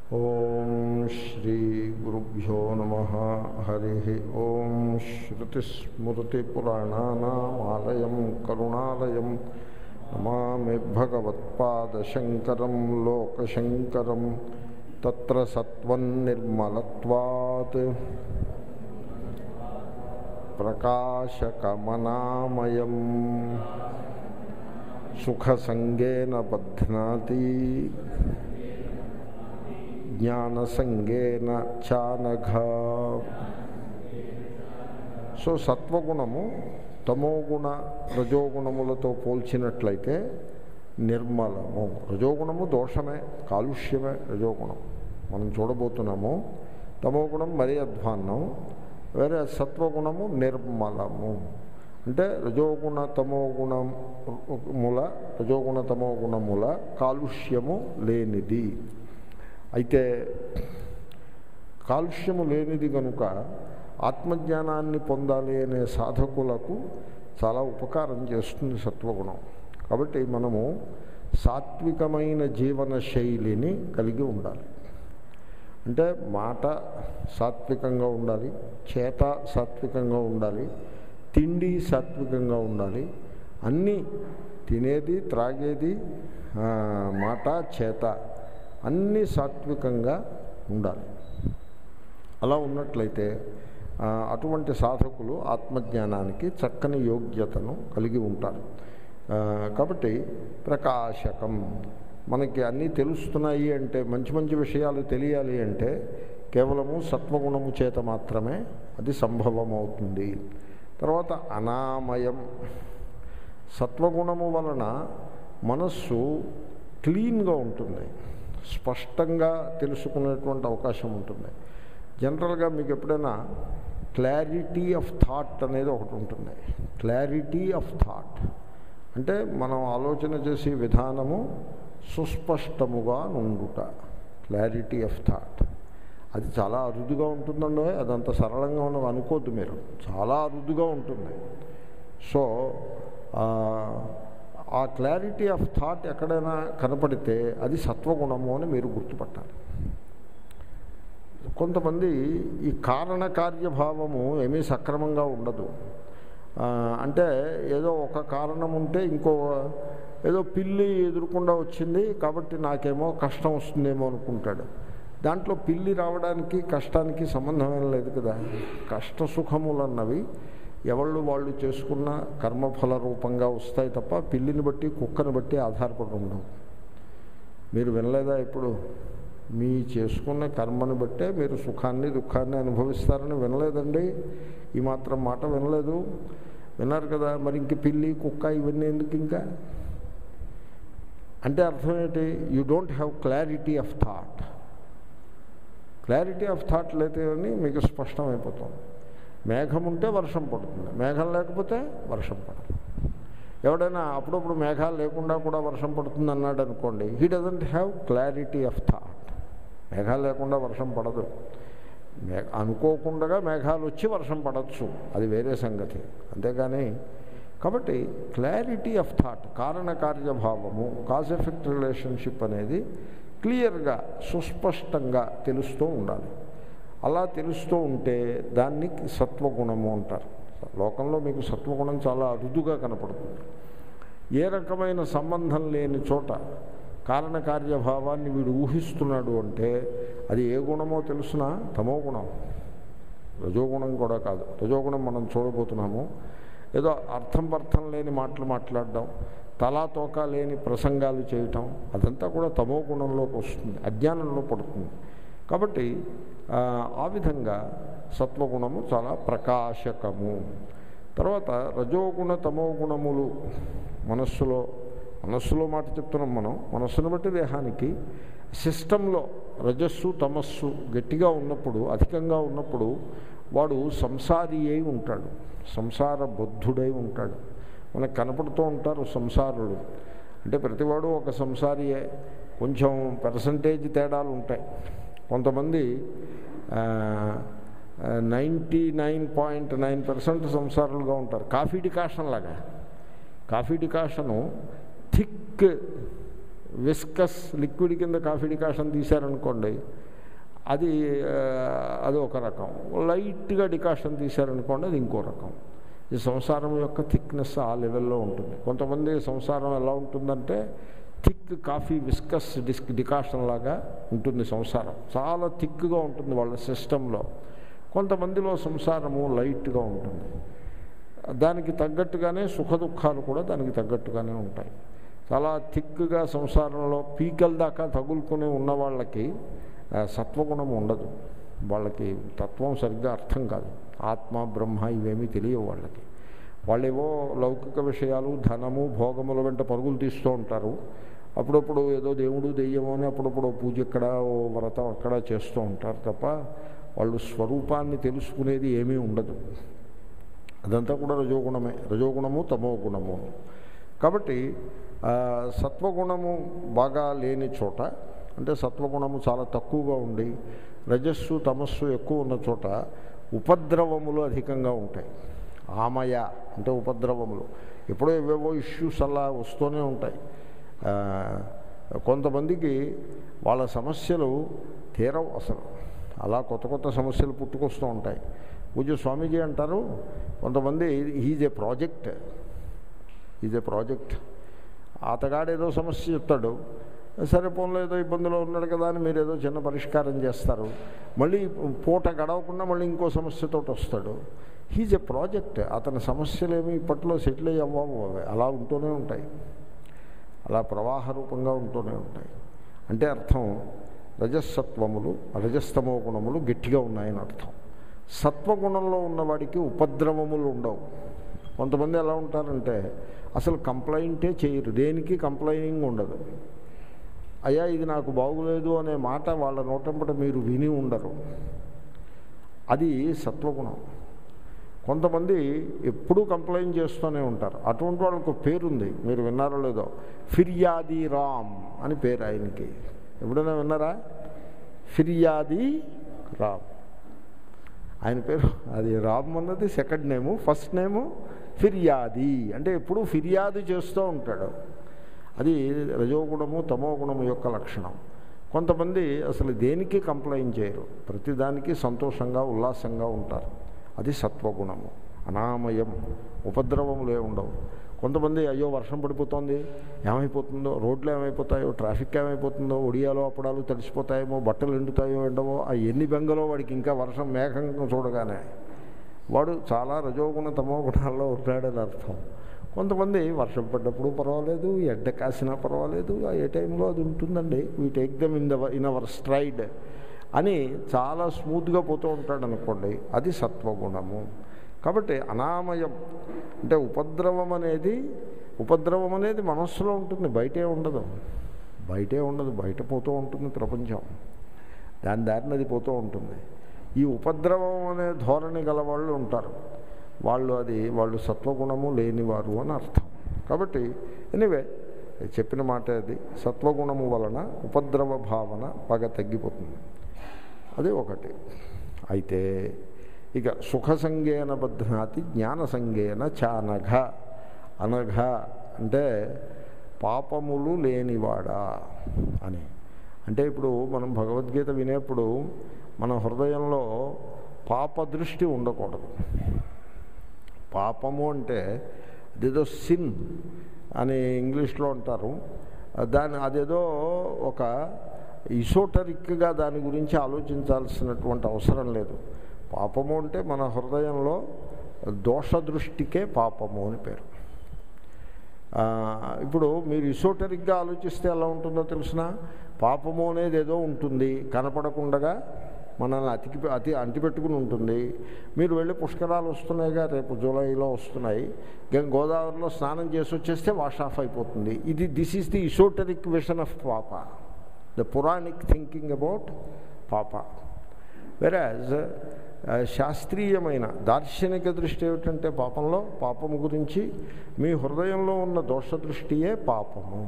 ఓం శ్రీ గురుభ్యో నమ హరి ఓం శ్రుతిస్మృతిపురాణానామాలయం కరుణాలయం నమామి భగవత్పాదశంకరం లోకశంకరం తత్ర సత్వన్నిర్మలత్వాత్ ప్రకాశకమనామయం సుఖసంగేన బధ్నాతి జ్ఞానసంగేన చానఘ సో సత్వగుణము తమోగుణ రజోగుణములతో పోల్చినట్లయితే నిర్మలము రజోగుణము దోషమే కాలుష్యమే రజోగుణం మనం చూడబోతున్నాము తమోగుణం మరీ అధ్వాన్నం వేరే సత్వగుణము నిర్మలము అంటే రజోగుణ తమోగుణముల రజోగుణ తమోగుణముల కాలుష్యము లేనిది అయితే కాలుష్యము లేనిది కనుక ఆత్మజ్ఞానాన్ని పొందాలి అనే సాధకులకు చాలా ఉపకారం చేస్తుంది సత్వగుణం కాబట్టి మనము సాత్వికమైన జీవన శైలిని కలిగి ఉండాలి అంటే మాట సాత్వికంగా ఉండాలి చేత సాత్వికంగా ఉండాలి తిండి సాత్వికంగా ఉండాలి అన్నీ తినేది త్రాగేది మాట చేత అన్నీ సాత్వికంగా ఉండాలి అలా ఉన్నట్లయితే అటువంటి సాధకులు ఆత్మజ్ఞానానికి చక్కని యోగ్యతను కలిగి ఉంటారు కాబట్టి ప్రకాశకం మనకి అన్నీ తెలుస్తున్నాయి అంటే మంచి మంచి విషయాలు తెలియాలి అంటే కేవలము సత్వగుణము చేత మాత్రమే అది సంభవమవుతుంది తర్వాత అనామయం సత్వగుణము వలన మనస్సు క్లీన్గా ఉంటుంది స్పష్టంగా తెలుసుకునేటువంటి అవకాశం ఉంటుంది జనరల్గా మీకు ఎప్పుడైనా క్లారిటీ ఆఫ్ థాట్ అనేది ఒకటి ఉంటుంది క్లారిటీ ఆఫ్ థాట్ అంటే మనం ఆలోచన చేసే విధానము సుస్పష్టముగా నుండుట క్లారిటీ ఆఫ్ థాట్ అది చాలా అరుదుగా ఉంటుందండి అదంత సరళంగా ఉన్నది అనుకోద్దు మీరు చాలా అరుదుగా ఉంటుంది సో ఆ క్లారిటీ ఆఫ్ థాట్ ఎక్కడైనా కనపడితే అది సత్వగుణము అని మీరు గుర్తుపట్టాలి కొంతమంది ఈ కారణకార్యభావము ఏమీ సక్రమంగా ఉండదు అంటే ఏదో ఒక కారణం ఉంటే ఇంకో ఏదో పిల్లి ఎదురకుండా వచ్చింది కాబట్టి నాకేమో కష్టం వస్తుందేమో అనుకుంటాడు దాంట్లో పిల్లి రావడానికి కష్టానికి సంబంధం ఏం లేదు కదా కష్ట సుఖములన్నవి ఎవళ్ళు వాళ్ళు చేసుకున్న కర్మఫల రూపంగా వస్తాయి తప్ప పిల్లిని బట్టి కుక్కను బట్టి ఆధారపడి ఉండవు మీరు వినలేదా ఇప్పుడు మీ చేసుకున్న కర్మను బట్టే మీరు సుఖాన్ని దుఃఖాన్ని అనుభవిస్తారని వినలేదండి ఈ మాత్రం మాట వినలేదు విన్నారు కదా మరి ఇంక పిల్లి కుక్క ఇవన్నీ ఎందుకు ఇంకా అంటే అర్థం ఏంటి you don't have clarity of thought clarity of thought లేతే అని మీకు స్పష్టమైపోతుంది మేఘం ఉంటే వర్షం పడుతుంది మేఘం లేకపోతే వర్షం పడదు ఎవడైనా అప్పుడప్పుడు మేఘాలు లేకుండా కూడా వర్షం పడుతుంది అన్నాడు అనుకోండి he doesn't have clarity of thought మేఘాలు లేకుండా వర్షం పడదు మే అనుకోకుండా మేఘాలు వచ్చి వర్షం పడవచ్చు అది వేరే సంగతి అంతేగాని కాబట్టి క్లారిటీ ఆఫ్ థాట్ కారణకార్యభావము కాజ్ ఎఫెక్ట్ రిలేషన్షిప్ అనేది క్లియర్గా సుస్పష్టంగా తెలుస్తూ ఉండాలి అలా తెలుస్తూ ఉంటే దాన్ని సత్వగుణము అంటారు లోకంలో మీకు సత్వగుణం చాలా అరుదుగా కనపడుతుంది ఏ రకమైన సంబంధం లేని చోట కారణకార్యభావాన్ని వీడు ఊహిస్తున్నాడు అంటే అది ఏ గుణమో తెలుసిన తమో గుణం రజోగుణం కూడా కాదు రజోగుణం మనం చూడబోతున్నాము ఏదో అర్థం పర్థం లేని మాటలు మాట్లాడడం తలా తోక లేని ప్రసంగాలు చేయటం అదంతా కూడా తమో గుణంలోకి వస్తుంది అజ్ఞానంలో పడుతుంది కాబట్టి ఆ విధంగా సత్వగుణము చాలా ప్రకాశకము తర్వాత రజోగుణ తమో గుణములు మనస్సులో మనస్సులో మాట చెప్తున్నాం మనం మనస్సును బట్టి దేహానికి సిస్టంలో రజస్సు తమస్సు గట్టిగా ఉన్నప్పుడు అధికంగా ఉన్నప్పుడు వాడు సంసారి అయి ఉంటాడు సంసార బుద్ధుడై ఉంటాడు మనకు కనపడుతూ ఉంటారు సంసారులు అంటే ప్రతివాడు ఒక సంసారియే కొంచెం పర్సంటేజ్ తేడాలు ఉంటాయి కొంతమంది ninety nine point nine percent సంసారులుగా ఉంటారు కాఫీ డికాషన్ లాగా coffee decoction thick viscous liquid కింద కాఫీ డికాషన్ తీశారనుకోండి అది ఆ, అది ఒక రకం లైట్గా డికాషన్ తీశారనుకోండి అది ఇంకో రకం ఈ సంసారం యొక్క థిక్నెస్ ఆ లెవెల్లో ఉంటుంది కొంతమంది సంసారం ఎలా ఉంటుందంటే thick coffee viscous disc decoction లాగా ఉంటుంది సంసారం చాలా థిక్గా ఉంటుంది వాళ్ళ సిస్టంలో కొంతమందిలో సంసారము లైట్గా ఉంటుంది దానికి తగ్గట్టుగానే సుఖ దుఃఖాలు కూడా దానికి తగ్గట్టుగానే ఉంటాయి చాలా థిక్గా సంసారంలో పీకల దాకా తగులుకుని ఉన్న వాళ్ళకి ఆ, సత్వగుణం ఉండదు వాళ్ళకి తత్వం సరిగ్గా అర్థం కాదు ఆత్మ బ్రహ్మ ఇవేమీ తెలియవు వాళ్ళకి వాళ్ళేవో లౌకిక విషయాలు ధనము భోగముల వెంట పరుగులు తీస్తూ ఉంటారు అప్పుడప్పుడు ఏదో దేవుడు దెయ్యమో అని అప్పుడప్పుడు ఓ పూజ ఇక్కడ ఓ వ్రతం అక్కడ చేస్తూ ఉంటారు తప్ప వాళ్ళు స్వరూపాన్ని తెలుసుకునేది ఏమీ ఉండదు అదంతా కూడా రజోగుణమే రజోగుణము తమో గుణము కాబట్టి ఆ, సత్వగుణము బాగా లేని చోట అంటే సత్వగుణము చాలా తక్కువగా ఉండి రజస్సు తమస్సు ఎక్కువ ఉన్న చోట ఉపద్రవములు అధికంగా ఉంటాయి ఆమయ అంటే ఉపద్రవములు ఎప్పుడో ఏవేవో ఇష్యూస్ అలా వస్తూనే ఉంటాయి ఆ, కొంతమందికి వాళ్ళ సమస్యలు తీరవు అసలు అలా కొత్త కొత్త సమస్యలు పుట్టుకొస్తూ ఉంటాయి పూజ స్వామీజీ అంటారు కొంతమంది is a project is a project అతగాడు ఏదో సమస్య చెప్తాడు సరే పోన్లో ఏదో ఇబ్బందిలో ఉన్నాడు కదా అని మీరు ఏదో చిన్న పరిష్కారం చేస్తారు మళ్ళీ పూట గడవకుండా మళ్ళీ ఇంకో సమస్యతో వస్తాడు హీజ్ ఏ ప్రాజెక్ట్ అతని సమస్యలు ఏమి ఇప్పట్లో సెటిల్ అయ్యి అవ్వవు అవి అలా ఉంటూనే ఉంటాయి అలా ప్రవాహ రూపంగా ఉంటూనే ఉంటాయి అంటే అర్థం రజస్సత్వములు రజస్తమో గుణములు గట్టిగా ఉన్నాయని అర్థం సత్వగుణంలో ఉన్నవాడికి ఉపద్రవములు ఉండవు కొంతమంది ఎలా ఉంటారంటే అసలు కంప్లైంటే చేయరు దేనికి కంప్లైనింగ్ ఉండదు అయ్యా ఇది నాకు బాగులేదు అనే మాట వాళ్ళ నోటంపట మీరు విని ఉండరు అది సత్వగుణం కొంతమంది ఎప్పుడూ కంప్లైంట్ చేస్తూనే ఉంటారు అటువంటి వాళ్ళకు ఒక పేరుంది మీరు విన్నారో లేదో ఫిర్యాది రామ్ అని పేరు ఆయనకి ఎప్పుడైనా విన్నారా ఫిర్యాది రామ్ ఆయన పేరు అది రామ్ అన్నది సెకండ్ నేము ఫస్ట్ నేము ఫిర్యాది అంటే ఎప్పుడూ ఫిర్యాదు చేస్తూ ఉంటాడు అది రజోగుణము తమో గుణము యొక్క లక్షణం కొంతమంది అసలు దేనికి కంప్లైంట్ చేయరు ప్రతిదానికి సంతోషంగా ఉల్లాసంగా ఉంటారు అది సత్వగుణము అనామయం ఉపద్రవములే ఉండవు కొంతమంది అయ్యో వర్షం పడిపోతుంది ఏమైపోతుందో రోడ్లు ఏమైపోతాయో ట్రాఫిక్ ఏమైపోతుందో ఒడియాలో అప్పడాలు తడిసిపోతాయేమో బట్టలు ఎండుతాయో ఎండవో ఆ ఎన్ని బెంగలో వాడికి ఇంకా వర్షం మేఘం చూడగానే వాడు చాలా రజోగుణ తమో గుణాల్లో ఉన్నాడని అర్థం కొంతమంది వర్షం పడ్డప్పుడు పర్వాలేదు ఎండ కాసినా పర్వాలేదు ఆ ఏ టైంలో అది ఉంటుందండి we take them in the in our stride అని చాలా స్మూత్గా పోతూ ఉంటాడు అనుకోండి అది సత్వగుణము కాబట్టి అనామయం అంటే ఉపద్రవం అనేది ఉపద్రవం అనేది మనస్సులో ఉంటుంది బయటే ఉండదు బయటే ఉండదు బయట పోతూ ఉంటుంది ప్రపంచం దాని దారిన అది పోతూ ఉంటుంది ఈ ఉపద్రవం అనే ధోరణి గల వాళ్ళు ఉంటారు వాళ్ళు అది వాళ్ళు సత్వగుణము లేనివారు అని అర్థం కాబట్టి ఎనివే చెప్పిన మాట అది సత్వగుణము వలన ఉపద్రవ భావన బాగా తగ్గిపోతుంది అది ఒకటి అయితే ఇక సుఖ సంగేన బధ్నాతి జ్ఞాన సంగేన చానఘ అనఘ అంటే పాపములు లేనివాడా అని అంటే ఇప్పుడు మనం భగవద్గీత వినేప్పుడు మన హృదయంలో పాప దృష్టి ఉండకూడదు పాపము అంటే అదేదో సిన్ అని ఇంగ్లీష్లో అంటారు దాని అదేదో ఒక ఇసోటరిక్గా దాని గురించి ఆలోచించాల్సినటువంటి అవసరం లేదు పాపము అంటే మన హృదయంలో దోష దృష్టికే పాపము అని పేరు ఆ, ఇప్పుడు మీరు ఇసోటరిక్గా ఆలోచిస్తే ఎలా ఉంటుందో తెలిసిన పాపము అనేది ఏదో ఉంటుంది కనపడకుండగా మనల్ని అతికి అతి అంటిపెట్టుకుని ఉంటుంది మీరు వెళ్ళి పుష్కరాలు వస్తున్నాయిగా రేపు జూలైలో వస్తున్నాయి గం- గోదావరిలో స్నానం చేసి వచ్చేస్తే వాష్ ఆఫ్ అయిపోతుంది ఇది this is the esoteric vision of పాప ద పురాణిక్ థింకింగ్ అబౌట్ పాప వెరాజ్ శాస్త్రీయమైన దార్శనిక దృష్టి ఏమిటంటే పాపంలో పాపము గురించి మీ హృదయంలో ఉన్న దోష దృష్టియే పాపము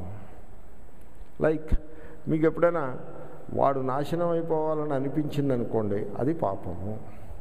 లైక్ మీకు ఎప్పుడైనా వాడు నాశనం అయిపోవాలని అనిపించింది అనుకోండి అది పాపము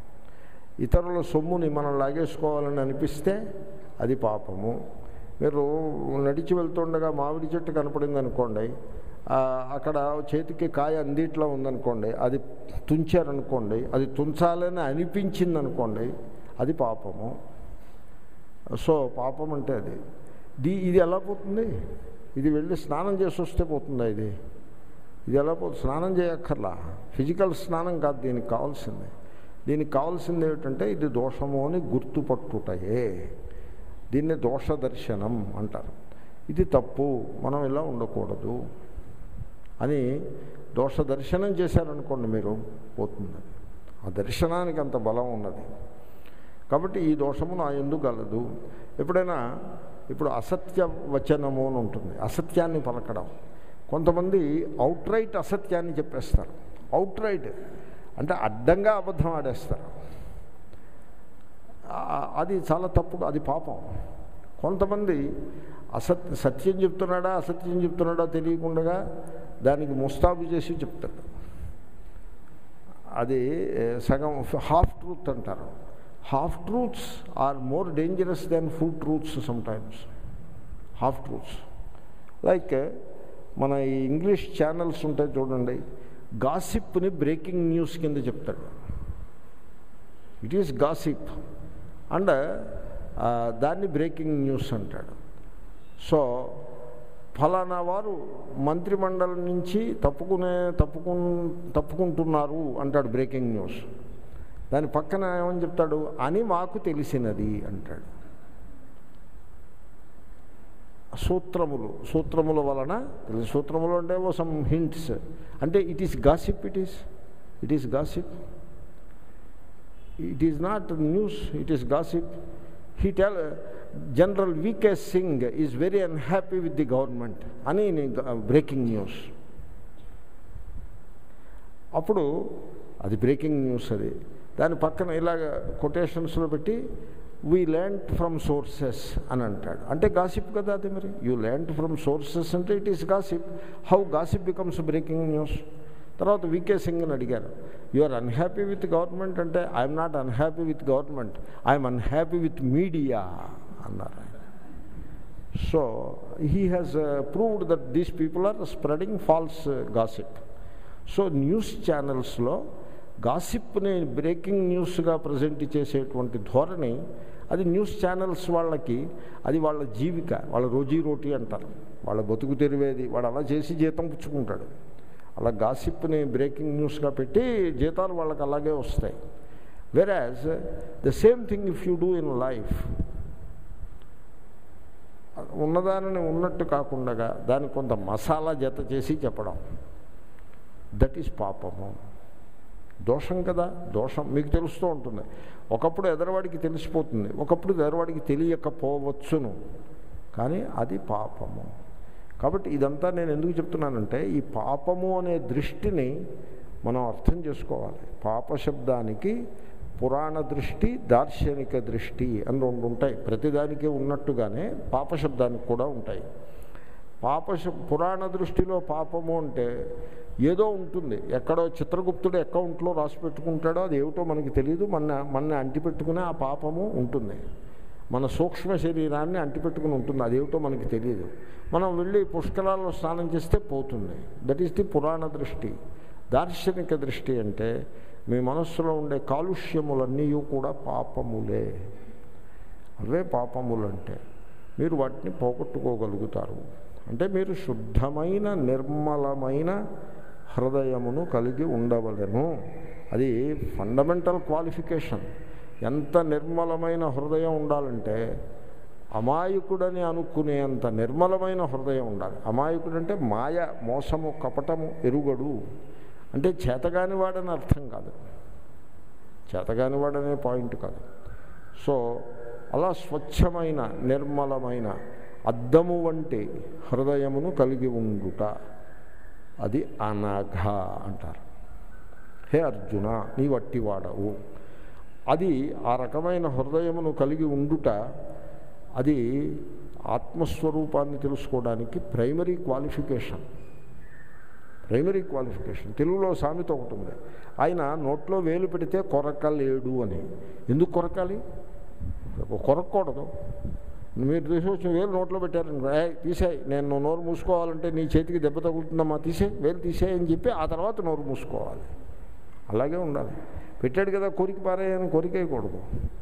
ఇతరుల సొమ్ముని మనం లాగేసుకోవాలని అనిపిస్తే అది పాపము మీరు నడిచి వెళ్తుండగా మామిడి చెట్టు కనపడింది అనుకోండి ఆ, అక్కడ చేతికి కాయ అందిట్లో ఉందనుకోండి అది తుంచారనుకోండి అది తుంచాలని అనిపించింది అనుకోండి అది పాపము సో పాపం అంటే అది దీ ఇది ఎలా పోతుంది ఇది వెళ్ళి స్నానం చేసి వస్తే పోతుందా ఇది ఇది ఎలా పోతుంది స్నానం చేయక్కర్లా ఫిజికల్ స్నానం కాదు దీనికి కావాల్సింది దీనికి కావాల్సింది ఏమిటంటే ఇది దోషము అని గుర్తుపట్టుటయే దీన్ని దోష దర్శనం అంటారు ఇది తప్పు మనం ఇలా ఉండకూడదు అని దోష దర్శనం చేశారనుకోండి మీరు పోతుంది ఆ దర్శనానికి అంత బలం ఉన్నది కాబట్టి ఈ దోషము నా ఎందుకు గలదు ఎప్పుడైనా ఇప్పుడు అసత్య వచనము అని ఉంటుంది అసత్యాన్ని పలకడం కొంతమంది అవుట్ రైట్ అసత్యాన్ని చెప్పేస్తారు అవుట్ రైట్ అంటే అడ్డంగా అబద్ధం ఆడేస్తారు ఆ- అది చాలా తప్పు అది పాపం కొంతమంది అసత్ సత్యం చెప్తున్నాడా అసత్యం చెప్తున్నాడా తెలియకుండా దానికి ముస్తాబు చేసి చెప్తాడు అది ఏ, సగం హాఫ్ ట్రూత్ అంటారు half truths are more dangerous than full truths sometimes half truths like మన ఈ ఇంగ్లీష్ ఛానల్స్ ఉంటాయి చూడండి గాసిప్ని బ్రేకింగ్ న్యూస్ కింద చెప్తాడు ఇట్ ఈస్ గాసిప్ అండ్ దాన్ని బ్రేకింగ్ న్యూస్ అంటాడు సో ఫలానా వారు మంత్రిమండలి నుంచి తప్పుకునే తప్పుకు తప్పుకుంటున్నారు అంటాడు బ్రేకింగ్ న్యూస్ దాని పక్కన ఏమని చెప్తాడు అని మాకు తెలిసినది అంటాడు సూత్రములు సూత్రముల వలన తెలుసు సూత్రములు అంటే ఓ సమ్ హింట్స్ అంటే it is gossip it is it is gossip it is not news it is gossip he tell general VK Singh is very unhappy with the government అని బ్రేకింగ్ న్యూస్ అప్పుడు అది బ్రేకింగ్ న్యూస్ అది దాని పక్కన ఇలాగ కొటేషన్స్లో పెట్టి వీ ల్యాండ్ ఫ్రమ్ సోర్సెస్ అని అంటాడు అంటే గాసిప్ కదా అది మరి యూ ల్యాండ్ ఫ్రమ్ సోర్సెస్ అంటే it is gossip how gossip becomes breaking news తర్వాత వికే సింగ్ని అడిగారు you are unhappy with government అంటే I'm not unhappy with government I'm unhappy with media అన్నారు ఆయన so he has proved that these people are spreading false gossip so news ఛానల్స్లో గాసిప్ని breaking న్యూస్గా present చేసేటువంటి ధోరణి అది న్యూస్ ఛానల్స్ వాళ్ళకి అది వాళ్ళ జీవిక వాళ్ళ రోజీ రోటీ అంటారు వాళ్ళ బతుకు తెరివేది వాడు అలా చేసి జీతం పుచ్చుకుంటాడు అలా గాసిప్ని బ్రేకింగ్ న్యూస్గా పెట్టి జీతాలు వాళ్ళకి అలాగే వస్తాయి whereas the same thing if you do in life ఉన్నదానిని ఉన్నట్టు కాకుండా దానికి కొంత మసాలా జత చేసి చెప్పడం దట్ ఈస్ పాపము దోషం కదా దోషం మీకు తెలుస్తూ ఉంటుంది ఒకప్పుడు ఎదరవాడికి తెలిసిపోతుంది ఒకప్పుడు ఎదరవాడికి తెలియకపోవచ్చును కానీ అది పాపము కాబట్టి ఇదంతా నేను ఎందుకు చెప్తున్నానంటే ఈ పాపము అనే దృష్టిని మనం అర్థం చేసుకోవాలి పాప శబ్దానికి పురాణ దృష్టి దార్శనిక దృష్టి అని రెండు ఉంటాయి ప్రతిదానికి ఉన్నట్టుగానే పాప శబ్దానికి కూడా ఉంటాయి పాప శ- పురాణ దృష్టిలో పాపము అంటే ఏదో ఉంటుంది ఎక్కడో చిత్రగుప్తుడు అకౌంట్లో రాసి పెట్టుకుంటాడో అది ఏమిటో మనకి తెలియదు మన మన అంటిపెట్టుకునే ఆ పాపము ఉంటుంది మన సూక్ష్మ శరీరాన్ని అంటిపెట్టుకుని ఉంటుంది అదేమిటో మనకి తెలియదు మనం వెళ్ళి పుష్కరాల్లో స్నానం చేస్తే పోతుంది దట్ ఈస్ ది పురాణ దృష్టి దార్శనిక దృష్టి అంటే మీ మనస్సులో ఉండే కాలుష్యములన్నీ కూడా పాపములే అవే పాపములంటే మీరు వాటిని పోగొట్టుకోగలుగుతారు అంటే మీరు శుద్ధమైన నిర్మలమైన హృదయమును కలిగి ఉండవలెను అది ఫండమెంటల్ క్వాలిఫికేషన్ ఎంత నిర్మలమైన హృదయం ఉండాలంటే అమాయకుడని అనుకునేంత నిర్మలమైన హృదయం ఉండాలి అమాయకుడు అంటే మాయ మోసము కపటము ఎరుగడు అంటే చేతగాని వాడని అర్థం కాదు చేతగాని వాడనే పాయింట్ కాదు సో అలా స్వచ్ఛమైన నిర్మలమైన అద్దము వంటి హృదయమును కలిగి ఉండుట అది అనఘ అంటారు హే అర్జున నీ వట్టి వాడవు అది ఆ రకమైన హృదయమును కలిగి ఉండుట అది ఆత్మస్వరూపాన్ని తెలుసుకోవడానికి ప్రైమరీ క్వాలిఫికేషన్ ప్రైమరీ క్వాలిఫికేషన్ తెలుగులో సామెత ఒకటి ఉంది ఆయన నోట్లో వేలు పెడితే కొరకలేడు అని ఎందుకు కొరకాలి కొరకూడదు మీరు తీసుకొచ్చిన వేలు నోట్లో పెట్టారనుకో ఏ తీసేయి నేను నువ్వు నోరు మూసుకోవాలంటే నీ చేతికి దెబ్బ తగులుతుందమ్మా తీసే వేలు తీసేయి అని చెప్పి ఆ తర్వాత నోరు మూసుకోవాలి అలాగే ఉండాలి పెట్టాడు కదా కోరిక పారేయని కోరికేయకూడదు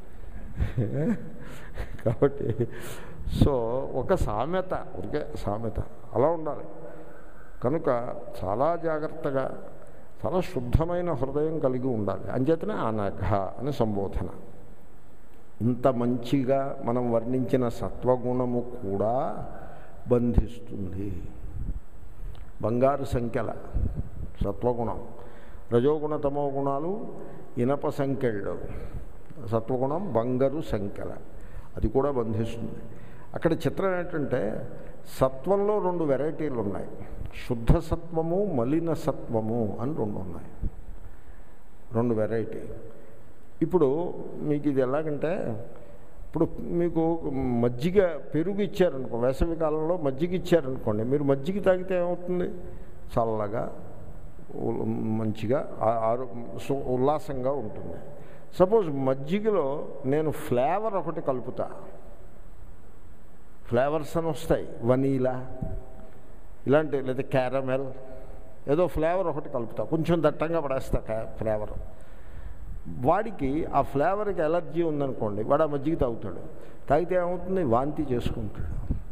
కాబట్టి సో ఒక సామెత ఊరికే సామెత అలా ఉండాలి కనుక చాలా జాగ్రత్తగా చాలా శుద్ధమైన హృదయం కలిగి ఉండాలి అంచేతనే అనఘ అని సంబోధన ఇంత మంచిగా మనం వర్ణించిన సత్వగుణము కూడా బంధిస్తుంది బంగారు సంఖ్యల సత్వగుణం రజోగుణ తమో గుణాలు ఇనప సంఖ్యలు సత్వగుణం బంగారు సంఖ్యల అది కూడా బంధిస్తుంది అక్కడ చిత్రం ఏంటంటే సత్వంలో రెండు వెరైటీలు ఉన్నాయి శుద్ధ సత్వము మలిన సత్వము అని రెండు ఉన్నాయి రెండు వెరైటీ ఇప్పుడు మీకు ఇది ఎలాగంటే ఇప్పుడు మీకు మజ్జిగ పెరుగు ఇచ్చారనుకో వేసవి కాలంలో మజ్జిగ ఇచ్చారనుకోండి మీరు మజ్జిగ తాగితే ఏమవుతుంది చల్లగా ఉ- మంచిగా ఆ- ఆరో సు- ఉల్లాసంగా ఉంటుంది సపోజ్ మజ్జిగలో నేను ఫ్లేవర్ ఒకటి కలుపుతా ఫ్లేవర్స్ అని వస్తాయి వనీలా ఇలాంటి లేదా క్యారమెల్ ఏదో ఫ్లేవర్ ఒకటి కలుపుతా కొంచెం దట్టంగా పడేస్తా క్యా- ఫ్లేవర్ వాడికి ఆ ఫ్లేవర్కి ఎలర్జీ ఉందనుకోండి వాడు ఆ మజ్జిగ తాగుతాడు తాగితే ఏమవుతుంది వాంతి చేసుకుంటాడు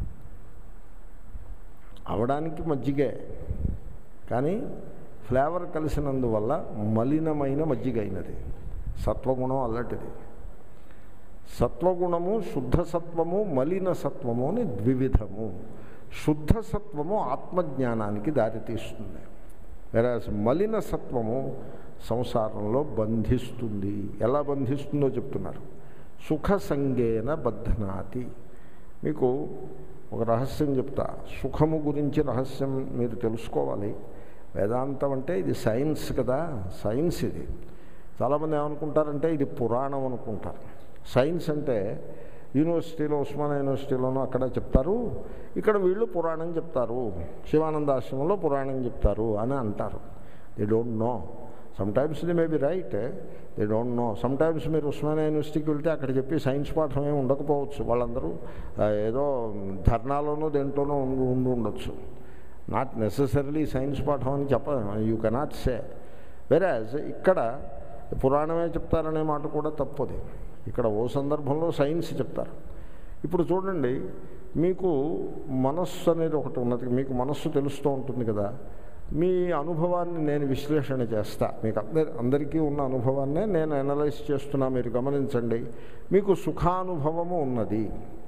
అవడానికి మజ్జిగే కానీ ఫ్లేవర్ కలిసినందువల్ల మలినమైన మజ్జిగ అయినది సత్వగుణం అల్లటిది సత్వగుణము శుద్ధ సత్వము మలిన సత్వము అని ద్వివిధము శుద్ధ సత్వము ఆత్మజ్ఞానానికి దారితీస్తుంది వెరాజ్ మలిన సత్వము సంసారంలో బంధిస్తుంది ఎలా బంధిస్తుందో చెప్తున్నారు సుఖ సంగేన బధ్నాతి మీకు ఒక రహస్యం చెప్తా సుఖము గురించి రహస్యం మీరు తెలుసుకోవాలి వేదాంతం అంటే ఇది సైన్స్ కదా సైన్స్ ఇది చాలామంది ఏమనుకుంటారంటే ఇది పురాణం అనుకుంటారు సైన్స్ అంటే యూనివర్సిటీలో ఉస్మానియా యూనివర్సిటీలోనూ అక్కడ చెప్తారు ఇక్కడ వీళ్ళు పురాణం చెప్తారు శివానంద ఆశ్రమంలో పురాణం చెప్తారు అని అంటారు they don't know sometimes they may be right they don't know sometimes మీరు ఉస్మానియా యూనివర్సిటీకి వెళ్తే అక్కడ చెప్పి సైన్స్ పాఠం ఏమి ఉండకపోవచ్చు వాళ్ళందరూ ఆ, ఏదో ధర్నాలోనో దేంట్లోనో ఉండి ఉండి ఉండొచ్చు నాట్ నెససరీలీ సైన్స్ పాఠం అని చెప్ప యూ కెనాట్ సే వెరాజ్ ఇక్కడ పురాణమే చెప్తారనే మాట కూడా తప్పది ఇక్కడ ఓ సందర్భంలో సైన్స్ చెప్తారు ఇప్పుడు చూడండి మీకు మనస్సు అనేది ఒకటి ఉన్నది మీకు మనస్సు తెలుస్తూ ఉంటుంది కదా మీ అనుభవాన్ని నేను విశ్లేషణ చేస్తా మీకు అందరి అందరికీ ఉన్న అనుభవాన్నే నేను అనలైజ్ చేస్తున్నా మీరు గమనించండి మీకు సుఖానుభవము ఉన్నది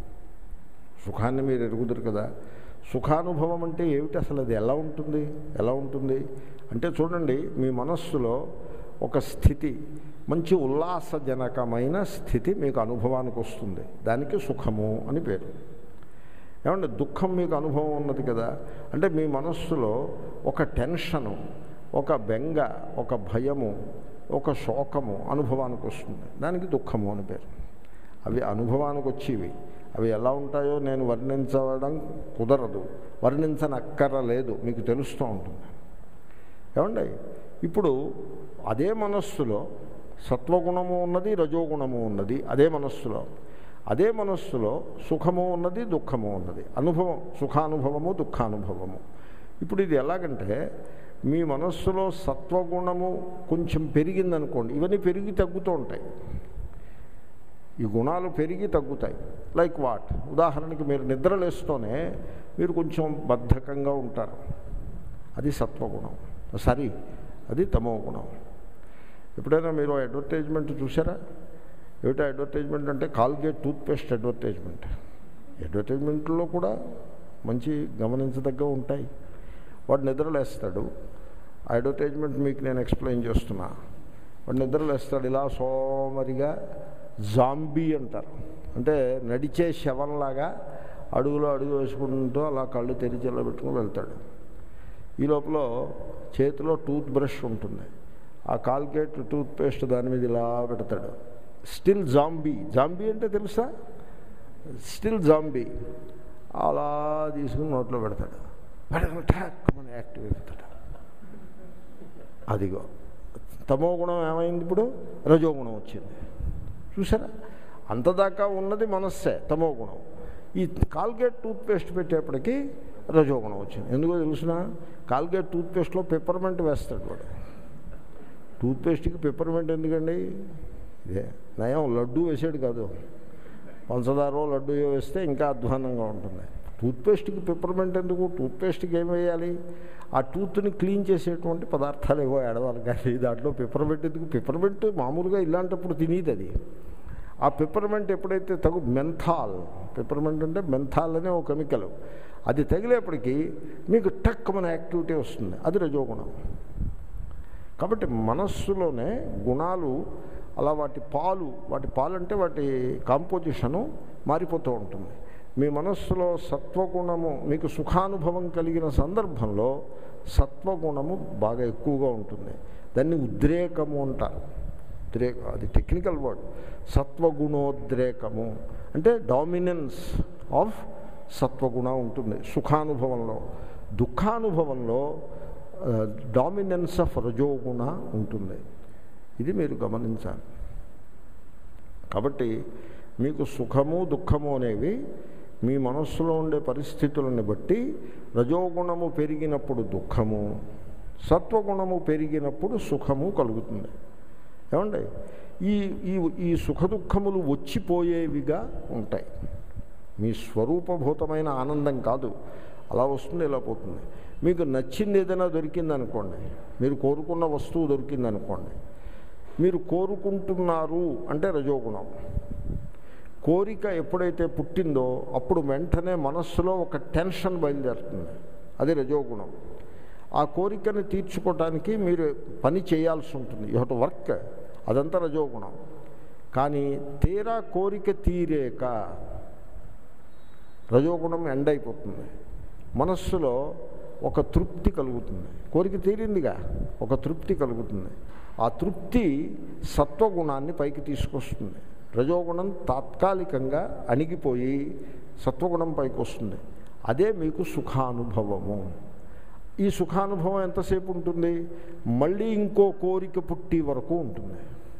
సుఖాన్ని మీరు ఎరుగుదురు కదా సుఖానుభవం అంటే ఏమిటి అసలు అది ఎలా ఉంటుంది ఎలా ఉంటుంది అంటే చూడండి మీ మనస్సులో ఒక స్థితి మంచి ఉల్లాసజనకమైన స్థితి మీకు అనుభవానికి వస్తుంది దానికి సుఖము అని పేరు ఏమంటే దుఃఖం మీకు అనుభవం ఉన్నది కదా అంటే మీ మనస్సులో ఒక టెన్షను ఒక బెంగ ఒక భయము ఒక శోకము అనుభవానికి వస్తుంది దానికి దుఃఖము అని పేరు అవి అనుభవానికి వచ్చేవి అవి ఎలా ఉంటాయో నేను వర్ణించడం కుదరదు వర్ణించనక్కరలేదు మీకు తెలుస్తూ ఉంటుంది ఏమండి ఇప్పుడు అదే మనస్సులో సత్వగుణము ఉన్నది రజోగుణము ఉన్నది అదే మనస్సులో అదే మనస్సులో సుఖము ఉన్నది దుఃఖము ఉన్నది అనుభవం సుఖానుభవము దుఃఖానుభవము ఇప్పుడు ఇది ఎలాగంటే మీ మనస్సులో సత్వగుణము కొంచెం పెరిగిందనుకోండి ఇవన్నీ పెరిగి తగ్గుతూ ఉంటాయి ఈ గుణాలు పెరిగి తగ్గుతాయి లైక్ వాట్ ఉదాహరణకి మీరు నిద్రలేస్తూనే మీరు కొంచెం బద్ధకంగా ఉంటారు అది సత్వగుణం సరి అది తమో గుణం ఎప్పుడైనా మీరు అడ్వర్టైజ్మెంట్ చూసారా ఏమిటో అడ్వర్టైజ్మెంట్ అంటే కాల్గేట్ టూత్పేస్ట్ అడ్వర్టైజ్మెంట్ అడ్వర్టైజ్మెంట్లో కూడా మంచి గమనించదగ్గ ఉంటాయి వాడు నిద్రలేస్తాడు ఆ అడ్వర్టైజ్మెంట్ మీకు నేను ఎక్స్ప్లెయిన్ చేస్తున్నా వాడు నిద్రలేస్తాడు ఇలా సోమరిగా జాంబీ అంటారు అంటే నడిచే శవంలాగా అడుగులో అడుగు వేసుకుంటూ అలా కళ్ళు తెరిచి ఇలా పెట్టుకుని వెళ్తాడు ఈ లోపల చేతిలో టూత్ బ్రష్ ఉంటుంది ఆ కాల్గేట్ టూత్ పేస్ట్ దాని మీద ఇలా పెడతాడు స్టిల్ జాంబీ జాంబీ అంటే తెలుసా స్టిల్ జాంబీ అలా తీసుకుని నోట్లో పెడతాడు పెడతాడు ఠాక్ మన యాక్టివ్ అయిపోతాడు అదిగో తమో గుణం ఏమైంది ఇప్పుడు రజో గుణం వచ్చింది చూసారా అంతదాకా ఉన్నది మనస్సే తమో గుణం ఈ కాల్గేట్ టూత్పేస్ట్ పెట్టేప్పటికి రజోగుణం వచ్చింది ఎందుకో తెలుసిన కాల్గేట్ టూత్పేస్ట్లో పెప్పర్మెంట్ వేస్తాడు వాడు టూత్పేస్ట్కి పెప్పర్మెంట్ ఎందుకండి ఇదే నయం లడ్డు వేసాడు కాదు పంచదారో లడ్డు వేస్తే ఇంకా అధ్వానంగా ఉంటుంది టూత్పేస్ట్కి పెప్పర్మెంట్ ఎందుకు టూత్పేస్ట్కి ఏం వేయాలి ఆ టూత్ని క్లీన్ చేసేటువంటి పదార్థాలు ఏవో ఏడవాలి కానీ దాంట్లో పెప్పర్మెంట్ ఎందుకు పెప్పర్మెంట్ మామూలుగా ఇలాంటప్పుడు తినేది అది ఆ పెప్పర్మెంట్ ఎప్పుడైతే తగు మెంథాల్ పెప్పర్మెంట్ అంటే మెంథాల్ అనే ఒక కెమికల్ అది తగిలేప్పటికీ మీకు టక్ మన యాక్టివిటీ వస్తుంది అది రజోగుణం కాబట్టి మనస్సులోనే గుణాలు అలా వాటి పాలు వాటి పాలు అంటే వాటి కాంపోజిషను మారిపోతూ ఉంటుంది మీ మనస్సులో సత్వగుణము మీకు సుఖానుభవం కలిగిన సందర్భంలో సత్వగుణము బాగా ఎక్కువగా ఉంటుంది దాన్ని ఉద్రేకము అంటారు ఉద్రేక అది టెక్నికల్ వర్డ్ సత్వగుణోద్రేకము అంటే డామినెన్స్ ఆఫ్ సత్వగుణ ఉంటుంది సుఖానుభవంలో దుఃఖానుభవంలో డామినెన్స్ ఆఫ్ రజోగుణ ఉంటుంది ఇది మీరు గమనించాలి కాబట్టి మీకు సుఖము దుఃఖము అనేవి మీ మనస్సులో ఉండే పరిస్థితులను బట్టి రజోగుణము పెరిగినప్పుడు దుఃఖము సత్వగుణము పెరిగినప్పుడు సుఖము కలుగుతుంది ఏమండి ఈ ఈ ఈ సుఖ దుఃఖములు వచ్చిపోయేవిగా ఉంటాయి మీ స్వరూపభూతమైన ఆనందం కాదు అలా వస్తుంది ఇలా పోతుంది మీకు నచ్చింది ఏదైనా దొరికిందనుకోండి మీరు కోరుకున్న వస్తువు దొరికిందనుకోండి మీరు కోరుకుంటున్నారు అంటే రజోగుణం కోరిక ఎప్పుడైతే పుట్టిందో అప్పుడు వెంటనే మనస్సులో ఒక టెన్షన్ బయలుదేరుతుంది అది రజోగుణం ఆ కోరికని తీర్చుకోవటానికి మీరు పని చేయాల్సి ఉంటుంది యూ టు వర్క్ అదంతా రజోగుణం కానీ తీరా కోరిక తీరేక రజోగుణం ఎండ్ అయిపోతుంది మనస్సులో ఒక తృప్తి కలుగుతుంది కోరిక తీరిందిగా ఒక తృప్తి కలుగుతుంది ఆ తృప్తి సత్వగుణాన్ని పైకి తీసుకొస్తుంది రజోగుణం తాత్కాలికంగా అణిగిపోయి సత్వగుణం పైకి వస్తుంది అదే మీకు సుఖానుభవము ఈ సుఖానుభవం ఎంతసేపు ఉంటుంది మళ్ళీ ఇంకో కోరిక పుట్టి వరకు ఉంటుంది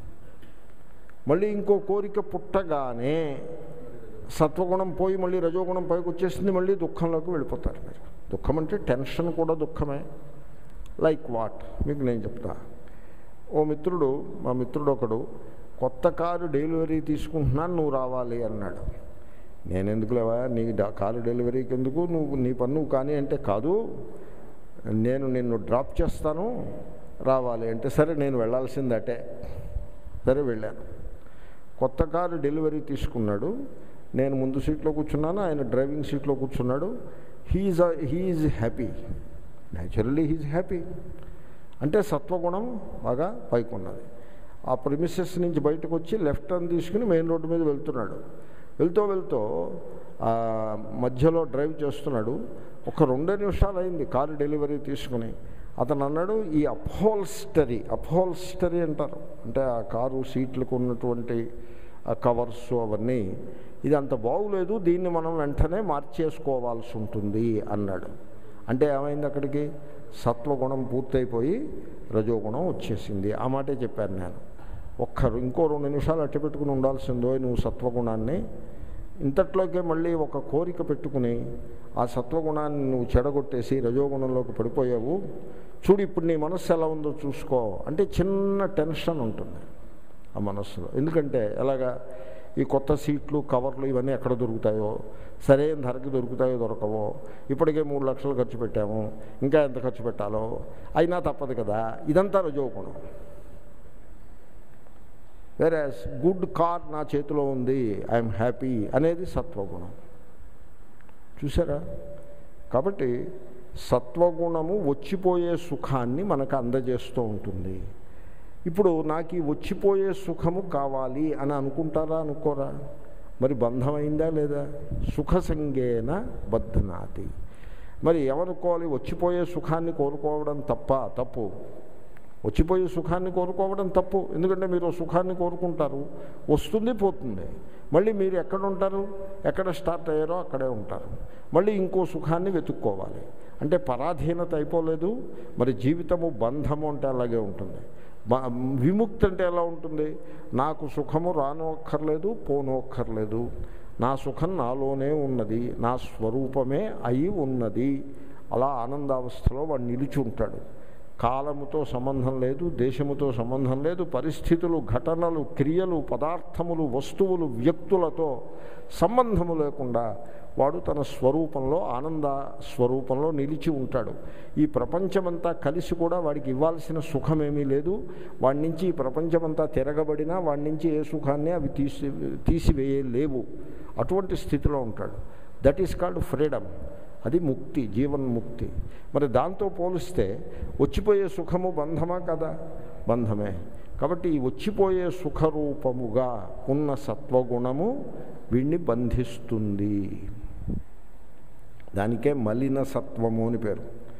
మళ్ళీ ఇంకో కోరిక పుట్టగానే సత్వగుణం పోయి మళ్ళీ రజోగుణం పైకి వచ్చేసింది మళ్ళీ దుఃఖంలోకి వెళ్ళిపోతారు మీరు దుఃఖం అంటే టెన్షన్ కూడా దుఃఖమే లైక్ వాట్ మీకు నేను చెప్తా ఓ మిత్రుడు మా మిత్రుడు ఒకడు కొత్త కారు డెలివరీ తీసుకుంటున్నాను నువ్వు రావాలి అన్నాడు నేను ఎందుకు లేవా నీ డా- కారు డెలివరీకి ఎందుకు నువ్వు నీ పని నువ్వు కానీ అంటే కాదు నేను నిన్ను డ్రాప్ చేస్తాను రావాలి అంటే సరే నేను వెళ్ళాల్సిందటే సరే వెళ్ళాను కొత్త కారు డెలివరీ తీసుకున్నాడు నేను ముందు సీట్లో కూర్చున్నాను ఆయన డ్రైవింగ్ సీట్లో కూర్చున్నాడు he is he is happy naturally he's happy అంటే సత్వగుణం బాగా పైకున్నది ఆ ప్రిమిసెస్ నుంచి బయటకు వచ్చి లెఫ్ట్ టర్న్ తీసుకుని మెయిన్ రోడ్డు మీద వెళ్తున్నాడు వెళ్తూ వెళ్తూ ఆ, మధ్యలో డ్రైవ్ చేస్తున్నాడు ఒక రెండే నిమిషాలు అయింది కారు డెలివరీ తీసుకుని అతను అన్నాడు ఈ అప్హోల్స్టరీ అప్హోల్స్టరీ అంటారు అంటే ఆ కారు సీట్లకు ఉన్నటువంటి ఆ కవర్స్ అవన్నీ ఇది అంత బాగులేదు దీన్ని మనం వెంటనే మార్చేసుకోవాల్సి ఉంటుంది అన్నాడు అంటే ఏమైంది అక్కడికి సత్వగుణం పూర్తయిపోయి రజోగుణం వచ్చేసింది ఆ మాటే చెప్పాను నేను ఒక్కరు ఇంకో రెండు నిమిషాలు అట్టి పెట్టుకుని ఉండాల్సిందో నువ్వు సత్వగుణాన్ని ఇంతట్లోకే మళ్ళీ ఒక కోరిక పెట్టుకుని ఆ సత్వగుణాన్ని నువ్వు చెడగొట్టేసి రజోగుణంలోకి పడిపోయావు చూడు ఇప్పుడు నీ మనస్సు ఎలా ఉందో చూసుకో అంటే చిన్న టెన్షన్ ఉంటుంది ఆ మనస్సులో ఎందుకంటే ఎలాగా ఈ కొత్త సీట్లు కవర్లు ఇవన్నీ ఎక్కడ దొరుకుతాయో సరైన ధరకి దొరుకుతాయో దొరకవో ఇప్పటికే మూడు లక్షలు ఖర్చు పెట్టాము ఇంకా ఎంత ఖర్చు పెట్టాలో అయినా తప్పదు కదా ఇదంతా రజోగుణం వేరే గుడ్ కార్ నా చేతిలో ఉంది ఐఎమ్ హ్యాపీ అనేది సత్వగుణం చూసారా కాబట్టి సత్వగుణము వచ్చిపోయే సుఖాన్ని మనకు అందజేస్తూ ఉంటుంది ఇప్పుడు నాకు ఈ వచ్చిపోయే సుఖము కావాలి అని అనుకుంటారా అనుకోరా మరి బంధమైందా లేదా సుఖ సంగేన బద్ధనాతి మరి ఏమనుకోవాలి వచ్చిపోయే సుఖాన్ని కోరుకోవడం తప్ప తప్పు వచ్చిపోయే సుఖాన్ని కోరుకోవడం తప్పు ఎందుకంటే మీరు సుఖాన్ని కోరుకుంటారు వస్తుంది పోతుంది మళ్ళీ మీరు ఎక్కడ ఉంటారు ఎక్కడ స్టార్ట్ అయ్యారో అక్కడే ఉంటారు మళ్ళీ ఇంకో సుఖాన్ని వెతుక్కోవాలి అంటే పరాధీనత అయిపోలేదు మరి జీవితము బంధము అంటే అలాగే ఉంటుంది బ- విముక్తి అంటే ఎలా ఉంటుంది నాకు సుఖము రాను అక్కర్లేదు పోను అక్కర్లేదు నా సుఖం నాలోనే ఉన్నది నా స్వరూపమే అయి ఉన్నది అలా ఆనందావస్థలో వాడు నిలిచి ఉంటాడు కాలముతో సంబంధం లేదు దేశముతో సంబంధం లేదు పరిస్థితులు ఘటనలు క్రియలు పదార్థములు వస్తువులు వ్యక్తులతో సంబంధము లేకుండా వాడు తన స్వరూపంలో ఆనంద స్వరూపంలో నిలిచి ఉంటాడు ఈ ప్రపంచమంతా కలిసి కూడా వాడికి ఇవ్వాల్సిన సుఖమేమీ లేదు వాడి నుంచి ఈ ప్రపంచమంతా తిరగబడినా వాడి నుంచి ఏ సుఖాన్ని అవి తీసి తీసివేయలేవు అటువంటి స్థితిలో ఉంటాడు దట్ ఈస్ కాల్డ్ ఫ్రీడమ్ అది ముక్తి జీవన్ముక్తి మరి దాంతో పోలిస్తే వచ్చిపోయే సుఖము బంధమా కదా బంధమే కాబట్టి ఈ వచ్చిపోయే సుఖరూపముగా ఉన్న సత్వగుణము వీడిని బంధిస్తుంది దానికే మలిన సత్వము అని పేరు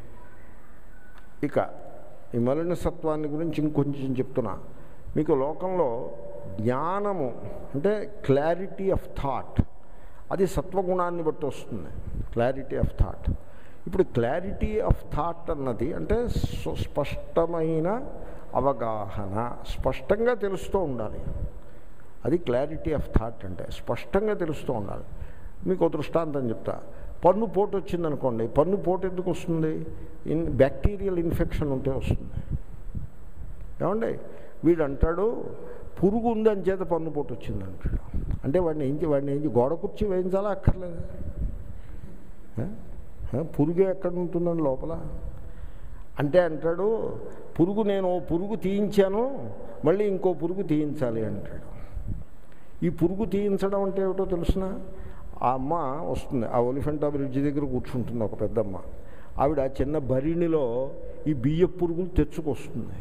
ఇక ఈ మలిన సత్వాన్ని గురించి ఇంకొంచెం చెప్తున్నా మీకు లోకంలో జ్ఞానము అంటే క్లారిటీ ఆఫ్ థాట్ అది సత్వగుణాన్ని బట్టి వస్తుంది క్లారిటీ ఆఫ్ థాట్ ఇప్పుడు క్లారిటీ ఆఫ్ థాట్ అన్నది అంటే సు- స్పష్టమైన అవగాహన స్పష్టంగా తెలుస్తూ ఉండాలి అది క్లారిటీ ఆఫ్ థాట్ అంటే స్పష్టంగా తెలుస్తూ ఉండాలి మీకు ఒక దృష్టాంతం చెప్తా పన్ను పోటు వచ్చిందనుకోండి పన్ను పోటు ఎందుకు వస్తుంది ఇన్ బ్యాక్టీరియల్ ఇన్ఫెక్షన్ ఉంటే వస్తుంది ఏమండి వీడు అంటాడు పురుగు ఉందని చేత పన్ను పోటు వచ్చింది అంటాడు అంటే వాడిని ఏం చే- వాడిని ఏం చే- గోడ కుర్చీ వేయించాలా అక్కర్లేదు ఏ? ఏ? పురుగే ఎక్కడ ఉంటుందండి లోపల అంటే అంటాడు పురుగు నేను ఓ పురుగు తీయించాను మళ్ళీ ఇంకో పురుగు తీయించాలి అంటాడు ఈ పురుగు తీయించడం అంటే ఏమిటో తెలుసిన ఆ అమ్మ వస్తుంది ఆ ఒలిఫెంటా బ్రిడ్జ్ దగ్గర కూర్చుంటుంది ఒక పెద్దమ్మ ఆవిడ చిన్న బరిణిలో ఈ బియ్య పురుగులు తెచ్చుకొస్తుంది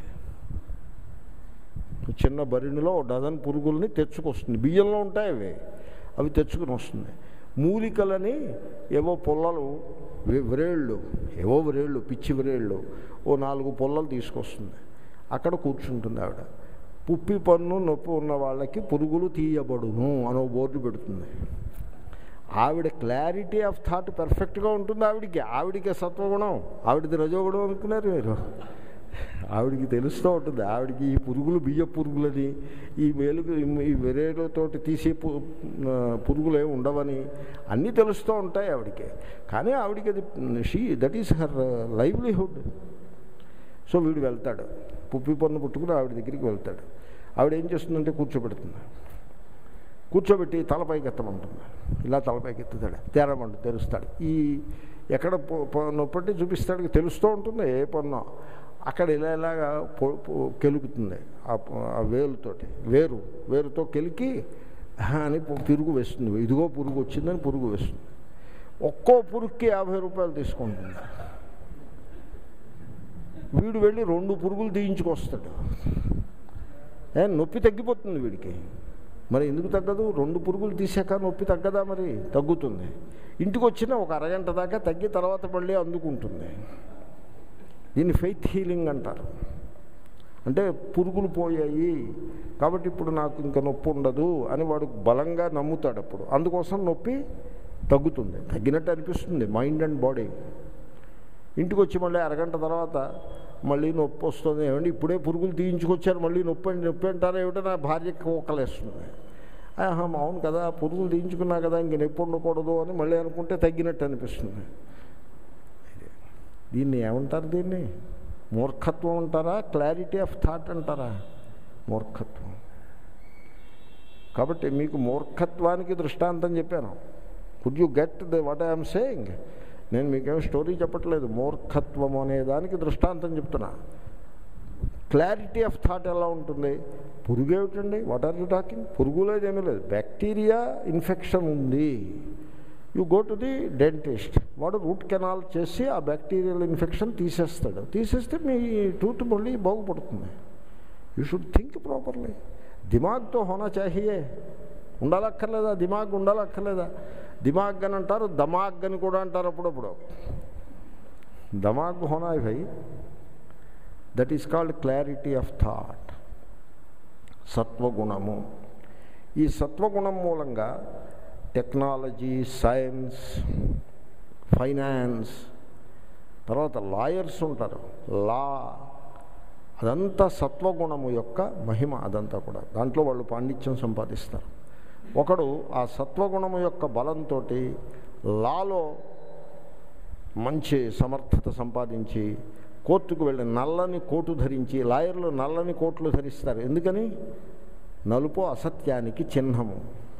చిన్న బరిణిలో ఓ డజన్ పురుగుల్ని తెచ్చుకొస్తుంది బియ్యంలో ఉంటాయి అవి అవి తెచ్చుకుని వస్తుంది మూలికలని ఏవో పొల్లలు వి- వ్రేళ్ళు ఏవో వ్రేళ్ళు పిచ్చి వ్రేళ్ళు ఓ నాలుగు పొల్లలు తీసుకొస్తుంది అక్కడ కూర్చుంటుంది ఆవిడ పుప్పి పన్ను నొప్పి ఉన్న వాళ్ళకి పురుగులు తీయబడును అని ఓ బోర్డు పెడుతుంది ఆవిడ క్లారిటీ ఆఫ్ థాట్ పర్ఫెక్ట్గా ఉంటుంది ఆవిడికి ఆవిడికి సత్వగుణం ఆవిడది రజోగుణం అనుకున్నారు మీరు ఆవిడికి తెలుస్తూ ఉంటుంది ఆవిడికి ఈ పురుగులు బియ్య పురుగులని ఈ వేలుగు ఈ వెరేలతోటి తీసే పు ఆ, పురుగులు ఏమి ఉండవని అన్నీ తెలుస్తూ ఉంటాయి ఆవిడికి కానీ ఆవిడికి అది she that is her livelihood so వీడు వెళ్తాడు పుప్పి పన్ను పుట్టుకుని ఆవిడ దగ్గరికి వెళ్తాడు ఆవిడ ఏం చేస్తుందంటే కూర్చోబెడుతుంది కూర్చోబెట్టి తలపైకి ఎత్తమంటుంది ఇలా తలపైకి ఎత్తుతాడు తెరమంటు తెరుస్తాడు ఈ ఎక్కడ పొ- పొ- నొప్పటి చూపిస్తాడు తెలుస్తూ ఉంటుంది ఏ పన్ను అక్కడ ఇలా ఇలాగా పొ- పొ- కెలుకుతుంది ఆ ప- ఆ వేలుతోటి వేరు వేరుతో కెలికి "ఆహా" అని పు- పురుగు వేస్తుంది ఇదిగో పురుగు వచ్చిందని పురుగు వేస్తుంది ఒక్కో పురుగుకి యాభై రూపాయలు తీసుకుంటుంది వీడు వెళ్ళి రెండు పురుగులు తీయించుకొస్తాడు ఏ నొప్పి తగ్గిపోతుంది వీడికి మరి ఎందుకు తగ్గదు రెండు పురుగులు తీసాక నొప్పి తగ్గదా మరి తగ్గుతుంది ఇంటికి వచ్చిన ఒక అరగంట దాకా తగ్గి తర్వాత మళ్ళీ అందుకుంటుంది దీన్ని ఫెయిత్ హీలింగ్ అంటారు అంటే పురుగులు పోయాయి కాబట్టి ఇప్పుడు నాకు ఇంకా నొప్పి ఉండదు అని వాడు బలంగా నమ్ముతాడు అప్పుడు అందుకోసం నొప్పి తగ్గుతుంది తగ్గినట్టు అనిపిస్తుంది మైండ్ అండ్ బాడీ ఇంటికి వచ్చి మళ్ళీ అరగంట తర్వాత మళ్ళీ నొప్పి వస్తుంది ఏమండి ఇప్పుడే పురుగులు తీయించుకొచ్చారు మళ్ళీ నొప్పి అండి నొప్పి అంటారా ఏమిటో నా భార్యకి కోకలేస్తుంది ఆహా అవును కదా పురుగులు తీయించుకున్నా కదా ఇంక నొప్పి ఉండకూడదు అని మళ్ళీ అనుకుంటే తగ్గినట్టు అనిపిస్తుంది దీన్ని ఏమంటారు దీన్ని మూర్ఖత్వం అంటారా క్లారిటీ ఆఫ్ థాట్ అంటారా మూర్ఖత్వం కాబట్టి మీకు మూర్ఖత్వానికి దృష్టాంతం చెప్పాను could you get the what I'm saying నేను మీకేం స్టోరీ చెప్పట్లేదు మూర్ఖత్వం అనే దానికి దృష్టాంతం చెప్తున్నా క్లారిటీ ఆఫ్ థాట్ ఎలా ఉంటుంది పురుగు ఏమిటండి వాట్ ఆర్ యూ టాకింగ్ పురుగు లేదు ఏమీ లేదు బ్యాక్టీరియా ఇన్ఫెక్షన్ ఉంది you go to the dentist వాడు రూట్ కెనాల్ చేసి ఆ బ్యాక్టీరియల్ ఇన్ఫెక్షన్ తీసేస్తాడు తీసేస్తే మీ టూత్ మళ్ళీ బాగుపడుతుంది యూ షుడ్ థింక్ ప్రాపర్లీ దిమాగ్తో హోనా చాహియే ఉండాలక్కర్లేదా దిమాగ్ ఉండాలక్కర్లేదా దిమాగ్ అని అంటారు దమాగ్ అని కూడా అంటారు అప్పుడప్పుడు దమాగ్ హోనా హై భయ్ that is called clarity of thought సత్వగుణము ఈ సత్వగుణం మూలంగా టెక్నాలజీ సైన్స్ ఫైనాన్స్ తర్వాత లాయర్స్ ఉంటారు లా అదంతా సత్వగుణము యొక్క మహిమ అదంతా కూడా దాంట్లో వాళ్ళు పాండిత్యం సంపాదిస్తారు ఒకడు ఆ సత్వగుణము యొక్క బలంతో లాలో మంచి సమర్థత సంపాదించి కోర్టుకు వెళ్ళి నల్లని కోటు ధరించి లాయర్లు నల్లని కోట్లు ధరిస్తారు ఎందుకని నలుపు అసత్యానికి చిహ్నము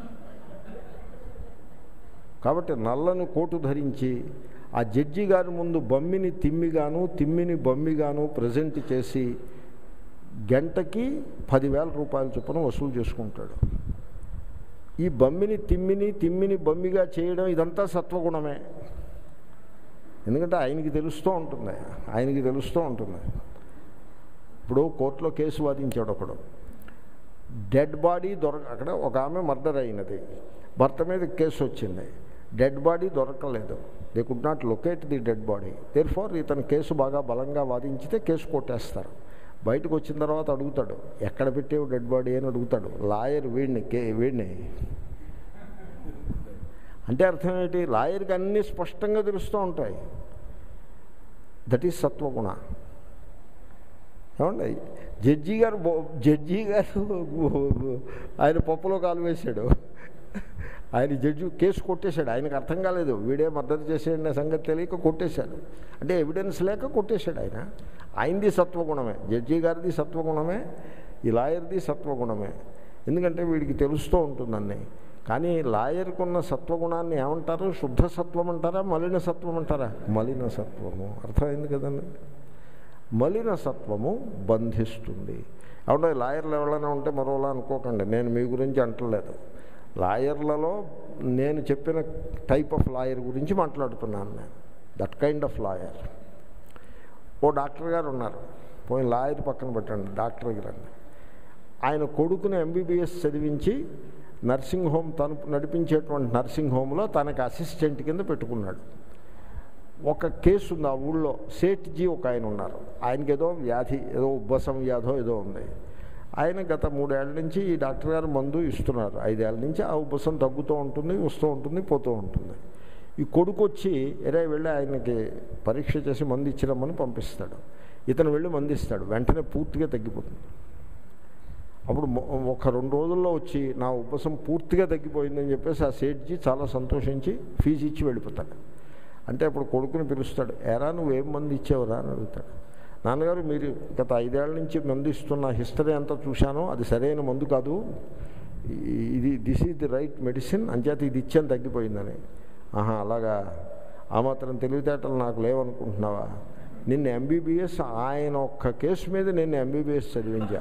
కాబట్టి నల్లని కోటు ధరించి ఆ జడ్జి గారి ముందు బొమ్మిని తిమ్మిగాను తిమ్మిని బొమ్మిగాను ప్రజెంట్ చేసి గంటకి పదివేల రూపాయల చొప్పున వసూలు చేసుకుంటాడు ఈ బొమ్మిని తిమ్మిని తిమ్మిని బొమ్మిగా చేయడం ఇదంతా సత్వగుణమే ఎందుకంటే ఆయనకి తెలుస్తూ ఉంటుంది ఆయనకి తెలుస్తూ ఉంటుంది ఇప్పుడు కోర్టులో కేసు వాదించాడు ఒకడు డెడ్ బాడీ దొరక అక్కడ ఒక ఆమె మర్డర్ అయినది భర్త మీద కేసు వచ్చింది డెడ్ బాడీ దొరకలేదు they could not locate the dead body therefore ఇతను కేసు బాగా బలంగా వాదించితే కేసు కొట్టేస్తారు బయటకు వచ్చిన తర్వాత అడుగుతాడు ఎక్కడ పెట్టేవు డెడ్ బాడీ అని అడుగుతాడు లాయర్ వీడిని కే వీడిని అంటే అర్థం ఏంటి లాయర్కి అన్నీ స్పష్టంగా తెలుస్తూ ఉంటాయి దట్ ఈజ్ సత్వగుణ ఏమండి జడ్జి గారు బో- జడ్జి గారు ఆయన పప్పులో కాలు వేశాడు ఆయన జడ్జి కేసు కొట్టేశాడు ఆయనకు అర్థం కాలేదు వీడే మద్దతు చేసేయన్న సంగతి తెలియక కొట్టేశాడు అంటే ఎవిడెన్స్ లేక కొట్టేశాడు ఆయన ఆయనది సత్వగుణమే జడ్జి గారిది సత్వగుణమే ఈ లాయర్ది సత్వగుణమే ఎందుకంటే వీడికి తెలుస్తూ ఉంటుందన్నీ కానీ లాయర్కు ఉన్న సత్వగుణాన్ని ఏమంటారు శుద్ధ సత్వం అంటారా మలిన సత్వం అంటారా మలిన సత్వము అర్థమైంది కదండి మలిన సత్వము బంధిస్తుంది అవునా లాయర్లు ఎవరైనా ఉంటే మరోలా అనుకోకండి నేను మీ గురించి అంటలేదు లాయర్లలో నేను చెప్పిన టైప్ ఆఫ్ లాయర్ గురించి మాట్లాడుతున్నాను నేను దట్ కైండ్ ఆఫ్ లాయర్ ఓ డాక్టర్ గారు ఉన్నారు పోయి లాయర్ పక్కన పెట్టండి డాక్టర్ గారు ఆయన కొడుకుని ఎంబీబీఎస్ చదివించి నర్సింగ్ హోమ్ తను నడిపించేటువంటి నర్సింగ్ హోమ్లో తనకి అసిస్టెంట్ కింద పెట్టుకున్నాడు ఒక కేసు ఉంది ఆ ఊళ్ళో సేట్జీ ఒక ఆయన ఉన్నారు ఆయనకి ఏదో వ్యాధి ఏదో ఉబ్బసం వ్యాధో ఏదో ఉంది ఆయన గత మూడేళ్ల నుంచి ఈ డాక్టర్ గారు మందు ఇస్తున్నారు ఐదేళ్ల నుంచి ఆ ఉబ్బసం తగ్గుతూ ఉంటుంది వస్తూ ఉంటుంది పోతూ ఉంటుంది ఈ కొడుకు వచ్చి ఎరే వెళ్ళి ఆయనకి పరీక్ష చేసి మందు ఇచ్చిరమ్మని పంపిస్తాడు ఇతను వెళ్ళి మందు ఇస్తాడు వెంటనే పూర్తిగా తగ్గిపోతుంది అప్పుడు మొ- ఒక రెండు రోజుల్లో వచ్చి నా ఉపసం పూర్తిగా తగ్గిపోయిందని చెప్పేసి ఆ సేట్జీ చాలా సంతోషించి ఫీజు ఇచ్చి వెళ్ళిపోతాడు అంటే అప్పుడు కొడుకుని పిలుస్తాడు ఎరా నువ్వేం మంది ఇచ్చావురా అని అడుగుతాడు నాన్నగారు మీరు గత ఐదేళ్ల నుంచి మందు ఇస్తున్న హిస్టరీ అంతా చూశాను అది సరైన మందు కాదు ఈ- ఇది this is the right medicine అంచేత ఇది ఇచ్చాను తగ్గిపోయిందని ఆహా అలాగా ఆ మాత్రం తెలివితేటలు నాకు లేవనుకుంటున్నావా నిన్న ఎంబీబీఎస్ ఆయన ఒక్క కేసు మీద నేను ఎంబీబీఎస్ చదివించా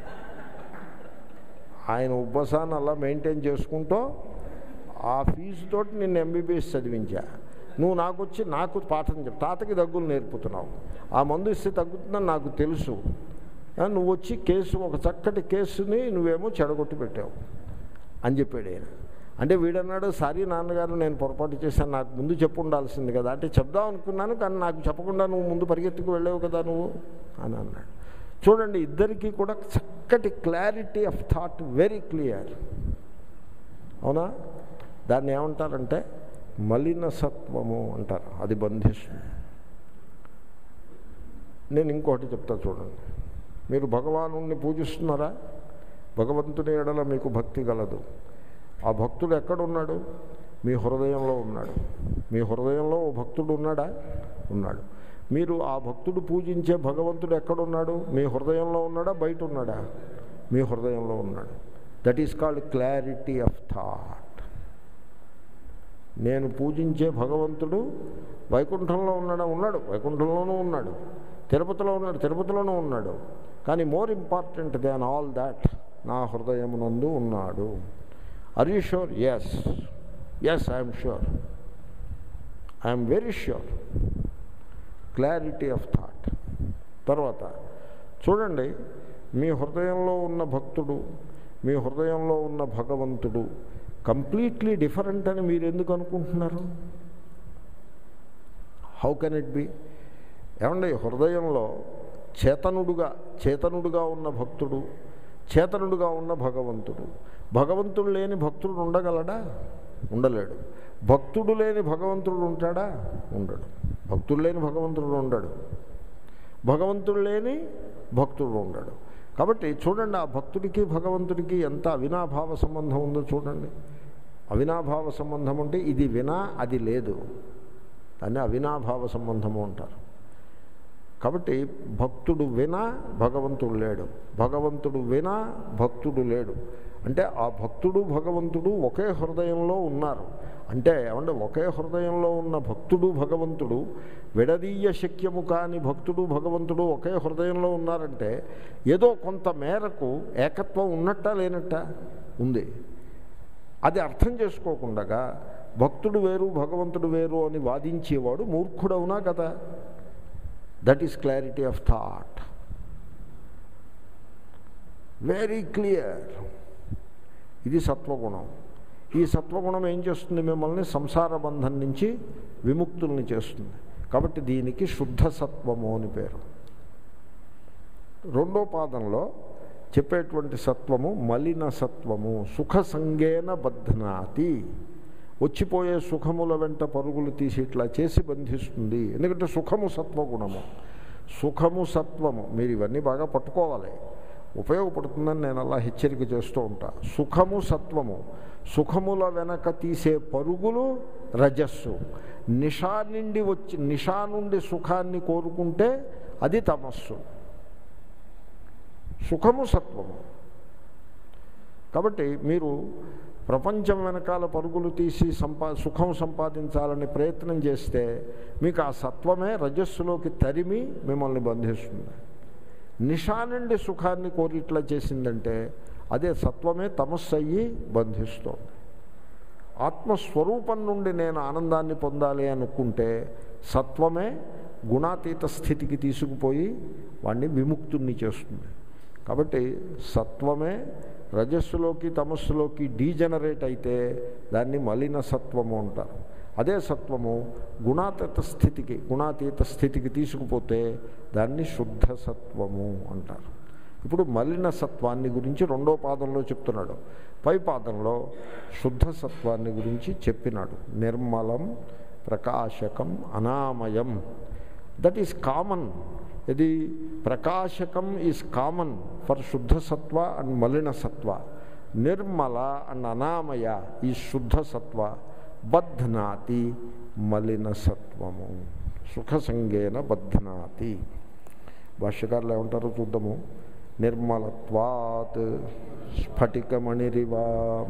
ఆయన ఉపసాన్ని అలా మెయింటైన్ చేసుకుంటూ ఆ ఫీజుతోటి నిన్ను ఎంబీబీఎస్ చదివించా నువ్వు నాకు వచ్చి నాకు పాఠం చెప్పు తాతకి దగ్గులు నేర్పుతున్నావు ఆ మందు ఇస్తే తగ్గుతుందని నాకు తెలుసు ఆ, నువ్వు వచ్చి కేసు ఒక చక్కటి కేసుని నువ్వేమో చెడగొట్టి పెట్టావు అని చెప్పాడు ఆయన అంటే వీడన్నాడు సారీ నాన్నగారు నేను పొరపాటు చేశాను నాకు ముందు చెప్పు ఉండాల్సింది కదా అంటే చెప్దాం అనుకున్నాను కానీ నాకు చెప్పకుండా నువ్వు ముందు పరిగెత్తుకు వెళ్ళావు కదా నువ్వు అని అన్నాడు చూడండి ఇద్దరికీ కూడా చక్కటి clarity of thought very clear అవునా దాన్ని ఏమంటారంటే మలిన సత్వము అంటారు అది బంధిస్తుంది నేను ఇంకోటి చెప్తా చూడండి మీరు భగవాను పూజిస్తున్నారా భగవంతుని ఎడల మీకు భక్తి గలదు ఆ భక్తుడు ఎక్కడున్నాడు మీ హృదయంలో ఉన్నాడు మీ హృదయంలో ఓ భక్తుడు ఉన్నాడా ఉన్నాడు మీరు ఆ భక్తుడు పూజించే భగవంతుడు ఎక్కడున్నాడు మీ హృదయంలో ఉన్నాడా బయట ఉన్నాడా మీ హృదయంలో ఉన్నాడు that is called clarity of thought నేను పూజించే భగవంతుడు వైకుంఠంలో ఉన్నాడా ఉన్నాడు వైకుంఠంలోనూ ఉన్నాడు తిరుపతిలో ఉన్నాడు తిరుపతిలోనూ ఉన్నాడు కానీ more important than all that నా హృదయమునందు ఉన్నాడు are you sure yes yes I'm sure I'm very sure clarity of thought తర్వాత చూడండి మీ హృదయంలో ఉన్న భక్తుడు మీ హృదయంలో ఉన్న భగవంతుడు కంప్లీట్లీ డిఫరెంట్ అని మీరు ఎందుకు అనుకుంటున్నారు హౌ కెన్ ఇట్ బి ఏమండి హృదయంలో చేతనుడుగా చేతనుడుగా ఉన్న భక్తుడు చేతనుడుగా ఉన్న భగవంతుడు భగవంతుడు లేని భక్తుడు ఉండగలడా ఉండలేడు భక్తుడు లేని భగవంతుడు ఉంటాడా ఉండడు భక్తుడు లేని భగవంతుడు ఉండడు భగవంతుడు లేని భక్తుడు ఉండడు కాబట్టి చూడండి ఆ భక్తుడికి భగవంతుడికి ఎంత అవినాభావ సంబంధం ఉందో చూడండి అవినాభావ సంబంధం అంటే ఇది వినా అది లేదు దాన్ని అవినాభావ సంబంధము అంటారు కాబట్టి భక్తుడు వినా భగవంతుడు లేడు భగవంతుడు వినా భక్తుడు లేడు అంటే ఆ భక్తుడు భగవంతుడు ఒకే హృదయంలో ఉన్నారు అంటే ఏమంటే ఒకే హృదయంలో ఉన్న భక్తుడు భగవంతుడు విడదీయ శక్యము కాని భక్తుడు భగవంతుడు ఒకే హృదయంలో ఉన్నారంటే ఏదో కొంత మేరకు ఏకత్వం ఉన్నట్టా లేనట్టా ఉంది అది అర్థం చేసుకోకుండా భక్తుడు వేరు భగవంతుడు వేరు అని వాదించేవాడు మూర్ఖుడవునా కదా that is clarity of thought very clear ఇది సత్వగుణం ఈ సత్వగుణం ఏం చేస్తుంది మిమ్మల్ని సంసార బంధం నుంచి విముక్తుల్ని చేస్తుంది కాబట్టి దీనికి శుద్ధ సత్వము అని పేరు రెండో పాదంలో చెప్పేటువంటి సత్వము మలిన సత్వము సుఖ సంగేన బధ్నాతి వచ్చిపోయే సుఖముల వెంట పరుగులు తీసి ఇట్లా చేసి బంధిస్తుంది ఎందుకంటే సుఖము సత్వగుణము సుఖము సత్వము మీరు ఇవన్నీ బాగా పట్టుకోవాలి ఉపయోగపడుతుందని నేను అలా హెచ్చరిక చేస్తూ ఉంటా సుఖము సత్వము సుఖముల వెనక తీసే పరుగులు రజస్సు నిషా నుండి వచ్చి నిషా నుండి సుఖాన్ని కోరుకుంటే అది తమస్సు సుఖము సత్వము కాబట్టి మీరు ప్రపంచం వెనకాల పరుగులు తీసి సంపా సుఖం సంపాదించాలని ప్రయత్నం చేస్తే మీకు ఆ సత్వమే రజస్సులోకి తరిమి మిమ్మల్ని బంధిస్తుంది నిషా నుండి సుఖాన్ని కోరిట్లా చేసిందంటే అదే సత్వమే తమస్సు అయ్యి బంధిస్తోంది ఆత్మస్వరూపం నుండి నేను ఆనందాన్ని పొందాలి అనుకుంటే సత్వమే గుణాతీత స్థితికి తీసుకుపోయి వాడిని విముక్తుణ్ణి చేస్తుంది కాబట్టి సత్వమే రజస్సులోకి తమస్సులోకి డీజనరేట్ అయితే దాన్ని మలిన సత్వము అంటారు అదే సత్వము గుణాతీత స్థితికి గుణాతీత స్థితికి తీసుకుపోతే దాన్ని శుద్ధ సత్వము అంటారు ఇప్పుడు మలిన సత్వాన్ని గురించి రెండో పాదంలో చెప్తున్నాడు పై పాదంలో శుద్ధ సత్వాన్ని గురించి చెప్పినాడు నిర్మలం ప్రకాశకం అనామయం దట్ ఈస్ కామన్ ఇది ప్రకాశకం ఈజ్ కామన్ ఫర్ శుద్ధ సత్వ అండ్ మలిన సత్వ నిర్మల అండ్ అనామయ ఈ శుద్ధ సత్వ బధ్నాతి మలిన సత్వము సుఖ సంగేన బధ్నాతి భాష్యకారులు ఏమంటారో చూద్దాము నిర్మలత్వాత్ స్ఫటికమణిరివా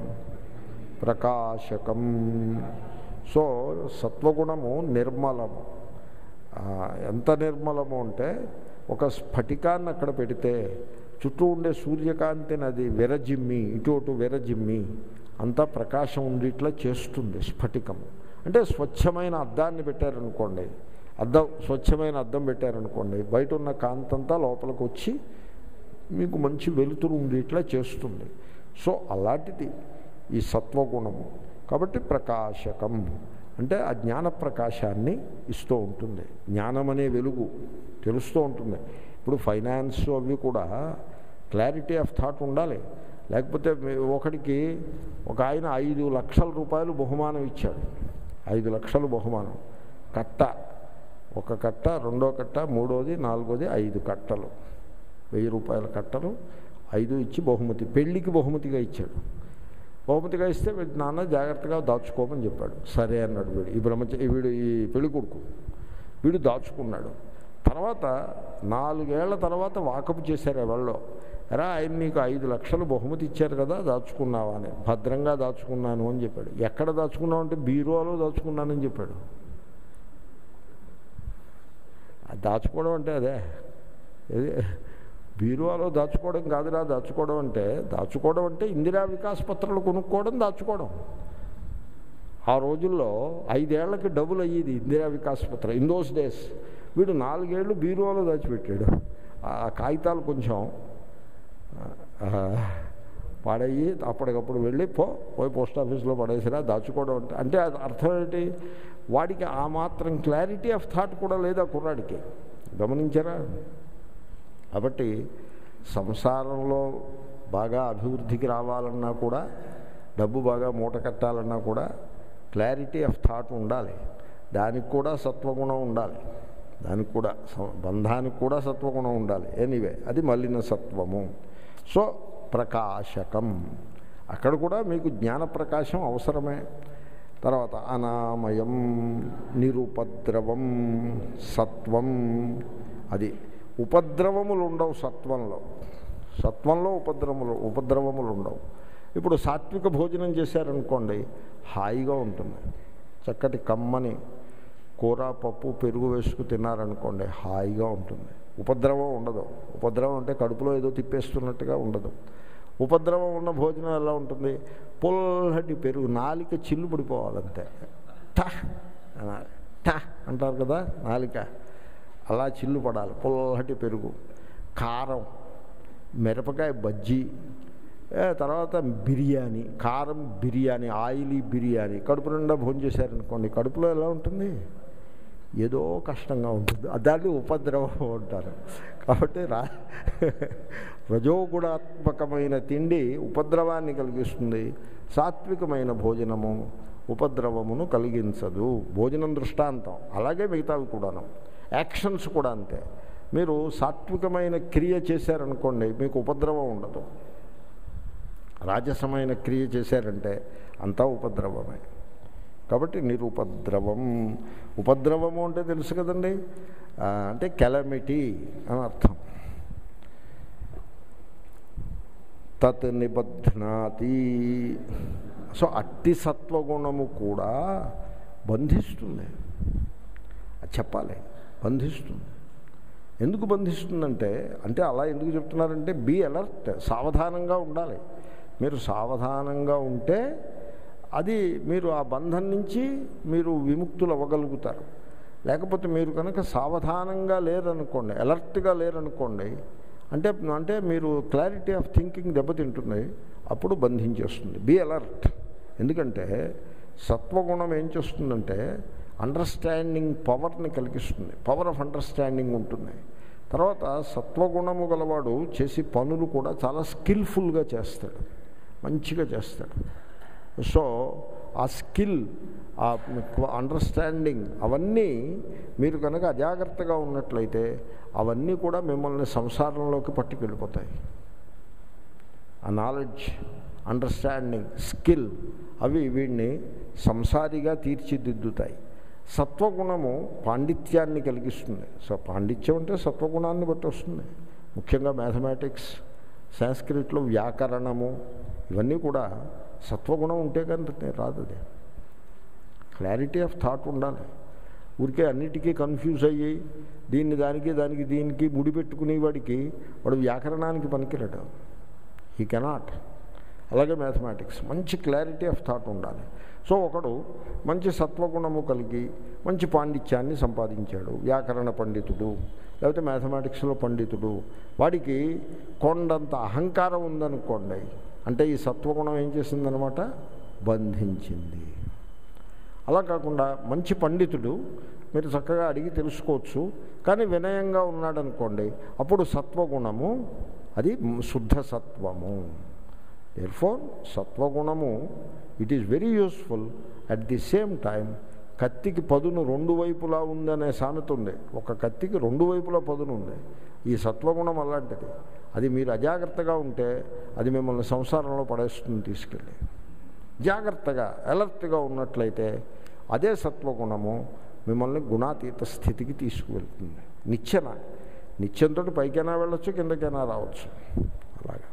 ప్రకాశకం సో సత్వగుణము నిర్మలము ఎంత నిర్మలము అంటే ఒక స్ఫటికాన్ని అక్కడ పెడితే చుట్టూ ఉండే సూర్యకాంతిని అది విరజిమ్మి ఇటు అటు విరజిమ్మి అంతా ప్రకాశం ఉండేట్లా చేస్తుంది స్ఫటికము అంటే స్వచ్ఛమైన అద్దాన్ని పెట్టారనుకోండి అద్దం స్వచ్ఛమైన అద్దం పెట్టారనుకోండి బయట ఉన్న కాంతంతా లోపలికి వచ్చి మీకు మంచి వెలుతురు ఉండేట్లా చేస్తుంది సో అలాంటిది ఈ సత్వగుణము కాబట్టి ప్రకాశకం అంటే ఆ జ్ఞాన ప్రకాశాన్ని ఇస్తూ ఉంటుంది జ్ఞానం అనే వెలుగు తెలుస్తూ ఉంటుంది ఇప్పుడు ఫైనాన్స్ అవి కూడా క్లారిటీ ఆఫ్ థాట్ ఉండాలి లేకపోతే ఒకడికి ఒక ఆయన ఐదు లక్షల రూపాయలు బహుమానం ఇచ్చాడు ఐదు లక్షలు బహుమానం కట్ట ఒక కట్ట రెండో కట్ట మూడోది నాలుగోది ఐదు కట్టలు వెయ్యి రూపాయల కట్టలు ఐదు ఇచ్చి బహుమతి పెళ్లికి బహుమతిగా ఇచ్చాడు బహుమతిగా ఇస్తే వీడు నాన్న జాగ్రత్తగా దాచుకోమని చెప్పాడు సరే అన్నాడు వీడు ఈ బ్రహ్మచ వీడు ఈ పెళ్లి కొడుకు వీడు దాచుకున్నాడు తర్వాత నాలుగేళ్ల తర్వాత వాకపు చేశారు ఎవరిలో ఎరా ఆయన నీకు ఐదు లక్షలు బహుమతి ఇచ్చారు కదా దాచుకున్నావా అని భద్రంగా దాచుకున్నాను అని చెప్పాడు ఎక్కడ దాచుకున్నావు అంటే బీరువాలో దాచుకున్నానని చెప్పాడు దాచుకోవడం అంటే అదే ఇది బీరువాలో దాచుకోవడం కాదురా దాచుకోవడం అంటే దాచుకోవడం అంటే ఇందిరా వికాస్ పత్రాలు కొనుక్కోవడం దాచుకోవడం ఆ రోజుల్లో ఐదేళ్లకి డబుల్ అయ్యేది ఇందిరా వికాస్ పత్రం ఇన్ దోస్ డేస్ వీడు నాలుగేళ్ళు బీరువాలో దాచిపెట్టాడు ఆ కాగితాలు కొంచెం పాడయ్యి అప్పటికప్పుడు వెళ్ళి పో పోయి పోస్ట్ ఆఫీస్లో పడేసిరా దాచుకోవడం అంటే అంటే అది అర్థం ఏంటి వాడికి ఆ మాత్రం క్లారిటీ ఆఫ్ థాట్ కూడా లేదా కుర్రాడికి గమనించారా కాబట్టి సంసారంలో బాగా అభివృద్ధికి రావాలన్నా కూడా డబ్బు బాగా మూట కట్టాలన్నా కూడా క్లారిటీ ఆఫ్ థాట్ ఉండాలి దానికి కూడా సత్వగుణం ఉండాలి దానికి కూడా స- బంధానికి కూడా సత్వగుణం ఉండాలి ఎనీవే అది మలిన సత్వము సో ప్రకాశకం అక్కడ కూడా మీకు జ్ఞాన ప్రకాశం అవసరమే తర్వాత అనామయం నిరుపద్రవం సత్వం అది ఉపద్రవములు ఉండవు సత్వంలో సత్వంలో ఉపద్రవములు ఉపద్రవములు ఉండవు ఇప్పుడు సాత్విక భోజనం చేశారనుకోండి హాయిగా ఉంటుంది చక్కటి కమ్మని కూర పప్పు పెరుగు వేసుకు తిన్నారనుకోండి హాయిగా ఉంటుంది ఉపద్రవం ఉండదు ఉపద్రవం అంటే కడుపులో ఏదో తిప్పేస్తున్నట్టుగా ఉండదు ఉపద్రవం ఉన్న భోజనం ఎలా ఉంటుంది పుల్లటి పెరుగు నాలిక చిల్లు పడిపోవాలంతే ట అనాలి. ట అంటారు కదా నాలిక అలా చిల్లు పడాలి పుల్లటి పెరుగు కారం మిరపకాయ బజ్జీ ఏ, తర్వాత బిర్యానీ కారం బిర్యానీ ఆయిలీ బిర్యానీ కడుపు నిండా భోజనం చేశారనుకోండి కడుపులో ఎలా ఉంటుంది ఏదో కష్టంగా ఉంటుంది దాన్ని ఉపద్రవం అంటారు కాబట్టి రా రజోగుణాత్మకమైన తిండి ఉపద్రవాన్ని కలిగిస్తుంది సాత్వికమైన భోజనము ఉపద్రవమును కలిగించదు భోజనం దృష్టాంతం అలాగే మిగతావి కూడాను యాక్షన్స్ కూడా అంతే మీరు సాత్వికమైన క్రియ చేశారనుకోండి మీకు ఉపద్రవం ఉండదు రాజసమైన క్రియ చేశారంటే అంతా ఉపద్రవమే కాబట్టి నిరుపద్రవం ఉపద్రవము అంటే తెలుసు కదండి ఆ, అంటే కెలమిటీ అని అర్థం తత్ నిబధ్నాతి సో అట్టి సత్వగుణము కూడా బంధిస్తుంది అది చెప్పాలి బంధిస్తుంది ఎందుకు బంధిస్తుందంటే అంటే అలా ఎందుకు చెప్తున్నారంటే బీ అలర్ట్ సావధానంగా ఉండాలి మీరు సావధానంగా ఉంటే అది మీరు ఆ బంధం నుంచి మీరు విముక్తులు అవ్వగలుగుతారు లేకపోతే మీరు కనుక సావధానంగా లేరనుకోండి అలర్ట్గా లేరనుకోండి అంటే అంటే మీరు క్లారిటీ ఆఫ్ థింకింగ్ దెబ్బతింటుంది అప్పుడు బంధించేస్తుంది బీ అలర్ట్ ఎందుకంటే సత్వగుణం ఏం చేస్తుందంటే అండర్స్టాండింగ్ పవర్ని కలిగిస్తుంది పవర్ ఆఫ్ అండర్స్టాండింగ్ ఉంటుంది తర్వాత సత్వగుణము గలవాడు చేసి పనులు కూడా చాలా స్కిల్ఫుల్గా చేస్తాడు మంచిగా చేస్తాడు సో ఆ స్కిల్ ఆ అండర్స్టాండింగ్ అవన్నీ మీరు కనుక అజాగ్రత్తగా ఉన్నట్లయితే అవన్నీ కూడా మిమ్మల్ని సంసారంలోకి పట్టుకెళ్ళిపోతాయి ఆ నాలెడ్జ్ అండర్స్టాండింగ్ స్కిల్ అవి వీడిని సంసారిగా తీర్చిదిద్దుతాయి సత్వగుణము పాండిత్యాన్ని కలిగిస్తుంది సో పాండిత్యం అంటే సత్వగుణాన్ని బట్టి వస్తుంది ముఖ్యంగా మ్యాథమెటిక్స్ సంస్కృతిలో వ్యాకరణము ఇవన్నీ కూడా సత్వగుణం ఉంటే కానీ రాదు అది క్లారిటీ ఆఫ్ థాట్ ఉండాలి ఊరికే అన్నిటికీ కన్ఫ్యూజ్ అయ్యి దీన్ని దానికి దానికి దీనికి ముడిపెట్టుకునే వాడికి వాడు వ్యాకరణానికి పనికిరాడు హీ కెనాట్ అలాగే మ్యాథమెటిక్స్ మంచి క్లారిటీ ఆఫ్ థాట్ ఉండాలి సో ఒకడు మంచి సత్వగుణము కలిగి మంచి పాండిత్యాన్ని సంపాదించాడు వ్యాకరణ పండితుడు లేకపోతే మ్యాథమెటిక్స్లో పండితుడు వాడికి కొండంత అహంకారం ఉందనుకోండి అంటే ఈ సత్వగుణం ఏం చేసిందనమాట బంధించింది అలా కాకుండా మంచి పండితుడు మీరు చక్కగా అడిగి తెలుసుకోవచ్చు కానీ వినయంగా ఉన్నాడనుకోండి అప్పుడు సత్వగుణము అది శుద్ధ సత్వము ఎర్ఫోర్ సత్వగుణము it is very useful at the same time కత్తికి పదును రెండు వైపులా ఉందనే సామెత ఉంది ఒక కత్తికి రెండు వైపులా పదును ఉంది ఈ సత్వగుణం అలాంటిది అది మీరు అజాగ్రత్తగా ఉంటే అది మిమ్మల్ని సంసారంలో పడేస్తుంది తీసుకెళ్ళి జాగ్రత్తగా అలర్ట్గా ఉన్నట్లయితే అదే సత్వగుణము మిమ్మల్ని గుణాతీత స్థితికి తీసుకువెళ్తుంది నిచ్చెన నిత్యంతో పైకైనా వెళ్ళొచ్చు కిందకైనా రావచ్చు అలాగా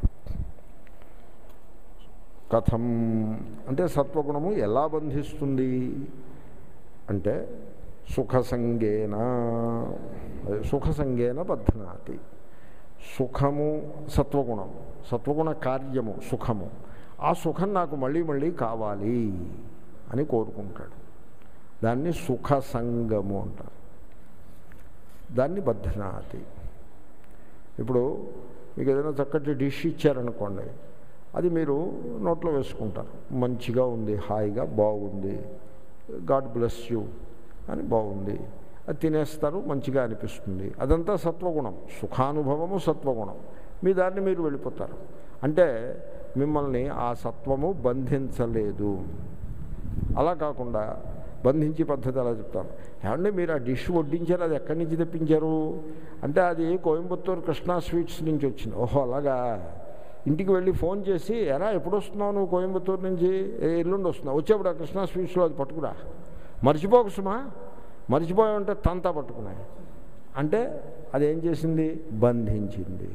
కథం అంటే సత్వగుణము ఎలా బంధిస్తుంది అంటే సుఖసంగేన అదే సుఖసంగేన బధ్నాతి సుఖము సత్వగుణం సత్వగుణ కార్యము సుఖము ఆ సుఖం నాకు మళ్ళీ మళ్ళీ కావాలి అని కోరుకుంటాడు దాన్ని సుఖ సంగము అంటారు దాన్ని బధ్నాతి ఇప్పుడు మీకు ఏదైనా చక్కటి డిష్ ఇచ్చారనుకోండి అది మీరు నోట్లో వేసుకుంటారు మంచిగా ఉంది హాయిగా బాగుంది గాడ్ బ్లెస్ యూ అని బాగుంది అది తినేస్తారు మంచిగా అనిపిస్తుంది అదంతా సత్వగుణం సుఖానుభవము సత్వగుణం మీ దాన్ని మీరు వెళ్ళిపోతారు అంటే మిమ్మల్ని ఆ సత్వము బంధించలేదు అలా కాకుండా బంధించి పద్ధతి అలా చెప్తాను ఏమంటే మీరు ఆ డిష్ వడ్డించారు అది ఎక్కడి నుంచి తెప్పించారు అంటే అది కోయంబత్తూరు కృష్ణా స్వీట్స్ నుంచి వచ్చింది ఓహో అలాగా ఇంటికి వెళ్ళి ఫోన్ చేసి ఎరా ఎప్పుడు వస్తున్నావు నువ్వు కోయంబత్తూరు నుంచి "ఏ, ఎల్లుండి వస్తున్నావు వచ్చేప్పుడు ఆ కృష్ణా స్వీట్స్లో అది పట్టుకురా మర్చిపోకు సుమా మర్చిపోయామంటే తంతా పట్టుకున్నాయి అంటే అదేం చేసింది బంధించింది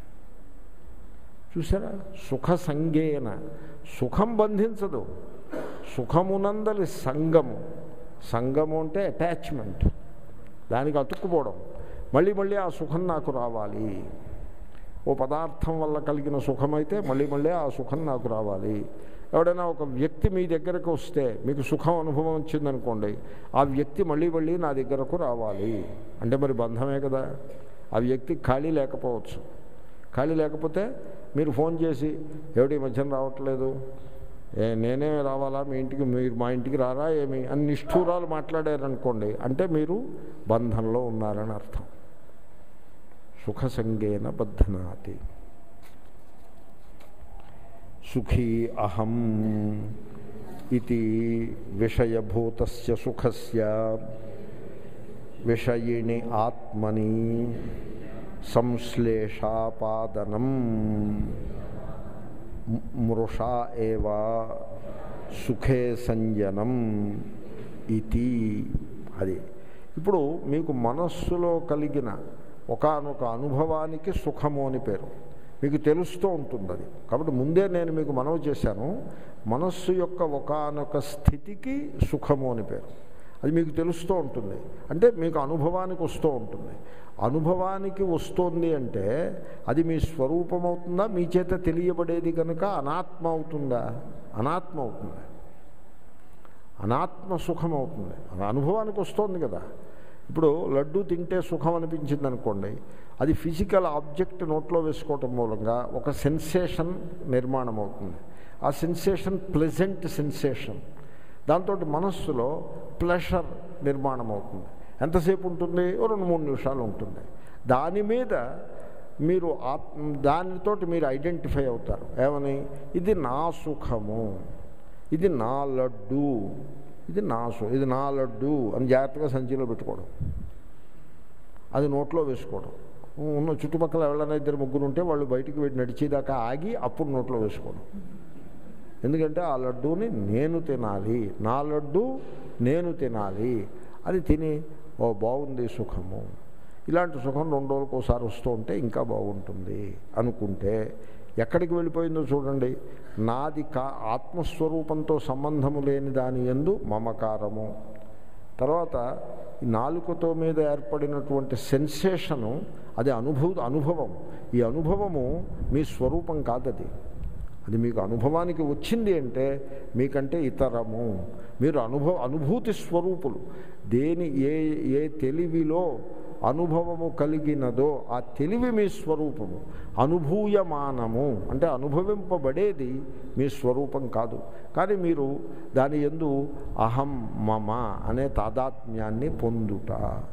చూసారా సుఖ సంగేన సుఖం బంధించదు సుఖమునందలి సంగము సంగము అంటే అటాచ్మెంట్ దానికి అతుక్కుపోవడం మళ్ళీ మళ్ళీ ఆ సుఖం నాకు రావాలి ఓ పదార్థం వల్ల కలిగిన సుఖమైతే మళ్ళీ మళ్ళీ ఆ సుఖం నాకు రావాలి ఎవడైనా ఒక వ్యక్తి మీ దగ్గరకు వస్తే మీకు సుఖం అనుభవం వచ్చిందనుకోండి ఆ వ్యక్తి మళ్ళీ మళ్ళీ నా దగ్గరకు రావాలి అంటే మరి బంధమే కదా ఆ వ్యక్తి ఖాళీ లేకపోవచ్చు ఖాళీ లేకపోతే మీరు ఫోన్ చేసి ఏమిటి ఈ మధ్యన రావట్లేదు ఏ నేనే రావాలా మీ ఇంటికి మీరు మా ఇంటికి రారా ఏమి అని నిష్ఠూరాలు మాట్లాడారనుకోండి అంటే మీరు బంధంలో ఉన్నారని అర్థం సుఖసంగేన బద్ధనాతి సుఖీ అహం ఇది విషయభూత సుఖస్య విషయిణి ఆత్మని సంశ్లేషాపాదనం మ్- మృషా ఏవ సుఖే సంజనం ఇది అది ఇప్పుడు మీకు మనస్సులో కలిగిన ఒకానొక అనుభవానికి సుఖము అని పేరు మీకు తెలుస్తూ ఉంటుంది అది కాబట్టి ముందే నేను మీకు మనవి చేశాను మనస్సు యొక్క ఒకానొక స్థితికి సుఖము అని పేరు అది మీకు తెలుస్తూ ఉంటుంది అంటే మీకు అనుభవానికి వస్తూ ఉంటుంది అనుభవానికి వస్తుంది అంటే అది మీ స్వరూపం అవుతుందా మీ చేత తెలియబడేది కనుక అనాత్మ అవుతుందా అనాత్మ అవుతుంది అనాత్మ సుఖం అవుతుంది అది అనుభవానికి వస్తుంది కదా ఇప్పుడు లడ్డు తింటే సుఖం అనిపించింది అనుకోండి అది ఫిజికల్ ఆబ్జెక్ట్ నోట్లో వేసుకోవటం మూలంగా ఒక సెన్సేషన్ నిర్మాణం అవుతుంది ఆ సెన్సేషన్ ప్లెజెంట్ సెన్సేషన్ దాంతో మనస్సులో ప్లెషర్ నిర్మాణం అవుతుంది ఎంతసేపు ఉంటుంది ఓ రెండు మూడు నిమిషాలు ఉంటుంది దాని మీద మీరు ఆత్మ దానితోటి మీరు ఐడెంటిఫై అవుతారు ఏమని ఇది నా సుఖము ఇది నా లడ్డు ఇది నా సు ఇది నా లడ్డు అని జాగ్రత్తగా సంచిలో పెట్టుకోవడం అది నోట్లో వేసుకోవడం ఉన్న చుట్టుపక్కల ఎవరైనా ఇద్దరు ముగ్గురు ఉంటే వాళ్ళు బయటికి వెళ్ళి నడిచేదాకా ఆగి అప్పుడు నోట్లో వేసుకోవడం ఎందుకంటే ఆ లడ్డూని నేను తినాలి నా లడ్డు నేను తినాలి అది తిని ఓ బాగుంది సుఖము ఇలాంటి సుఖం రెండు రోజులకు ఒకసారి వస్తూ ఉంటే ఇంకా బాగుంటుంది అనుకుంటే ఎక్కడికి వెళ్ళిపోయిందో చూడండి నాది కా ఆత్మస్వరూపంతో సంబంధము లేని దాని ఎందు మమకారము తర్వాత ఈ నాలుకతో మీద ఏర్పడినటువంటి సెన్సేషను అది అనుభవ అనుభవం ఈ అనుభవము మీ స్వరూపం కాదది అది మీకు అనుభవానికి వచ్చింది అంటే మీకంటే ఇతరము మీరు అనుభవ అనుభూతి స్వరూపులు దేని ఏ ఏ తెలివిలో అనుభవము కలిగినదో ఆ తెలివి మీ స్వరూపము అనుభూయమానము అంటే అనుభవింపబడేది మీ స్వరూపం కాదు కానీ మీరు దాని ఎందు అహం మమ అనే తాదాత్మ్యాన్ని పొందుట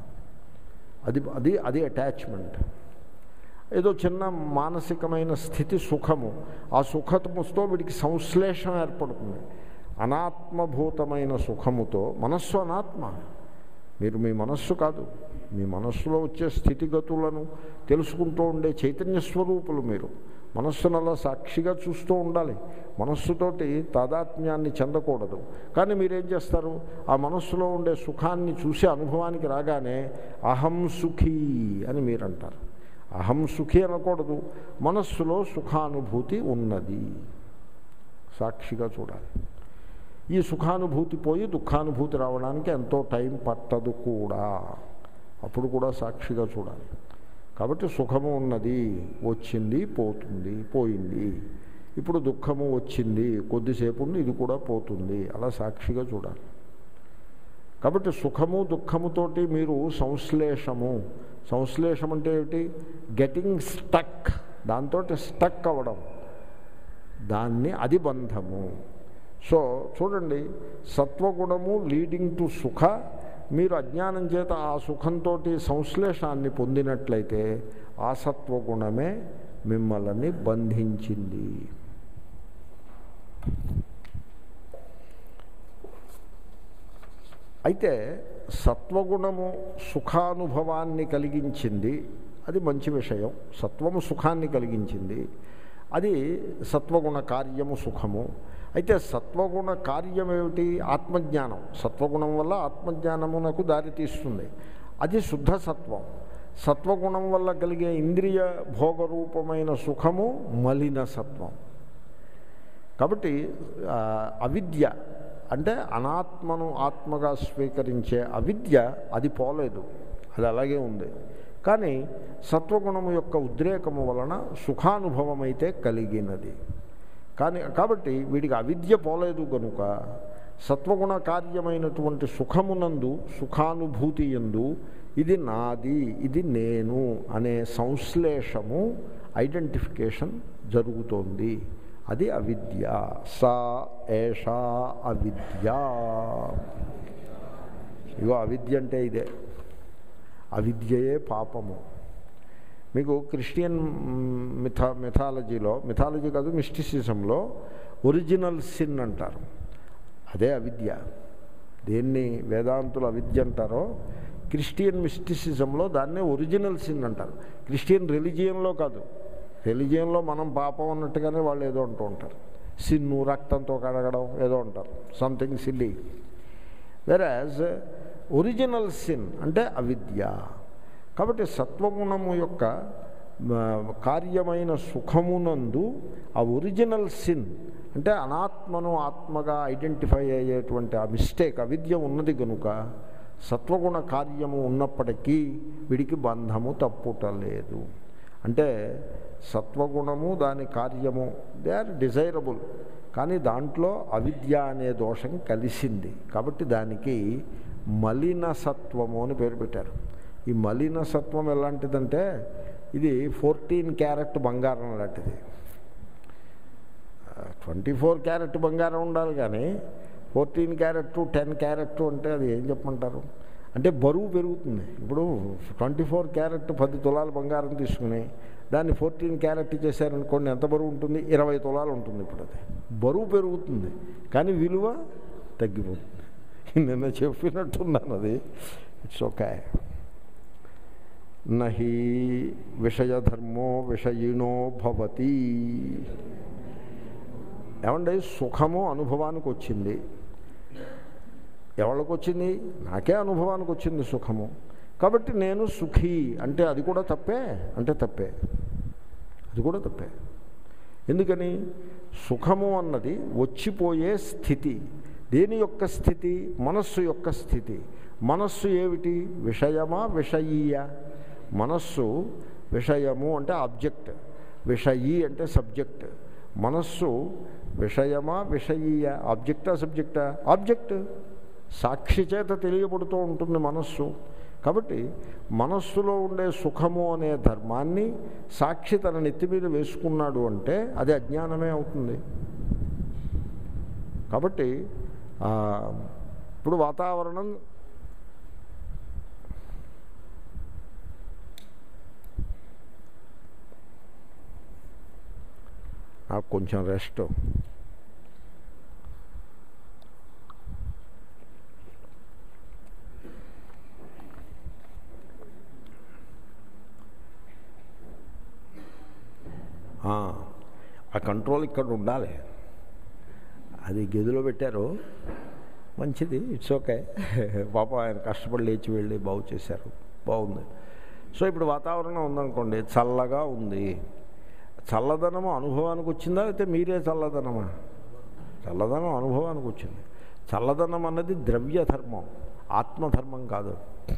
అది అది అది అటాచ్మెంట్ ఏదో చిన్న మానసికమైన స్థితి సుఖము ఆ సుఖముతో వీడికి సంశ్లేషం ఏర్పడుతుంది అనాత్మభూతమైన సుఖముతో మనస్సు అనాత్మ మీరు మీ మనస్సు కాదు మీ మనస్సులో వచ్చే స్థితిగతులను తెలుసుకుంటూ ఉండే చైతన్య స్వరూపులు మీరు మనస్సును అలా సాక్షిగా చూస్తూ ఉండాలి మనస్సుతోటి తాదాత్మ్యాన్ని చెందకూడదు కానీ మీరేం చేస్తారు ఆ మనస్సులో ఉండే సుఖాన్ని చూసి అనుభవానికి రాగానే అహం సుఖీ అని మీరు అంటారు అహం సుఖీ అనకూడదు మనస్సులో సుఖానుభూతి ఉన్నది సాక్షిగా చూడాలి ఈ సుఖానుభూతి పోయి దుఃఖానుభూతి రావడానికి ఎంతో టైం పట్టదు కూడా అప్పుడు కూడా సాక్షిగా చూడాలి కాబట్టి సుఖము ఉన్నది వచ్చింది పోతుంది పోయింది ఇప్పుడు దుఃఖము వచ్చింది కొద్దిసేపు ఉండి ఇది కూడా పోతుంది అలా సాక్షిగా చూడాలి కాబట్టి సుఖము దుఃఖముతోటి మీరు సంశ్లేషము సంశ్లేషం అంటే ఏమిటి గెటింగ్ స్టక్ దాంతో స్టక్ అవ్వడం దాన్ని అది బంధము సో చూడండి సత్వగుణము లీడింగ్ టు సుఖ మీరు అజ్ఞానం చేత ఆ సుఖంతో సంశ్లేషాన్ని పొందినట్లయితే ఆ సత్వగుణమే మిమ్మల్ని బంధించింది అయితే సత్వగుణము సుఖానుభవాన్ని కలిగించింది అది మంచి విషయం సత్వము సుఖాన్ని కలిగించింది అది సత్వగుణ కార్యము సుఖము అయితే సత్వగుణ కార్యం ఏమిటి ఆత్మజ్ఞానం సత్వగుణం వల్ల ఆత్మజ్ఞానమునకు దారి తీస్తుంది అది శుద్ధ సత్వం సత్వగుణం వల్ల కలిగే ఇంద్రియ భోగరూపమైన సుఖము మలిన సత్వం కాబట్టి ఆ, అవిద్య అంటే అనాత్మను ఆత్మగా స్వీకరించే అవిద్య అది పోలేదు అది అలాగే ఉంది కానీ సత్వగుణము యొక్క ఉద్రేకము వలన సుఖానుభవం అయితే కలిగినది కానీ కాబట్టి వీడికి అవిద్య పోలేదు కనుక సత్వగుణ కార్యమైనటువంటి సుఖమునందు సుఖానుభూతి ఎందు ఇది నాది ఇది నేను అనే సంశ్లేషము ఐడెంటిఫికేషన్ జరుగుతోంది అది అవిద్య సా ఏషా అవిద్య ఇగో అవిద్య అంటే ఇదే అవిద్యయే పాపము మీకు క్రిస్టియన్ మిథా మిథాలజీలో మిథాలజీ కాదు మిస్టిసిజంలో ఒరిజినల్ సిన్ అంటారు అదే అవిద్య దేన్ని వేదాంతులు అవిద్య అంటారో క్రిస్టియన్ మిస్టిసిజంలో దాన్నే ఒరిజినల్ సిన్ అంటారు క్రిస్టియన్ రిలిజియన్లో కాదు రిలిజియన్లో మనం పాపం అన్నట్టుగానే వాళ్ళు ఏదో అంటూ ఉంటారు సిన్ను రక్తంతో కడగడం ఏదో అంటారు something silly whereas original sin అంటే అవిద్య కాబట్టి సత్వగుణము యొక్క ఆ, కార్యమైన సుఖమునందు ఆ ఒరిజినల్ సిన్ అంటే అనాత్మను ఆత్మగా ఐడెంటిఫై అయ్యేటువంటి ఆ మిస్టేక్ అవిద్య ఉన్నది కనుక సత్వగుణ కార్యము ఉన్నప్పటికీ వీడికి బంధము తప్పుటలేదు అంటే సత్వగుణము దాని కార్యము దే ఆర్ డిజైరబుల్ కానీ దాంట్లో అవిద్య అనే దోషం కలిసింది కాబట్టి దానికి మలిన సత్వము అని పేరు పెట్టారు ఈ మలిన సత్వం ఎలాంటిదంటే ఇది ఫోర్టీన్ క్యారెట్ బంగారం లాంటిది ట్వంటీ ఫోర్ క్యారెట్ బంగారం ఉండాలి కానీ ఫోర్టీన్ క్యారెట్ టెన్ క్యారెట్ అంటే అది ఏం చెప్పమంటారు అంటే బరువు పెరుగుతుంది ఇప్పుడు ట్వంటీ ఫోర్ క్యారెట్ పది తులాల బంగారం తీసుకుని దాన్ని ఫోర్టీన్ క్యారెట్ చేశారనుకోండి ఎంత బరువు ఉంటుంది ఇరవై తులాలు ఉంటుంది ఇప్పుడు అది బరువు పెరుగుతుంది కానీ విలువ తగ్గిపోతుంది నిన్న చెప్పినట్టున్నాను అది ఇట్స్ ఓకే నహి విషయధర్మో విషయిణో భవతి ఏమండి సుఖము అనుభవానికి వచ్చింది ఎవరికి వచ్చింది నాకే అనుభవానికి వచ్చింది సుఖము కాబట్టి నేను సుఖీ అంటే అది కూడా తప్పే అంటే తప్పే అది కూడా తప్పే ఎందుకని సుఖము అన్నది వచ్చిపోయే స్థితి దేని యొక్క స్థితి మనస్సు యొక్క స్థితి మనస్సు ఏమిటి విషయమా విషయీయ మనస్సు విషయము అంటే ఆబ్జెక్ట్ విషయీ అంటే సబ్జెక్ట్ మనస్సు విషయమా విషయీయ ఆబ్జెక్టా సబ్జెక్టా ఆబ్జెక్ట్ సాక్షి చేత తెలియబడుతూ ఉంటుంది మనస్సు కాబట్టి మనస్సులో ఉండే సుఖము అనే ధర్మాన్ని సాక్షి తన నెత్తి మీద వేసుకున్నాడు అంటే అది అజ్ఞానమే అవుతుంది కాబట్టి ఆ, ఇప్పుడు వాతావరణం నాకు కొంచెం రెస్ట్ ఆ, ఆ కంట్రోల్ ఇక్కడ ఉండాలి అది గదిలో పెట్టారు మంచిది ఇట్స్ ఓకే పాప ఆయన కష్టపడి లేచి వెళ్ళి బాగు చేశారు బాగుంది సో ఇప్పుడు వాతావరణం ఉందనుకోండి చల్లగా ఉంది చల్లదనము అనుభవానికి వచ్చిందా లేకపోతే మీరే చల్లదనమా చల్లదనం అనుభవానికి వచ్చింది చల్లదనం అన్నది ద్రవ్య ధర్మం ఆత్మధర్మం కాదు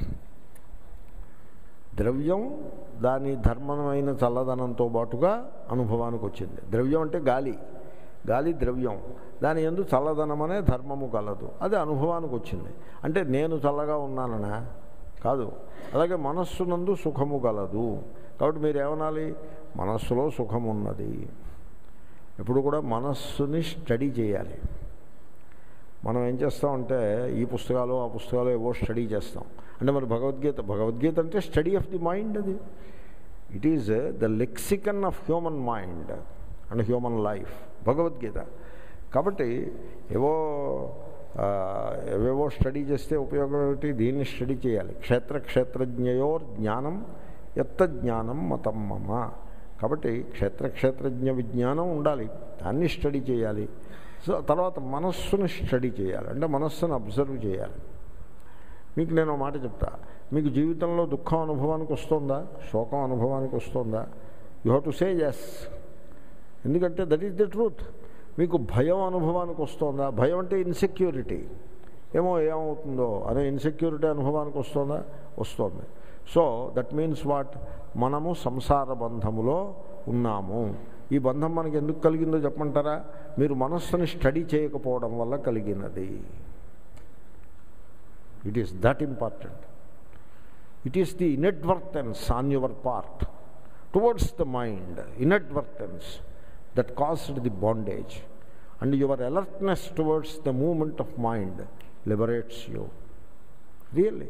ద్రవ్యం దాని ధర్మమైన చల్లదనంతో పాటుగా అనుభవానికి వచ్చింది ద్రవ్యం అంటే గాలి గాలి ద్రవ్యం దాని ఎందు చల్లదనం అనే ధర్మము కలదు అది అనుభవానికి వచ్చింది అంటే నేను చల్లగా ఉన్నాననా కాదు అలాగే మనస్సునందు సుఖము గలదు కాబట్టి మీరు ఏమనాలి మనస్సులో సుఖం ఉన్నది ఎప్పుడు కూడా మనస్సుని స్టడీ చేయాలి మనం ఏం చేస్తామంటే ఈ పుస్తకాలు ఆ పుస్తకాలు ఏవో స్టడీ చేస్తాం అంటే మరి భగవద్గీత భగవద్గీత అంటే స్టడీ ఆఫ్ ది మైండ్ అది it is the lexicon of human mind and human life Bhagavad Gita కాబట్టి ఏవో ఆ, ఏవేవో స్టడీ చేస్తే ఉపయోగం ఏమిటి దీన్ని స్టడీ చేయాలి క్షేత్ర క్షేత్రజ్ఞయోర్ జ్ఞానం ఎత్త జ్ఞానం మతం మమ కాబట్టి క్షేత్ర క్షేత్రజ్ఞ విజ్ఞానం ఉండాలి దాన్ని స్టడీ చేయాలి సో తర్వాత మనస్సును స్టడీ చేయాలి అంటే మనస్సును అబ్జర్వ్ చేయాలి మీకు నేను ఒక మాట చెప్తా మీకు జీవితంలో దుఃఖం అనుభవానికి వస్తుందా శోకం అనుభవానికి వస్తుందా you have to say yes ఎందుకంటే దట్ ఈస్ ద ట్రూత్ మీకు భయం అనుభవానికి వస్తుందా భయం అంటే ఇన్సెక్యూరిటీ ఏమో ఏమవుతుందో అనే ఇన్సెక్యూరిటీ అనుభవానికి వస్తుందా వస్తుంది సో దట్ మీన్స్ వాట్ మనము సంసార బంధములో ఉన్నాము ఈ బంధం మనకి ఎందుకు కలిగిందో చెప్పమంటారా మీరు మనస్సుని స్టడీ చేయకపోవడం వల్ల కలిగినది it is that important it is the inadvertence on your part towards the mind inadvertence that caused the bondage and your alertness towards the moment of mind liberates you really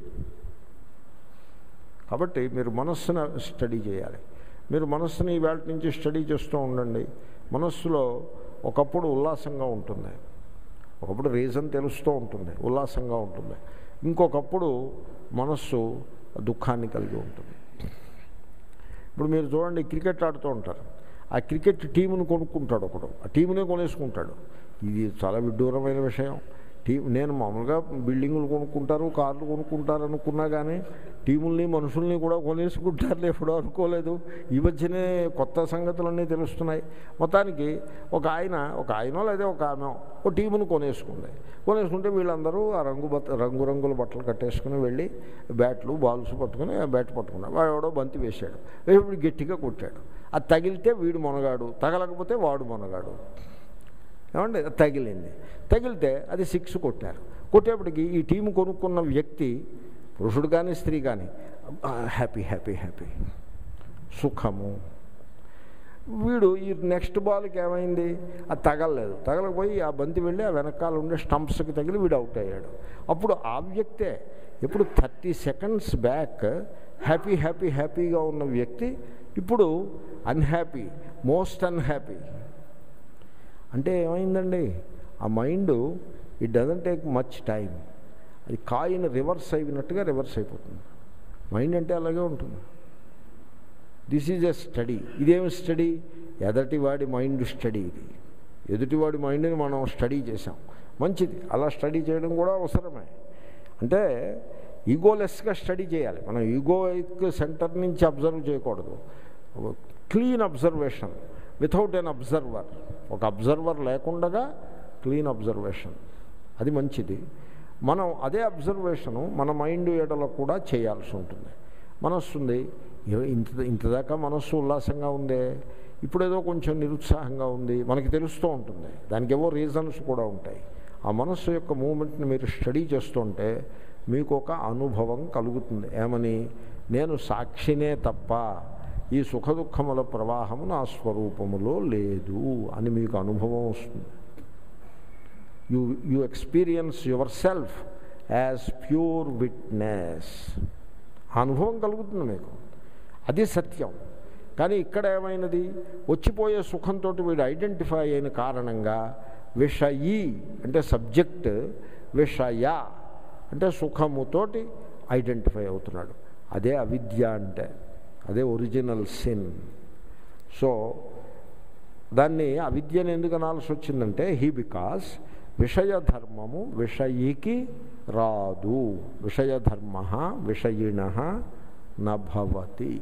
కాబట్టి మీరు మనస్సును study చేయాలి మీరు మనస్సుని ఈవేళ నుంచి study చేస్తూ ఉండండి మనస్సులో ఒకప్పుడు ఉల్లాసంగా ఉంటుంది ఒకప్పుడు రీజన్ తెలుస్తూ ఉంటుంది ఉల్లాసంగా ఉంటుంది ఇంకొకప్పుడు మనస్సు దుఃఖాన్ని కలిగి ఉంటుంది ఇప్పుడు మీరు చూడండి క్రికెట్ ఆడుతూ ఉంటారు ఆ క్రికెట్ టీమును కొనుక్కుంటాడు ఒకడు ఆ టీమునే కొనేసుకుంటాడు ఇది చాలా విడ్డూరమైన విషయం టీం నేను మామూలుగా బిల్డింగులు కొనుక్కుంటారు కార్లు కొనుక్కుంటారు అనుకున్నా కానీ టీముల్ని మనుషుల్ని కూడా కొనేసుకుంటారులే ఎప్పుడో అనుకోలేదు ఈ మధ్యనే కొత్త సంగతులన్నీ తెలుస్తున్నాయి మొత్తానికి ఒక ఆయన ఒక ఆయన లేదా ఒక ఆమె ఒక టీమును కొనేసుకుంది కొనేసుకుంటే వీళ్ళందరూ ఆ రంగు బట్ట రంగురంగుల బట్టలు కట్టేసుకుని వెళ్ళి బ్యాట్లు బాల్స్ పట్టుకుని ఆ బ్యాట్ పట్టుకున్నాడు వాడు ఎవడో బంతి వేశాడు ఇప్పుడు గట్టిగా కొట్టాడు అది తగిలితే వీడు మొనగాడు తగలకపోతే వాడు మొనగాడు ఏమండి అది తగిలింది తగిలితే అది సిక్స్ కొట్టారు కొట్టేప్పటికి ఈ టీం కొనుక్కున్న వ్యక్తి పురుషుడు కానీ స్త్రీ కానీ హ్యాపీ హ్యాపీ హ్యాపీ సుఖము వీడు ఈ నెక్స్ట్ బాల్కి ఏమైంది అది తగలలేదు తగలకపోయి ఆ బంతి వెళ్ళి ఆ వెనకాల ఉండే స్టంప్స్కి తగిలి వీడు అవుట్ అయ్యాడు అప్పుడు ఆ వ్యక్తే ఇప్పుడు thirty seconds back happy happy హ్యాపీగా ఉన్న వ్యక్తి ఇప్పుడు అన్హ్యాపీ మోస్ట్ అన్హ్యాపీ అంటే ఏమైందండి ఆ mind it doesn't take much time అది కాయిన్ రివర్స్ అయినట్టుగా రివర్స్ అయిపోతుంది మైండ్ అంటే అలాగే ఉంటుంది దిస్ ఈజ్ ఎ స్టడీ ఇదేమి స్టడీ ఎదటివాడి మైండ్ స్టడీ ఇది ఎదుటివాడి మైండ్ని మనం స్టడీ చేసాం మంచిది అలా స్టడీ చేయడం కూడా అవసరమే అంటే ఈగోలెస్గా స్టడీ చేయాలి మనం ఈగోయిక్ సెంటర్ నుంచి అబ్జర్వ్ చేయకూడదు clean observation without an observer ఒక అబ్జర్వర్ లేకుండగా క్లీన్ అబ్జర్వేషన్ అది మంచిది మనం అదే అబ్జర్వేషను మన మైండ్ ఎడలో కూడా చేయాల్సి ఉంటుంది మనస్సు ఉంది ఏ- ఇంత ఇంతదాకా మనస్సు ఉల్లాసంగా ఉందే ఇప్పుడేదో కొంచెం నిరుత్సాహంగా ఉంది మనకి తెలుస్తూ ఉంటుంది దానికి ఏవో రీజన్స్ కూడా ఉంటాయి ఆ మనస్సు యొక్క మూమెంట్ని మీరు స్టడీ చేస్తుంటే మీకు ఒక అనుభవం కలుగుతుంది ఏమని నేను సాక్షినే తప్ప ఈ సుఖ దుఃఖముల ప్రవాహము నా స్వరూపములో లేదు అని మీకు అనుభవం వస్తుంది you you experience yourself as pure witness అనుభవం కలుగుతుంది మీకు అది సత్యం కానీ ఇక్కడ ఏమైనది వచ్చిపోయే సుఖంతో వీడు ఐడెంటిఫై అయిన కారణంగా విషయీ అంటే సబ్జెక్ట్ విషయ అంటే సుఖముతోటి ఐడెంటిఫై అవుతున్నాడు అదే అవిద్య అంటే అదే ఒరిజినల్ సిన్ సో దాన్ని అవిద్యను ఎందుకు అనాల్సి వచ్చిందంటే హీ బికాస్ విషయధర్మము విషయీకి రాదు విషయధర్మ విషయిణ నభవతి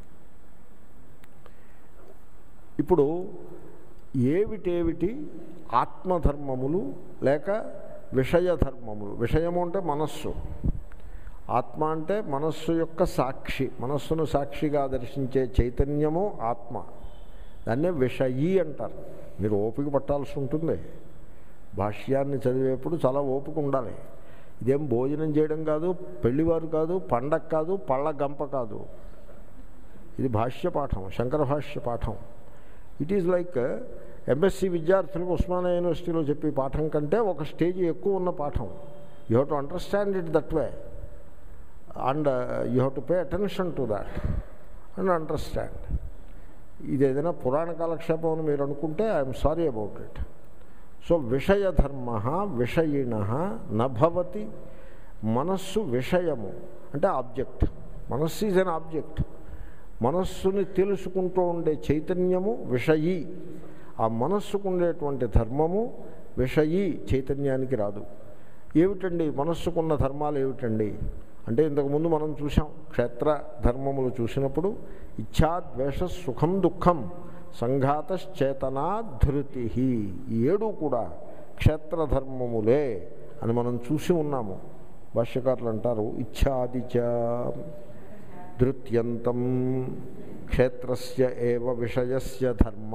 ఇప్పుడు ఏవిటేవిటి ఆత్మధర్మములు లేక విషయధర్మములు విషయము అంటే మనస్సు ఆత్మ అంటే మనస్సు యొక్క సాక్షి మనస్సును సాక్షిగా దర్శించే చైతన్యము ఆత్మ దాన్నే విషయీ అంటారు మీరు ఓపిక పట్టాల్సి ఉంటుంది భాష్యాన్ని చదివేప్పుడు చాలా ఓపిక ఉండాలి ఇదేం భోజనం చేయడం కాదు పెళ్లివారు కాదు పండగ కాదు పళ్ళ గంప కాదు ఇది భాష్య పాఠం శంకర భాష్య పాఠం ఇట్ ఈజ్ లైక్ ఎంఎస్సి విద్యార్థులకు ఉస్మానియా యూనివర్సిటీలో చెప్పే పాఠం కంటే ఒక స్టేజ్ ఎక్కువ ఉన్న పాఠం you have to understand it that way and you have to pay attention to that and understand ఇది ఏదైనా పురాణ కాలక్షేపం అని మీరు అనుకుంటే I'm sorry about it so విషయధర్మ విషయిణ నభవతి మనస్సు విషయము అంటే ఆబ్జెక్ట్ మనస్సు ఈజ్ అన్ ఆబ్జెక్ట్ మనస్సుని తెలుసుకుంటూ ఉండే చైతన్యము విషయి ఆ మనస్సుకు ఉండేటువంటి ధర్మము విషయి చైతన్యానికి రాదు ఏమిటండి మనస్సుకున్న ధర్మాలు ఏమిటండి అంటే ఇంతకుముందు మనం చూసాం క్షేత్ర ధర్మములు చూసినప్పుడు ఇచ్ఛా ద్వేష సుఖం దుఃఖం సంఘాతశ్చేతనా ధృతి ఈ ఏడు కూడా క్షేత్రధర్మములే అని మనం చూసి ఉన్నాము భాష్యకారులు అంటారు ఇచ్ఛాదిచ ధృత్యంతం క్షేత్రస్య ఏవ విషయస్య ధర్మ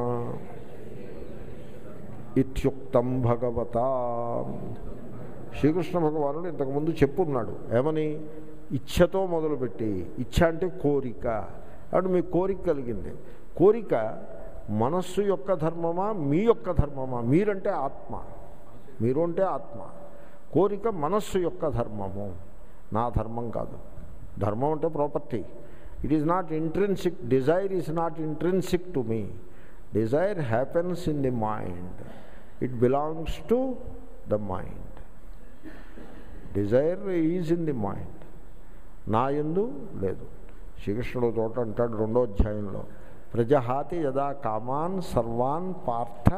ఇత్యుక్తం భగవత శ్రీకృష్ణ భగవానుడు ఇంతకుముందు చెప్పున్నాడు ఏమని ఇచ్ఛతో మొదలుపెట్టి ఇచ్ఛ అంటే కోరిక కాబట్టి మీ కోరిక కలిగింది కోరిక మనస్సు యొక్క ధర్మమా మీ యొక్క ధర్మమా మీరంటే ఆత్మ మీరు అంటే ఆత్మ కోరిక మనస్సు యొక్క ధర్మము నా ధర్మం కాదు ధర్మం అంటే property it is not intrinsic desire is not intrinsic to me desire happens in the mind it belongs to the mind desire is in the mind నా ఎందు లేదు శ్రీకృష్ణుడు చోట అంటాడు రెండో అధ్యాయంలో ప్రజహాతి యదా కామాన్ సర్వాన్ పార్థ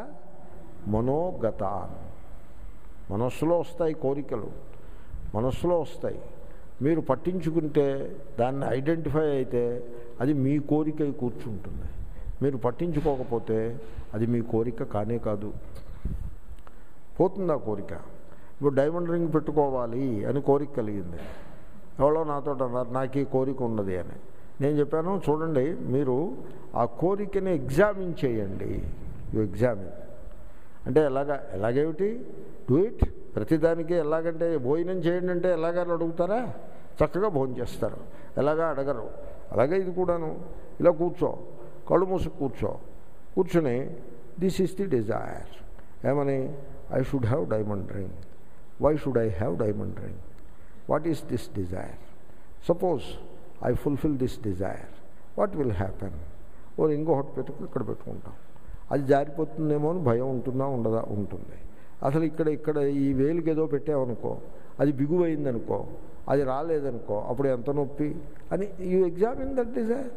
మనోగతాన్ మనస్సులో వస్తాయి కోరికలు మనస్సులో వస్తాయి మీరు పట్టించుకుంటే దాన్ని ఐడెంటిఫై అయితే అది మీ కోరిక అయి కూర్చుంటుంది మీరు పట్టించుకోకపోతే అది మీ కోరిక కానే కాదు పోతుంది ఆ కోరిక ఇప్పుడు డైమండ్ రింగ్ పెట్టుకోవాలి అని కోరిక కలిగింది ఎవరో నాతో అన్నారు నాకు ఈ కోరిక ఉన్నది అని నేను చెప్పాను చూడండి మీరు ఆ కోరికని ఎగ్జామిన్ చేయండి యు ఎగ్జామిన్ అంటే ఎలాగా ఎలాగేమిటి డూ ఇట్ ప్రతిదానికి ఎలాగంటే భోజనం చేయండి అంటే ఎలాగని అడుగుతారా చక్కగా భోజనం చేస్తారు ఎలాగా అడగరు అలాగే ఇది కూడాను ఇలా కూర్చో కళ్ళు మూసుకు కూర్చో కూర్చుని దిస్ ఈస్ ది డిజైర్ ఏమని I should have diamond ring why should I have diamond ring what is this desire suppose I fulfil this desire what will happen ఓ ఇంకొకటి పెట్టుకుని ఇక్కడ పెట్టుకుంటాం అది జారిపోతుందేమో అని భయం ఉంటుందా ఉండదా ఉంటుంది అసలు ఇక్కడ ఇక్కడ ఈ వేలుకి ఏదో పెట్టామనుకో అది బిగువైందనుకో అది రాలేదనుకో అప్పుడు ఎంత నొప్పి అని యూ ఎగ్జామిన్ దట్ డిజైర్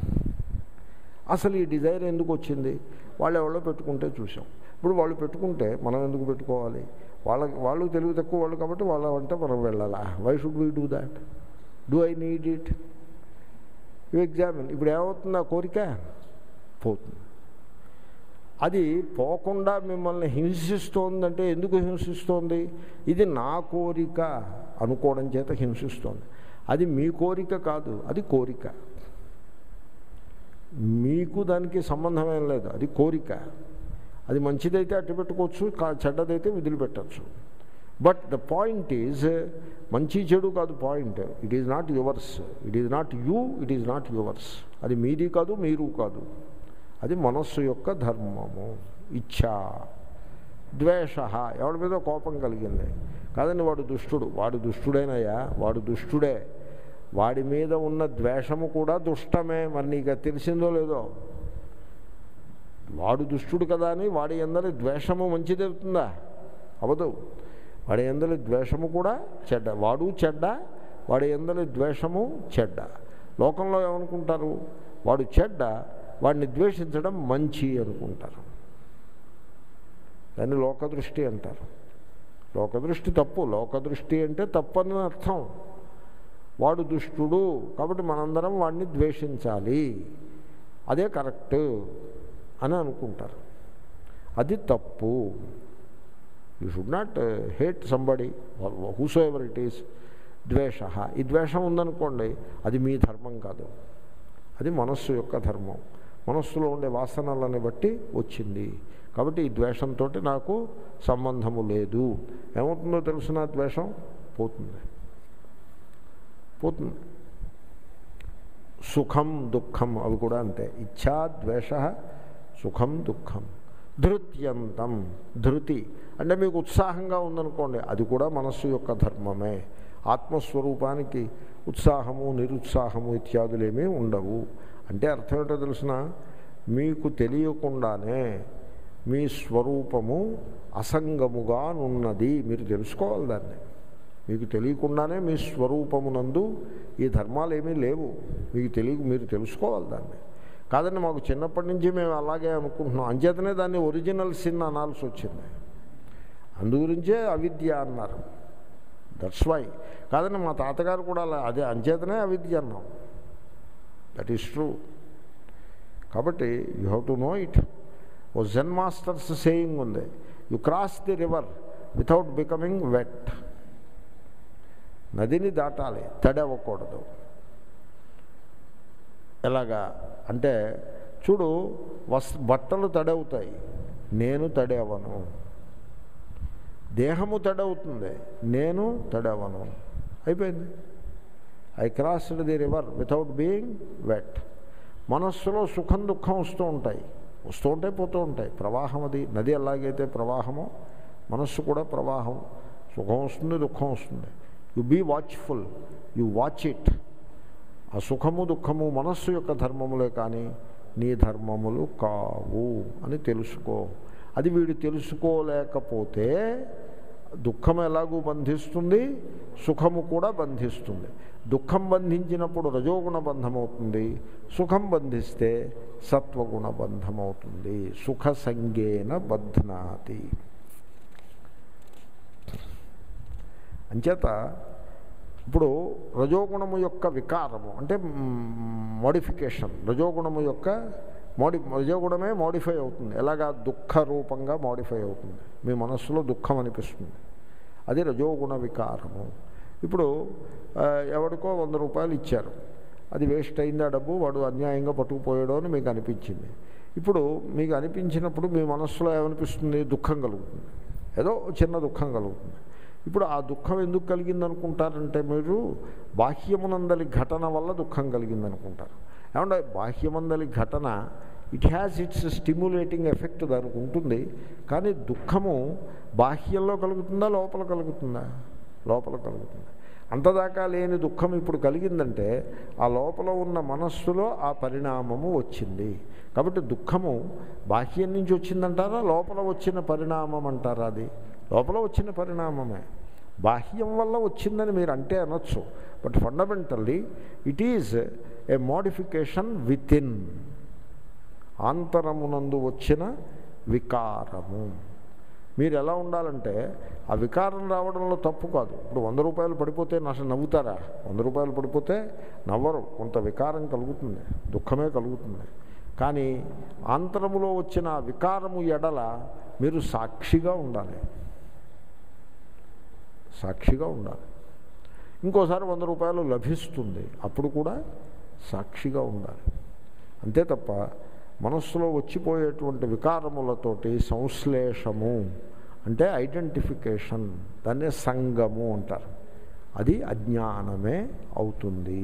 అసలు ఈ డిజైర్ ఎందుకు వచ్చింది వాళ్ళు ఎవరో పెట్టుకుంటే చూసాం ఇప్పుడు వాళ్ళు పెట్టుకుంటే మనం ఎందుకు పెట్టుకోవాలి వాళ్ళకి వాళ్ళు తెలివి తక్కువ వాళ్ళు కాబట్టి వాళ్ళ అంటే మనం వెళ్ళాలా why should we do that do I need it you examine ఇప్పుడు ఏమవుతుంది ఆ కోరిక పోతుంది అది పోకుండా మిమ్మల్ని హింసిస్తోందంటే ఎందుకు హింసిస్తోంది ఇది నా కోరిక అనుకోవడం చేత హింసిస్తోంది అది మీ కోరిక కాదు అది కోరిక మీకు దానికి సంబంధం ఏం లేదు అది కోరిక అది మంచిదైతే అట్టు పెట్టుకోవచ్చు కా- చెడ్డదైతే వదిలిపెట్టచ్చు బట్ ద పాయింట్ ఈజ్ మంచి చెడు కాదు point it is not yours it is not you it is not yours అది మీది కాదు మీరు కాదు అది మనస్సు యొక్క ధర్మము ఇచ్ఛా ద్వేష ఎవడి మీద కోపం కలిగింది కాదండి వాడు దుష్టుడు వాడు దుష్టుడేనయ్యా వాడు దుష్టుడే వాడి మీద ఉన్న ద్వేషము కూడా దుష్టమే మరి నీకు అది తెలిసిందో లేదో వాడు దుష్టుడు కదా అని వాడి అందరి ద్వేషము మంచిదవుతుందా అవదు వాడి అందరి ద్వేషము కూడా చెడ్డ వాడు చెడ్డ వాడి అందరి ద్వేషము చెడ్డ లోకంలో ఏమనుకుంటారు వాడు చెడ్డ వాడిని ద్వేషించడం మంచి అనుకుంటారు దాన్ని లోకదృష్టి అంటారు లోకదృష్టి తప్పు లోకదృష్టి అంటే తప్పని అర్థం వాడు దుష్టుడు కాబట్టి మనందరం వాడిని ద్వేషించాలి అదే కరెక్ట్ అని అనుకుంటారు అది తప్పు you should not hate somebody whosoever it is ద్వేష ఈ ద్వేషం ఉందనుకోండి అది మీ ధర్మం కాదు అది మనస్సు యొక్క ధర్మం మనస్సులో ఉండే వాసనలని బట్టి వచ్చింది కాబట్టి ఈ ద్వేషంతో నాకు సంబంధము లేదు ఏమవుతుందో తెలుసిన ద్వేషం పోతుంది పోతుంది సుఖం దుఃఖం అవి కూడా అంతే ఇచ్ఛా ద్వేష సుఖం దుఃఖం ధృత్యంతం ధృతి అంటే మీకు ఉత్సాహంగా ఉందనుకోండి అది కూడా మనస్సు యొక్క ధర్మమే ఆత్మస్వరూపానికి ఉత్సాహము నిరుత్సాహము ఇత్యాదులేమీ ఉండవు అంటే అర్థం ఏంటో తెలిసిన మీకు తెలియకుండానే మీ స్వరూపము అసంగముగా ఉన్నది మీరు తెలుసుకోవాలి దాన్ని మీకు తెలియకుండానే మీ స్వరూపమునందు ఈ ధర్మాలు ఏమీ లేవు మీకు తెలియ మీరు తెలుసుకోవాలి దాన్ని కాదండి మాకు చిన్నప్పటి నుంచి మేము అలాగే అనుకుంటున్నాం అంచేతనే దాన్ని ఒరిజినల్ సిన్ అనాల్సి వచ్చింది అందుగురించే అవిద్య అన్నారు దట్స్ వై కాదండి మా తాతగారు కూడా అలా అదే అంచేతనే అవిద్య అన్నాం దట్ ఈస్ ట్రూ కాబట్టి you have to know it ఓ జెన్ మాస్టర్స్ సేయింగ్ ఉంది you cross the river without becoming wet నదిని దాటాలి తడవకూడదు ఎలాగా అంటే చూడు వస్ బట్టలు తడవుతాయి నేను తడవను దేహము తడవుతుంది నేను తడవను అయిపోయింది I crossed the river without being wet మనస్సులో సుఖం దుఃఖం వస్తూ ఉంటాయి వస్తూ ఉంటాయి పోతూ ఉంటాయి ప్రవాహం అది నది ఎలాగైతే ప్రవాహమో మనస్సు కూడా ప్రవాహం సుఖం వస్తుంది దుఃఖం వస్తుంది you be watchful you watch it ఆ సుఖము దుఃఖము మనస్సు యొక్క ధర్మములే కానీ నీ ధర్మములు కావు అని తెలుసుకో అది వీడు తెలుసుకోలేకపోతే దుఃఖం ఎలాగూ బంధిస్తుంది సుఖము కూడా బంధిస్తుంది దుఃఖం బంధించినప్పుడు రజోగుణ బంధమవుతుంది సుఖం బంధిస్తే సత్వగుణ బంధమవుతుంది సుఖ సంగేన బధ్నాతి అంచేత ఇప్పుడు రజోగుణము యొక్క వికారము అంటే మోడిఫికేషన్ రజోగుణము యొక్క మోడి రజోగుణమే మోడిఫై అవుతుంది ఎలాగా దుఃఖ రూపంగా మోడిఫై అవుతుంది మీ మనస్సులో దుఃఖం అనిపిస్తుంది అది రజోగుణ వికారము ఇప్పుడు ఆ, ఎవరికో వంద రూపాయలు ఇచ్చారు అది వేస్ట్ అయిందా డబ్బు వాడు అన్యాయంగా పట్టుకుపోయాడో అని మీకు అనిపించింది ఇప్పుడు మీకు అనిపించినప్పుడు మీ మనస్సులో ఏమనిపిస్తుంది దుఃఖం కలుగుతుంది ఏదో చిన్న దుఃఖం కలుగుతుంది ఇప్పుడు ఆ దుఃఖం ఎందుకు కలిగింది అనుకుంటారంటే మీరు బాహ్యమునందలి ఘటన వల్ల దుఃఖం కలిగింది అనుకుంటారు ఏమంటే బాహ్యమందలి ఘటన it has its stimulating effect దానికి ఉంటుంది కానీ దుఃఖము బాహ్యంలో కలుగుతుందా లోపల కలుగుతుందా లోపల కలుగుతుంది అంతదాకా లేని దుఃఖం ఇప్పుడు కలిగిందంటే ఆ లోపల ఉన్న మనస్సులో ఆ పరిణామము వచ్చింది కాబట్టి దుఃఖము బాహ్యం నుంచి వచ్చిందంటారా లోపల వచ్చిన పరిణామం అంటారా అది లోపల వచ్చిన పరిణామమే బాహ్యం వల్ల వచ్చిందని మీరు అంటే అనొచ్చు but fundamentally it is a modification within ఆంతరమునందు వచ్చిన వికారము మీరు ఎలా ఉండాలంటే ఆ వికారం రావడంలో తప్పు కాదు ఇప్పుడు వంద రూపాయలు పడిపోతే నష్ట నవ్వుతారా వంద రూపాయలు పడిపోతే నవ్వరు కొంత వికారం కలుగుతుంది దుఃఖమే కలుగుతుంది కానీ ఆంతరములో వచ్చిన ఆ వికారము ఎడల మీరు సాక్షిగా ఉండాలి సాక్షిగా ఉండాలి ఇంకోసారి వంద రూపాయలు లభిస్తుంది అప్పుడు కూడా సాక్షిగా ఉండాలి అంతే తప్ప మనస్సులో వచ్చిపోయేటువంటి వికారములతోటి సంశ్లేషము అంటే ఐడెంటిఫికేషన్ దాన్నే సంగము అంటారు అది అజ్ఞానమే అవుతుంది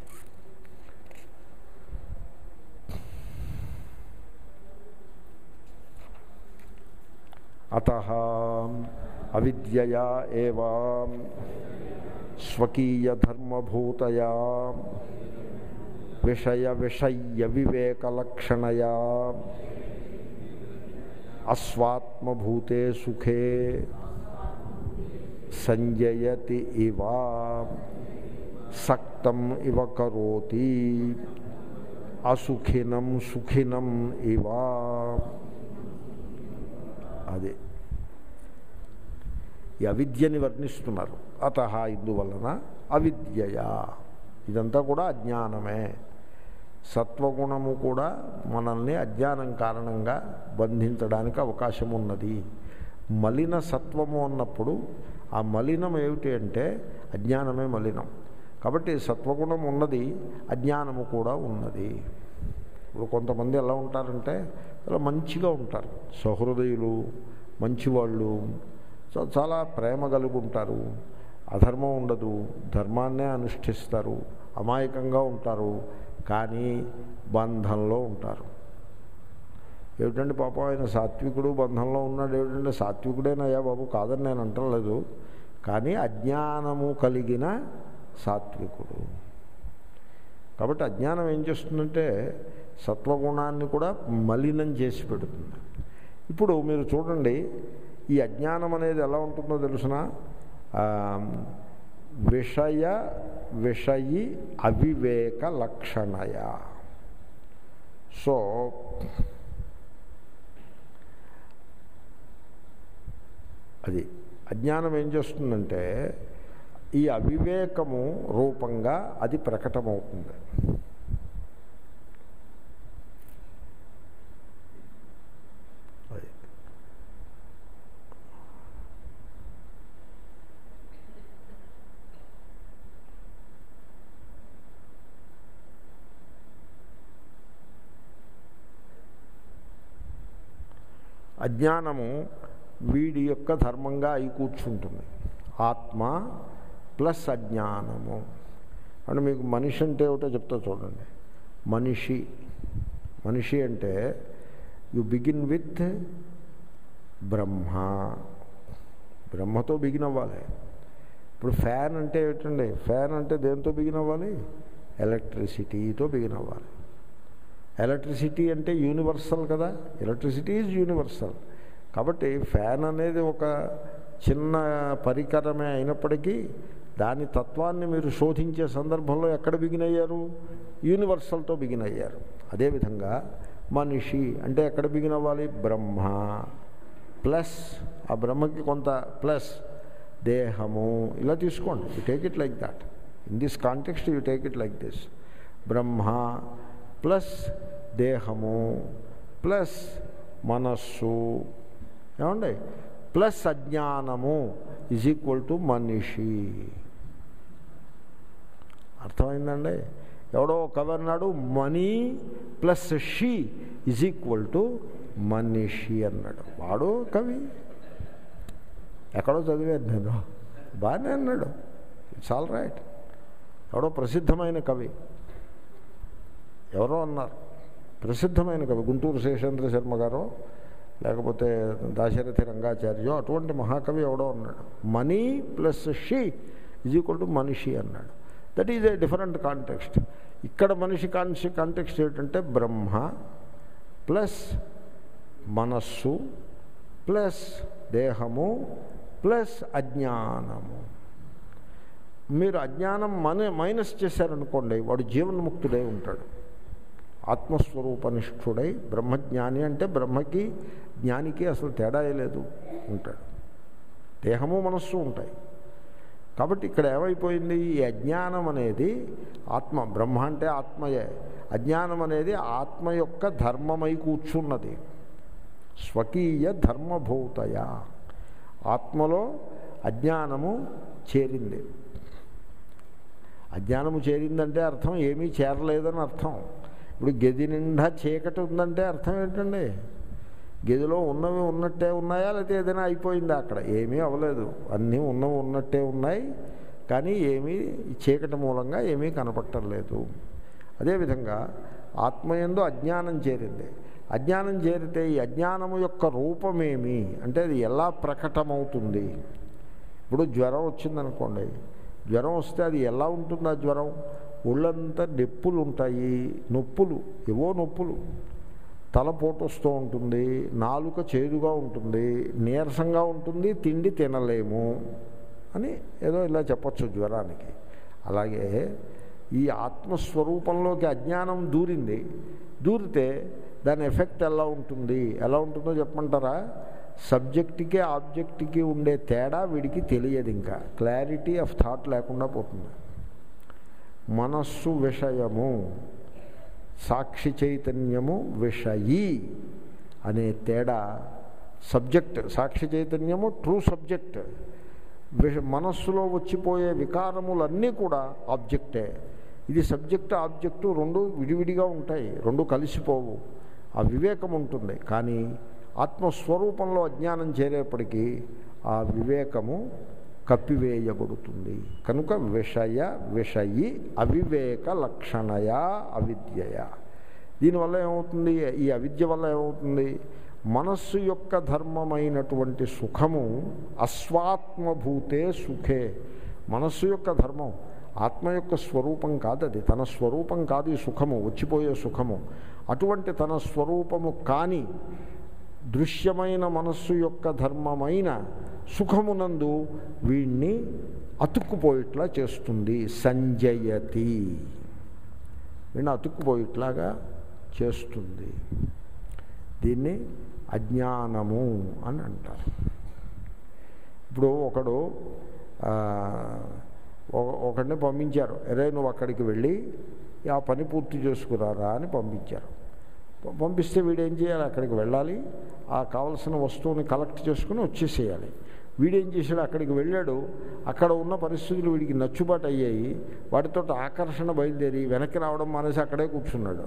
అత అవిద్యయా ఏవా స్వకీయధర్మభూతయా విషయ విషయ వివేకలక్షణయా అస్వాత్మభూతే సుఖే సంజయతి ఇవా సక్తం ఇవ కరోతి అసుఖినం సుఖినం ఇవా అదే ఈ అవిద్యని వర్ణిస్తున్నారు అత ఇందువలన అవిద్యయా ఇదంతా కూడా అజ్ఞానమే సత్వగుణము కూడా మనల్ని అజ్ఞానం కారణంగా బంధించడానికి అవకాశం ఉన్నది మలిన సత్వము అన్నప్పుడు ఆ మలినం ఏమిటి అంటే అజ్ఞానమే మలినం కాబట్టి సత్వగుణం ఉన్నది అజ్ఞానము కూడా ఉన్నది ఇప్పుడు కొంతమంది ఎలా ఉంటారంటే చాలా మంచిగా ఉంటారు సహృదయులు మంచివాళ్ళు చా- చాలా ప్రేమ కలిగి ఉంటారు అధర్మం ఉండదు ధర్మాన్నే అనుష్ఠిస్తారు అమాయకంగా ఉంటారు కానీ బంధంలో ఉంటారు ఏమిటండి పాపం ఆయన సాత్వికుడు బంధంలో ఉన్నాడు ఏమిటంటే సాత్వికుడేనయ్యా బాబు కాదని నేను అంటలేదు కానీ అజ్ఞానము కలిగిన సాత్వికుడు కాబట్టి అజ్ఞానం ఏం చేస్తుందంటే సత్వగుణాన్ని కూడా మలినం చేసి పెడుతుంది ఇప్పుడు మీరు చూడండి ఈ అజ్ఞానం అనేది ఎలా ఉంటుందో తెలుసిన విషయ విషయి అవివేక లక్షణయ సో అది అజ్ఞానం ఏం చేస్తుందంటే ఈ అవివేకము రూపంగా అది ప్రకటమవుతుంది అది అజ్ఞానము వీడి యొక్క ధర్మంగా అయి కూర్చుంటుంది ఆత్మ ప్లస్ అజ్ఞానము అంటే మీకు మనిషి అంటే ఏమిటో చెప్తా చూడండి మనిషి మనిషి అంటే యు బిగిన్ విత్ బ్రహ్మ బ్రహ్మతో బిగిన్ అవ్వాలి ఇప్పుడు ఫ్యాన్ అంటే ఏమిటండి ఫ్యాన్ అంటే దేంతో బిగిన్ అవ్వాలి ఎలక్ట్రిసిటీతో బిగిన్ అవ్వాలి ఎలక్ట్రిసిటీ అంటే యూనివర్సల్ కదా ఎలక్ట్రిసిటీ ఈజ్ యూనివర్సల్ కాబట్టి ఫ్యాన్ అనేది ఒక చిన్న పరికరమే అయినప్పటికీ దాని తత్వాన్ని మీరు శోధించే సందర్భంలో ఎక్కడ బిగిన్ అయ్యారు యూనివర్సల్తో బిగిన్ అయ్యారు అదేవిధంగా మనిషి అంటే ఎక్కడ బిగిన్ అవ్వాలి బ్రహ్మ ప్లస్ ఆ బ్రహ్మకి కొంత ప్లస్ దేహము ఇలా తీసుకోండి you take it like that in this context you take it like this Brahma plus దేహము ప్లస్ మనస్సు ఏమండి ప్లస్ అజ్ఞానము ఈజ్ ఈక్వల్ టు మనిషి అర్థమైందండి ఎవడో కవి అన్నాడు money plus she is equal to మనిషి అన్నాడు వాడు కవి ఎక్కడో చదివాను నేను బాగానే అన్నాడు ఇట్స్ ఆల్ రైట్ ఎవడో ప్రసిద్ధమైన కవి ఎవరో అన్నారు ప్రసిద్ధమైన కవి గుంటూరు శేషేంద్ర శర్మ గారు లేకపోతే దాశరథి రంగాచార్యో అటువంటి మహాకవి ఎవడో అన్నాడు money plus she is equal to మనిషి అన్నాడు that is a different context ఇక్కడ మనిషి కాన్షి కాంటెక్స్ట్ ఏంటంటే బ్రహ్మ ప్లస్ మనస్సు ప్లస్ దేహము ప్లస్ అజ్ఞానము మీరు అజ్ఞానం మన మైనస్ చేశారనుకోండి వాడు జీవన్ముక్తుడై ఉంటాడు ఆత్మస్వరూపనిష్ఠుడై బ్రహ్మజ్ఞాని అంటే బ్రహ్మకి జ్ఞానికి అసలు తేడా లేదు ఉంటాడు దేహము మనస్సు ఉంటాయి కాబట్టి ఇక్కడ ఏమైపోయింది ఈ అజ్ఞానం అనేది ఆత్మ బ్రహ్మ అంటే ఆత్మయే అజ్ఞానం అనేది ఆత్మ యొక్క ధర్మమై కూర్చున్నది స్వకీయ ధర్మభూతయ ఆత్మలో అజ్ఞానము చేరింది అజ్ఞానము చేరిందంటే అర్థం ఏమీ చేరలేదని అర్థం ఇప్పుడు గది నిండా చీకటి ఉందంటే అర్థం ఏంటండి గదిలో ఉన్నవి ఉన్నట్టే ఉన్నాయా లేకపోతే ఏదైనా అయిపోయిందా అక్కడ ఏమీ అవ్వలేదు అన్నీ ఉన్నవి ఉన్నట్టే ఉన్నాయి కానీ ఏమీ చీకటి మూలంగా ఏమీ కనపట్టలేదు అదేవిధంగా ఆత్మయందు అజ్ఞానం చేరింది అజ్ఞానం చేరితే ఈ అజ్ఞానము యొక్క రూపమేమి అంటే అది ఎలా ప్రకటమవుతుంది ఇప్పుడు జ్వరం వచ్చిందనుకోండి జ్వరం వస్తే అది ఎలా ఉంటుంది ఆ జ్వరం ఒళ్ళంతా నొప్పులు ఉంటాయి నొప్పులు ఏవో నొప్పులు తలపోటు వస్తూ ఉంటుంది నాలుక చేదుగా ఉంటుంది నీరసంగా ఉంటుంది తిండి తినలేము అని ఏదో ఇలా చెప్పచ్చు జ్వరానికి అలాగే ఈ ఆత్మస్వరూపంలోకి అజ్ఞానం దూరింది దూరితే దాని ఎఫెక్ట్ ఎలా ఉంటుంది ఎలా ఉంటుందో చెప్పమంటారా సబ్జెక్ట్కి ఆబ్జెక్ట్కి ఉండే తేడా వీడికి తెలియదు ఇంకా క్లారిటీ ఆఫ్ థాట్ లేకుండా పోతుంది మనస్సు విషయము సాక్షి చైతన్యము విషయి అనే తేడా సబ్జెక్ట్ సాక్షి చైతన్యము ట్రూ సబ్జెక్ట్ విష మనస్సులో వచ్చిపోయే వికారములన్నీ కూడా ఆబ్జెక్టే ఇది సబ్జెక్ట్ ఆబ్జెక్టు రెండు విడివిడిగా ఉంటాయి రెండు కలిసిపోవు ఆ వివేకం ఉంటుంది కానీ ఆత్మస్వరూపంలో అజ్ఞానం చేరేప్పటికీ ఆ వివేకము కప్పివేయబడుతుంది కనుక విషయ విషయి అవివేక లక్షణయ అవిద్యయ దీనివల్ల ఏమవుతుంది ఈ అవిద్య వల్ల ఏమవుతుంది మనస్సు యొక్క ధర్మమైనటువంటి సుఖము అస్వాత్మభూతే సుఖే మనస్సు యొక్క ధర్మం ఆత్మ యొక్క స్వరూపం కాదు అది తన స్వరూపం కాదు ఈ సుఖము వచ్చిపోయే సుఖము అటువంటి తన స్వరూపము కాని దృశ్యమైన మనస్సు యొక్క ధర్మమైన సుఖమునందు వీణ్ణి అతుక్కుపోయిట్లా చేస్తుంది సంజయతి వీణ్ణి అతుక్కుపోయిట్లాగా చేస్తుంది దీన్ని అజ్ఞానము అని అంటారు ఇప్పుడు ఒకడు ఆ, ఒక- ఒకడిని పంపించారు అరే నువ్వు అక్కడికి వెళ్ళి ఆ పని పూర్తి చేసుకురారా అని పంపించారు ప- పంపిస్తే వీడేం చేయాలి అక్కడికి వెళ్ళాలి ఆ కావలసిన వస్తువుని కలెక్ట్ చేసుకుని వచ్చేసేయాలి వీడేం చేశాడు అక్కడికి వెళ్ళాడు అక్కడ ఉన్న పరిస్థితులు వీడికి నచ్చుబాటు అయ్యాయి వాటితో ఆకర్షణ బయలుదేరి వెనక్కి రావడం మానేసి అక్కడే కూర్చున్నాడు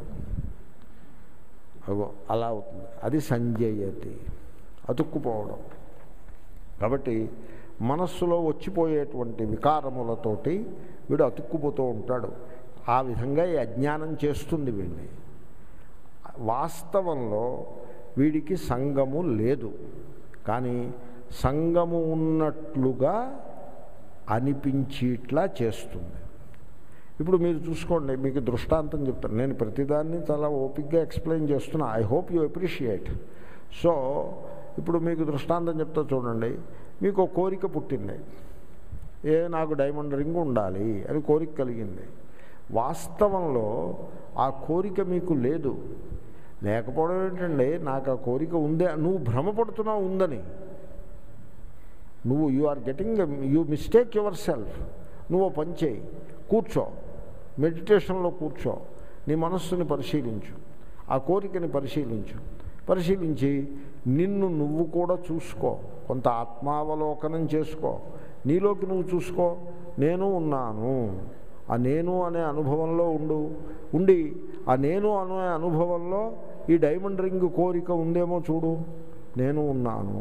అగో అలా అవుతుంది అది సంజయతి అతుక్కుపోవడం కాబట్టి మనస్సులో వచ్చిపోయేటువంటి వికారములతోటి వీడు అతుక్కుపోతూ ఉంటాడు ఆ విధంగా ఈ అజ్ఞానం చేస్తుంది వీడిని వాస్తవంలో వీడికి సంగము లేదు కానీ సంగము ఉన్నట్లుగా అనిపించేట్లా చేస్తుంది ఇప్పుడు మీరు చూసుకోండి మీకు దృష్టాంతం చెప్తాను నేను ప్రతిదాన్ని చాలా ఓపిక్గా ఎక్స్ప్లెయిన్ చేస్తున్నా I hope you appreciate so ఇప్పుడు మీకు దృష్టాంతం చెప్తా చూడండి మీకు ఒక కోరిక పుట్టింది ఏ నాకు డైమండ్ రింగ్ ఉండాలి అని కోరిక కలిగింది వాస్తవంలో ఆ కోరిక మీకు లేదు లేకపోవడం ఏంటండి నాకు ఆ కోరిక ఉందే నువ్వు భ్రమపడుతున్నావు ఉందని నువ్వు you are getting you mistake yourself నువ్వు ఓ పని చేయి కూర్చో మెడిటేషన్లో కూర్చో నీ మనస్సుని పరిశీలించు ఆ కోరికని పరిశీలించు పరిశీలించి నిన్ను నువ్వు కూడా చూసుకో కొంత ఆత్మావలోకనం చేసుకో నీలోకి నువ్వు చూసుకో నేను ఉన్నాను ఆ నేను అనే అనుభవంలో ఉండు ఉండి ఆ నేను అనే అనుభవంలో ఈ డైమండ్ రింగ్ కోరిక ఉందేమో చూడు నేను ఉన్నాను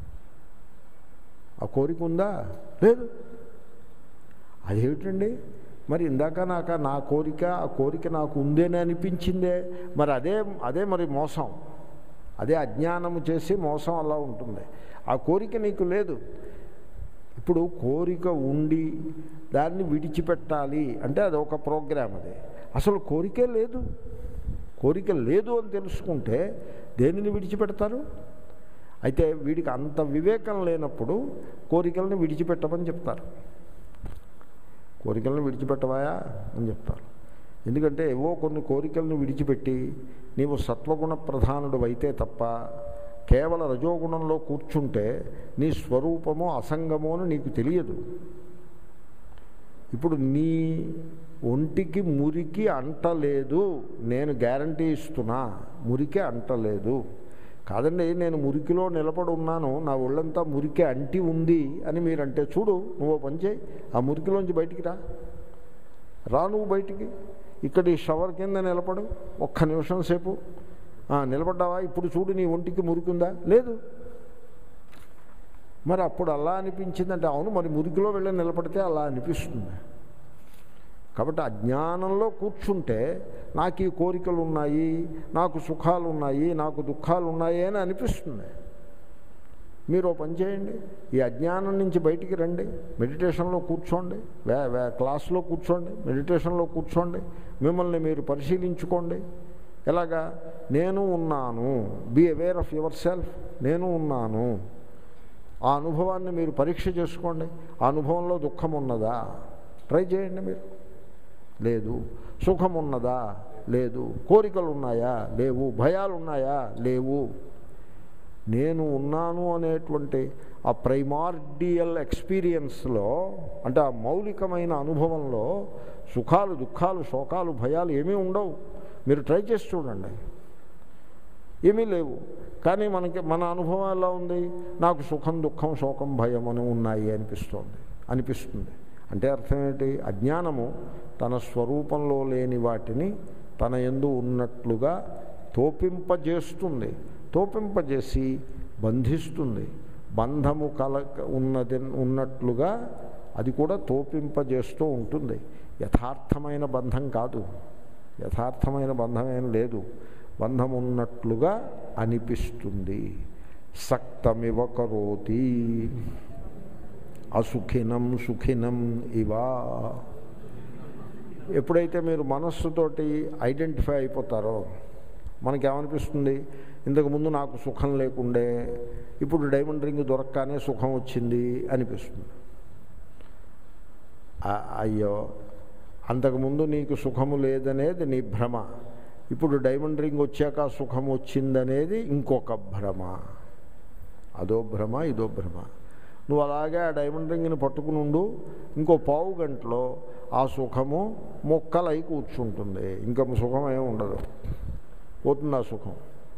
ఆ కోరిక ఉందా లేదు అదేమిటండి మరి ఇందాక నాకు నా కోరిక ఆ కోరిక నాకు ఉందేనే అనిపించిందే మరి అదే అదే మరి మోసం అదే అజ్ఞానము చేసి మోసం అలా ఉంటుంది ఆ కోరిక నీకు లేదు ఇప్పుడు కోరిక ఉండి దాన్ని విడిచిపెట్టాలి అంటే అది ఒక ప్రోగ్రామ్ అది అసలు కోరికే లేదు కోరిక లేదు అని తెలుసుకుంటే దేనిని విడిచిపెడతారు అయితే వీడికి అంత వివేకం లేనప్పుడు కోరికల్ని విడిచిపెట్టమని చెప్తారు కోరికలను విడిచిపెట్టవాయా అని చెప్తారు ఎందుకంటే ఏవో కొన్ని కోరికలను విడిచిపెట్టి నీవు సత్వగుణ ప్రధానుడు అయితే తప్ప కేవల రజోగుణంలో కూర్చుంటే నీ స్వరూపము అసంగము అని నీకు తెలియదు ఇప్పుడు నీ ఒంటికి మురికి అంటలేదు నేను గ్యారంటీ ఇస్తున్నా మురికి అంటలేదు కాదండి నేను మురికిలో నిలబడి ఉన్నాను నా ఒళ్ళంతా మురికి అంటి ఉంది అని మీరంటే చూడు నువ్వు ఓ పని చేయి ఆ మురికిలోంచి బయటికి రా రా నువ్వు బయటికి ఇక్కడ ఈ షవర్ కింద నిలబడు ఒక్క నిమిషం సేపు ఆ, నిలబడ్డావా ఇప్పుడు చూడు నీ ఒంటికి మురికిందా లేదు మరి అప్పుడు అలా అనిపించిందంటే అవును మరి మురికిలో వెళ్ళి నిలబడితే అలా అనిపిస్తుంది కాబట్టి అజ్ఞానంలో కూర్చుంటే నాకు ఈ కోరికలు ఉన్నాయి నాకు సుఖాలు ఉన్నాయి నాకు దుఃఖాలు ఉన్నాయి అని అనిపిస్తుంది మీరు ఓ పని చేయండి ఈ అజ్ఞానం నుంచి బయటికి రండి మెడిటేషన్లో కూర్చోండి వే వే క్లాస్లో కూర్చోండి మెడిటేషన్లో కూర్చోండి మిమ్మల్ని మీరు పరిశీలించుకోండి ఎలాగా నేను ఉన్నాను be aware of yourself నేను ఉన్నాను ఆ అనుభవాన్ని మీరు పరీక్ష చేసుకోండి ఆ అనుభవంలో దుఃఖం ఉన్నదా ట్రై చేయండి మీరు లేదు సుఖం ఉన్నదా లేదు కోరికలు ఉన్నాయా లేవు భయాలు ఉన్నాయా లేవు నేను ఉన్నాను అనేటువంటి ఆ ప్రైమార్డియల్ ఎక్స్పీరియన్స్లో అంటే ఆ మౌలికమైన అనుభవంలో సుఖాలు దుఃఖాలు శోకాలు భయాలు ఏమీ ఉండవు మీరు ట్రై చేసి చూడండి ఏమీ లేవు కానీ మనకి మన అనుభవం ఎలా ఉంది నాకు సుఖం దుఃఖం శోకం భయం అని ఉన్నాయి అనిపిస్తోంది అనిపిస్తుంది అంటే అర్థం ఏంటి అజ్ఞానము తన స్వరూపంలో లేని వాటిని తన ఎందు ఉన్నట్లుగా తోపింపజేస్తుంది తోపింపజేసి బంధిస్తుంది బంధము కల ఉన్నది ఉన్నట్లుగా అది కూడా తోపింపజేస్తూ ఉంటుంది యథార్థమైన బంధం కాదు యథార్థమైన బంధం ఏం లేదు బంధం ఉన్నట్లుగా అనిపిస్తుంది సక్తమివ కరోతి అసుఖినం సుఖినం ఇవా ఎప్పుడైతే మీరు మనస్సుతోటి ఐడెంటిఫై అయిపోతారో మనకేమనిపిస్తుంది ఇంతకుముందు నాకు సుఖం లేకుండే ఇప్పుడు డైమండ్ రింగ్ దొరకగానే సుఖం వచ్చింది అనిపిస్తుంది ఆ- అయ్యో అంతకుముందు నీకు సుఖము లేదనేది నీ భ్రమ ఇప్పుడు డైమండ్ రింగ్ వచ్చాక సుఖం వచ్చిందనేది ఇంకొక భ్రమ అదో భ్రమ ఇదో భ్రమ నువ్వు అలాగే ఆ డైమండ్ రింగ్ని పట్టుకుని ఉండు ఇంకో పావు గంటలో ఆ సుఖము మొక్కలై కూర్చుంటుంది ఇంకా సుఖం ఏమి ఉండదు పోతుంది ఆ సుఖం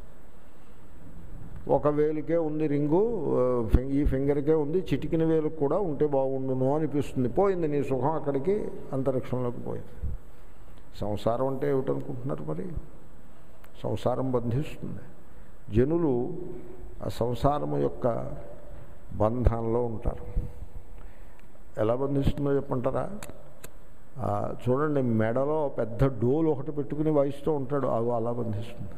ఒక వేలుకే ఉంది రింగు ఆ, ఫి- ఈ ఫింగర్కే ఉంది చిటికిన వేలుకు కూడా ఉంటే బాగుండును అనిపిస్తుంది పోయింది నీ సుఖం అక్కడికి అంతరిక్షంలోకి పోయింది సంసారం అంటే ఏమిటనుకుంటున్నారు మరి సంసారం బంధిస్తుంది జనులు ఆ సంసారం యొక్క బంధంలో ఉంటారు ఎలా బంధిస్తుందో చెప్పంటారా ఆ, చూడండి మెడలో పెద్ద డోలు ఒకటి పెట్టుకుని వాయిస్తూ ఉంటాడు అగో అలా బంధిస్తుంది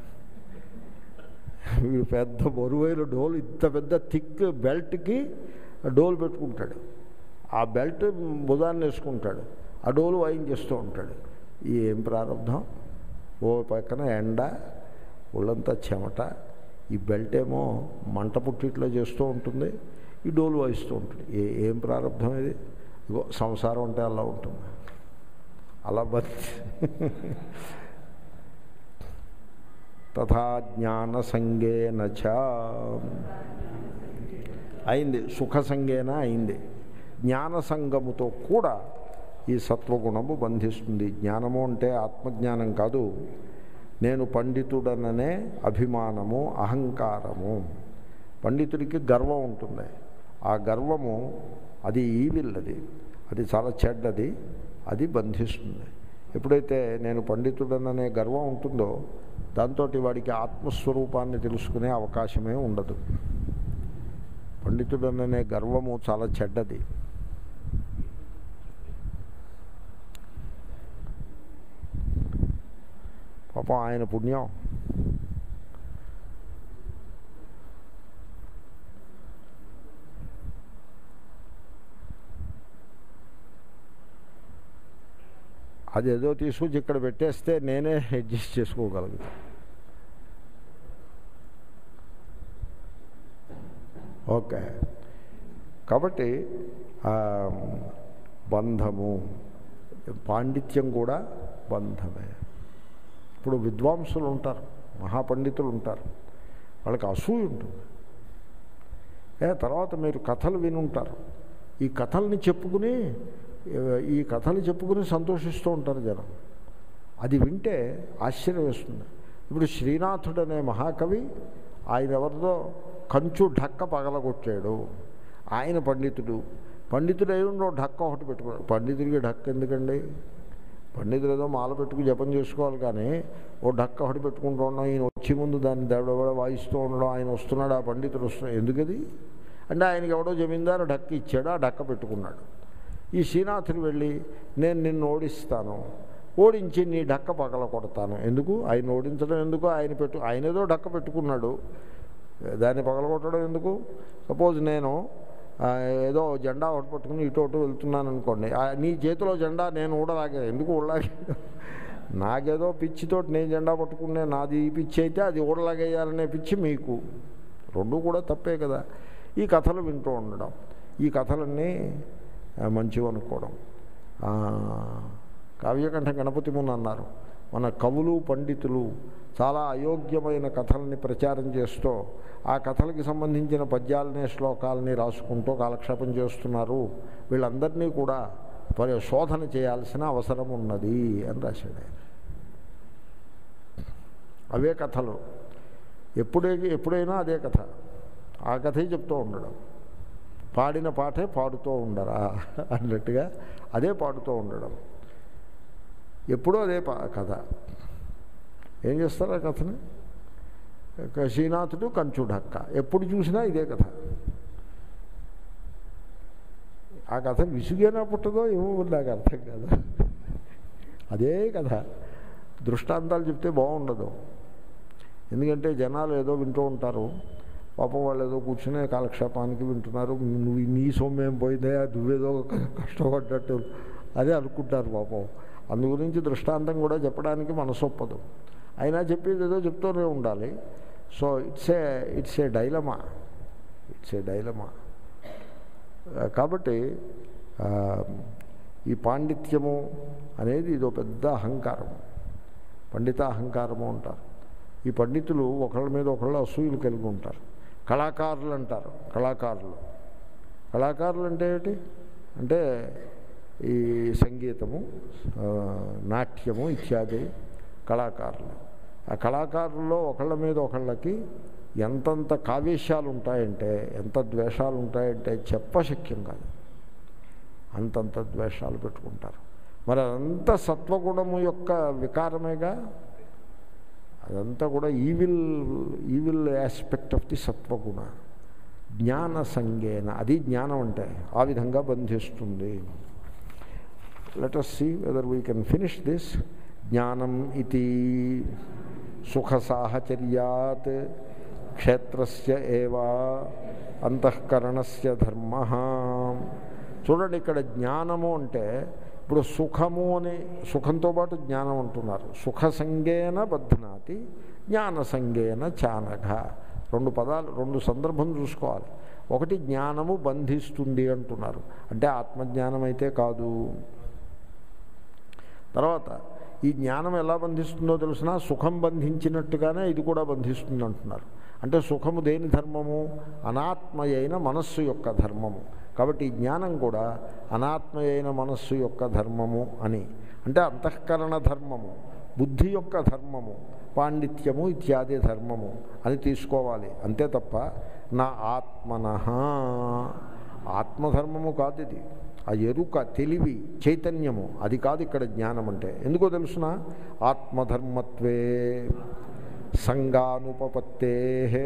వీడు పెద్ద బరువైన డోలు ఇంత పెద్ద థిక్ బెల్ట్కి డోలు పెట్టుకుంటాడు ఆ బెల్ట్ బుధాన్ని వేసుకుంటాడు ఆ డోలు వాయించేస్తూ ఉంటాడు ఈ ఏం ప్రారంభం ఓ పక్కన ఎండ ఒళ్ళంతా చెమట ఈ బెల్ట్ ఏమో మంట పుట్టిట్లో చేస్తూ ఉంటుంది ఈ డోలు వాయిస్తూ ఉంటుంది ఏ ఏం ప్రారంభం ఇది ఇగో సంసారం అంటే అలా ఉంటుంది అలా బతి తథా జ్ఞాన సంగేన చ అయింది సుఖ సంగేన అయింది జ్ఞాన సంగముతో కూడా ఈ సత్వగుణము బంధిస్తుంది జ్ఞానము అంటే ఆత్మజ్ఞానం కాదు నేను పండితుడననే అభిమానము అహంకారము పండితుడికి గర్వం ఉంటుంది ఆ గర్వము అది ఈవిల్ అది అది చాలా చెడ్డది అది బంధిస్తుంది ఎప్పుడైతే నేను పండితుడననే గర్వం ఉంటుందో దాంతో వాడికి ఆత్మస్వరూపాన్ని తెలుసుకునే అవకాశమే ఉండదు పండితుడననే గర్వము చాలా చెడ్డది పాపం ఆయన పుణ్యం అదేదో తీసుకొచ్చి ఇక్కడ పెట్టేస్తే నేనే అడ్జస్ట్ చేసుకోగలుగుతాను ఓకే కాబట్టి ఆ, బంధము పాండిత్యం కూడా బంధమే ఇప్పుడు విద్వాంసులు ఉంటారు మహాపండితులు ఉంటారు వాళ్ళకి అసూయ ఉంటుంది ఏ తర్వాత మీరు కథలు వినుంటారు ఈ కథల్ని చెప్పుకుని ఈ కథలు చెప్పుకుని సంతోషిస్తూ ఉంటారు జనం అది వింటే ఆశ్చర్యం వేస్తుంది ఇప్పుడు శ్రీనాథుడు అనే మహాకవి ఆయన ఎవరిదో కంచు ఢక్క పగలగొట్టాడు ఆయన పండితుడు పండితుడు అయి ఉండి ఓ ఢక్క ఒకటి పెట్టుకున్నాడు పండితుడికి ఢక్క ఎందుకండి పండితులు ఏదో మాల పెట్టుకు జపం చేసుకోవాలి కానీ ఓ ఢక్క ఒకటి పెట్టుకుంటూ ఉండడం ఈయన వచ్చి ముందు దాన్ని దెబ్బడ వాయిస్తూ ఉండడం ఆయన వస్తున్నాడు ఆ పండితుడు వస్తున్నాడు ఎందుకది అంటే ఆయనకి ఎవడో జమీందారు ఢక్క ఇచ్చాడు ఆ ఢక్క పెట్టుకున్నాడు ఈ శ్రీనాథుడు వెళ్ళి నేను నిన్ను ఓడిస్తాను ఓడించి నీ డక్క పగల కొడతాను ఎందుకు ఆయన ఓడించడం ఎందుకు ఆయన పెట్టు ఆయన ఏదో డక్క పెట్టుకున్నాడు దాన్ని పగలగొట్టడం ఎందుకు సపోజ్ నేను ఆ, ఏదో జెండా ఒకటి పట్టుకుని ఇటు అటు వెళ్తున్నాను అనుకోండి ఆ, నీ చేతిలో జెండా నేను ఊడలాగే ఎందుకు ఊడలాగే నాకేదో పిచ్చితోటి నేను జెండా పట్టుకునే నాది ఈ పిచ్చి అయితే అది ఊడలాగేయాలనే పిచ్చి మీకు రెండు కూడా తప్పే కదా ఈ కథలు వింటూ ఉండడం ఈ కథలన్నీ ఆ, మంచివి అనుకోవడం ఆ, కావ్యకంఠ గణపతి ముని అన్నారు మన కవులు పండితులు చాలా అయోగ్యమైన కథల్ని ప్రచారం చేస్తూ ఆ కథలకి సంబంధించిన పద్యాలని శ్లోకాలని రాసుకుంటూ కాలక్షేపం చేస్తున్నారు వీళ్ళందరినీ కూడా పరి శోధన చేయాల్సిన అవసరం ఉన్నది అని రాశాడు ఆయన అవే కథలు ఎప్పుడే ఎప్పుడైనా అదే కథ ఆ కథే చెప్తూ ఉండడం పాడిన పాటే పాడుతూ ఉండరా అన్నట్టుగా అదే పాడుతూ ఉండడం ఎప్పుడూ అదే పా కథ ఏం చేస్తారు ఆ కథని ఇక శ్రీనాథుడు కంచుడక్క ఎప్పుడు చూసినా ఇదే కథ ఆ కథ విసుగేనా పుట్టదో ఏమో నాకు అర్థం కాదు అదే కథ దృష్టాంతాలు చెప్తే బాగుండదు ఎందుకంటే జనాలు ఏదో వింటూ ఉంటారు పాపం వాళ్ళు ఏదో కూర్చునే కాలక్షేపానికి వింటున్నారు నువ్వు నీ సొమ్మేం పోయిందే నువ్వేదో కష్టపడ్డట్టు అదే అనుకుంటారు పాపం అందు గురించి దృష్టాంతం కూడా చెప్పడానికి మనసొప్పదు అయినా చెప్పేది ఏదో చెప్తూనే ఉండాలి so it's a it's a dilemma it's a dilemma కాబట్టి ఆ, ఈ పాండిత్యము అనేది ఇదో పెద్ద అహంకారము పండిత అహంకారము అంటారు ఈ పండితులు ఒకళ్ళ మీద ఒకళ్ళు అసూయలు కలిగి ఉంటారు కళాకారులు అంటారు కళాకారులు కళాకారులు అంటే ఏమిటి అంటే ఈ సంగీతము ఆ, నాట్యము ఇత్యాది కళాకారులు ఆ కళాకారుల్లో ఒకళ్ళ మీద ఒకళ్ళకి ఎంతంత కావేశాలు ఉంటాయంటే ఎంత ద్వేషాలు ఉంటాయంటే చెప్పశక్యం కాదు అంతంత ద్వేషాలు పెట్టుకుంటారు మరి అదంతా సత్వగుణము యొక్క వికారమేగా అదంతా కూడా evil evil aspect of the సత్వగుణ జ్ఞాన సంగేన అది జ్ఞానం అంటే ఆ విధంగా బంధిస్తుంది let us see whether we can finish this జ్ఞానం ఇది సుఖ సాహచర్యాత్ క్షేత్రస్య ఏవా అంతఃకరణస్య ధర్మ చూడండి ఇక్కడ జ్ఞానము అంటే ఇప్పుడు సుఖము అని సుఖంతో పాటు జ్ఞానం అంటున్నారు సుఖ సంగేన బధ్నాతి జ్ఞాన సంగేన చానఘ రెండు పదాలు రెండు సందర్భం చూసుకోవాలి ఒకటి జ్ఞానము బంధిస్తుంది అంటున్నారు అంటే ఆత్మజ్ఞానం అయితే కాదు తర్వాత ఈ జ్ఞానం ఎలా బంధిస్తుందో తెలిసిన సుఖం బంధించినట్టుగానే ఇది కూడా బంధిస్తుంది అంటున్నారు అంటే సుఖము దేని ధర్మము అనాత్మయైన మనస్సు యొక్క ధర్మము కాబట్టి ఈ జ్ఞానం కూడా అనాత్మయైన మనస్సు యొక్క ధర్మము అని అంటే అంతఃకరణ ధర్మము బుద్ధి యొక్క ధర్మము పాండిత్యము ఇత్యాది ధర్మము అని తీసుకోవాలి అంతే తప్ప నా ఆత్మన ఆత్మధర్మము కాదు ఇది ఆ ఎరుక తెలివి చైతన్యము అది కాదు ఇక్కడ జ్ఞానం అంటే ఎందుకో తెలుసిన ఆత్మధర్మత్వే సంగానుపపత్తే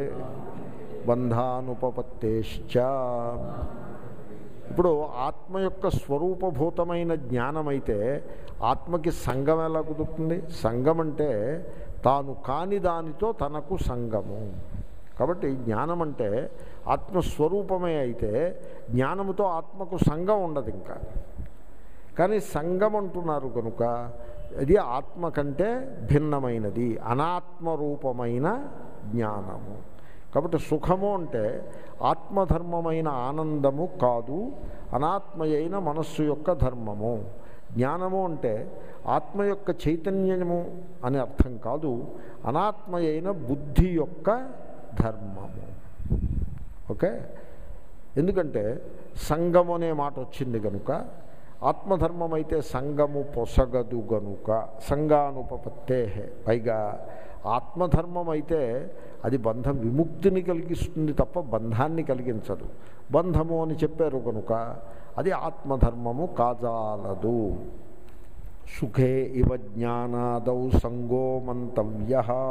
బంధానుపపత్తేశ్చ ఇప్పుడు ఆత్మ యొక్క స్వరూపభూతమైన జ్ఞానమైతే ఆత్మకి సంఘం ఎలా కుదురుతుంది సంఘం అంటే తాను కాని దానితో తనకు సంగము కాబట్టి జ్ఞానం అంటే ఆత్మస్వరూపమే అయితే జ్ఞానముతో ఆత్మకు సంఘం ఉండదు ఇంకా కానీ సంఘం అంటున్నారు కనుక అది ఆత్మ కంటే భిన్నమైనది అనాత్మరూపమైన జ్ఞానము కాబట్టి సుఖము అంటే ఆత్మధర్మమైన ఆనందము కాదు అనాత్మయైన మనస్సు యొక్క ధర్మము జ్ఞానము అంటే ఆత్మ యొక్క చైతన్యము అని అర్థం కాదు అనాత్మయైన బుద్ధి యొక్క ధర్మము ఓకే ఎందుకంటే సంగము అనే మాట వచ్చింది కనుక ఆత్మధర్మం అయితే సంగము పొసగదు గనుక సంగానుపపత్తే పైగా ఆత్మధర్మం అయితే అది బంధం విముక్తిని కలిగిస్తుంది తప్ప బంధాన్ని కలిగించదు బంధము అని చెప్పారు కనుక అది ఆత్మధర్మము కాజాలదు సుఖే ఇవ జ్ఞానాదౌ సంగో మంతవ్య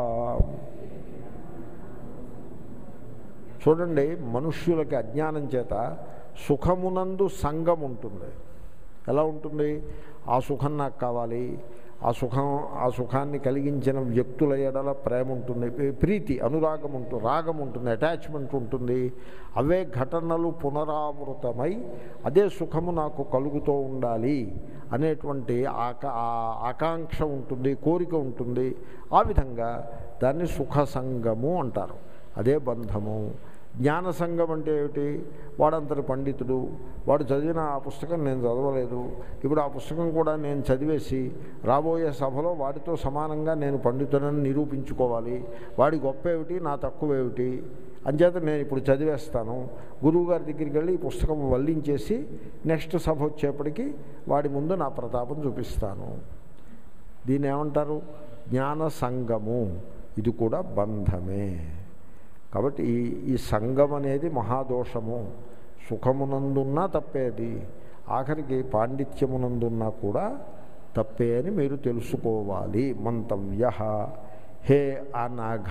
చూడండి మనుష్యులకి అజ్ఞానం చేత సుఖమునందు సంగం ఉంటుంది ఎలా ఉంటుంది ఆ సుఖం నాకు కావాలి ఆ సుఖం ఆ సుఖాన్ని కలిగించిన వ్యక్తుల ఎడల ప్రేమ ఉంటుంది ప్రీతి అనురాగం ఉంటుంది రాగం ఉంటుంది అటాచ్మెంట్ ఉంటుంది అవే ఘటనలు పునరావృతమై అదే సుఖము నాకు కలుగుతూ ఉండాలి అనేటువంటి ఆకా ఆకాంక్ష ఉంటుంది కోరిక ఉంటుంది ఆ విధంగా దాన్ని సుఖ సంగము అంటారు అదే బంధము జ్ఞాన సంఘం అంటే ఏమిటి వాడంతటి పండితుడు వాడు చదివిన ఆ పుస్తకం నేను చదవలేదు ఇప్పుడు ఆ పుస్తకం కూడా నేను చదివేసి రాబోయే సభలో వాడితో సమానంగా నేను పండితుడని నిరూపించుకోవాలి వాడి గొప్ప ఏమిటి నా తక్కువ ఏమిటి అంచేత నేను ఇప్పుడు చదివేస్తాను గురువుగారి దగ్గరికి వెళ్ళి ఈ పుస్తకం వల్లించేసి నెక్స్ట్ సభ వచ్చేప్పటికి వాడి ముందు నా ప్రతాపం చూపిస్తాను దీన్ని ఏమంటారు జ్ఞాన సంగము ఇది కూడా బంధమే కాబట్టి ఈ ఈ సంఘం అనేది మహాదోషము సుఖమునందున్నా తప్పేది ఆఖరికి పాండిత్యమునందున్నా కూడా తప్పే అని మీరు తెలుసుకోవాలి మంతవ్య హే అనఘ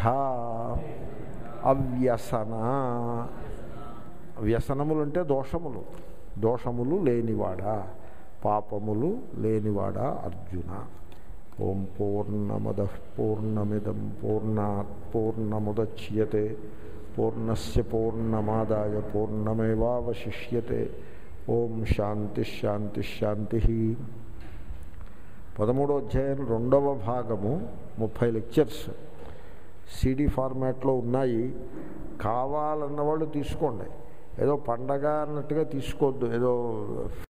అవ్యసన వ్యసనములు అంటే దోషములు దోషములు లేనివాడా పాపములు లేనివాడా అర్జున ఓం పూర్ణమద పూర్ణమిదం పూర్ణాత్ పూర్ణముద్యతే పూర్ణస్ పూర్ణమాదాయ పూర్ణమేవాశిష్యతే ఓం శాంతి శాంతి శాంతి పదమూడో అధ్యాయం రెండవ భాగము ముప్పై లెక్చర్స్ సిడి ఫార్మాట్లో ఉన్నాయి కావాలన్న వాళ్ళు తీసుకోండి ఏదో పండగ అన్నట్టుగా తీసుకోవద్దు ఏదో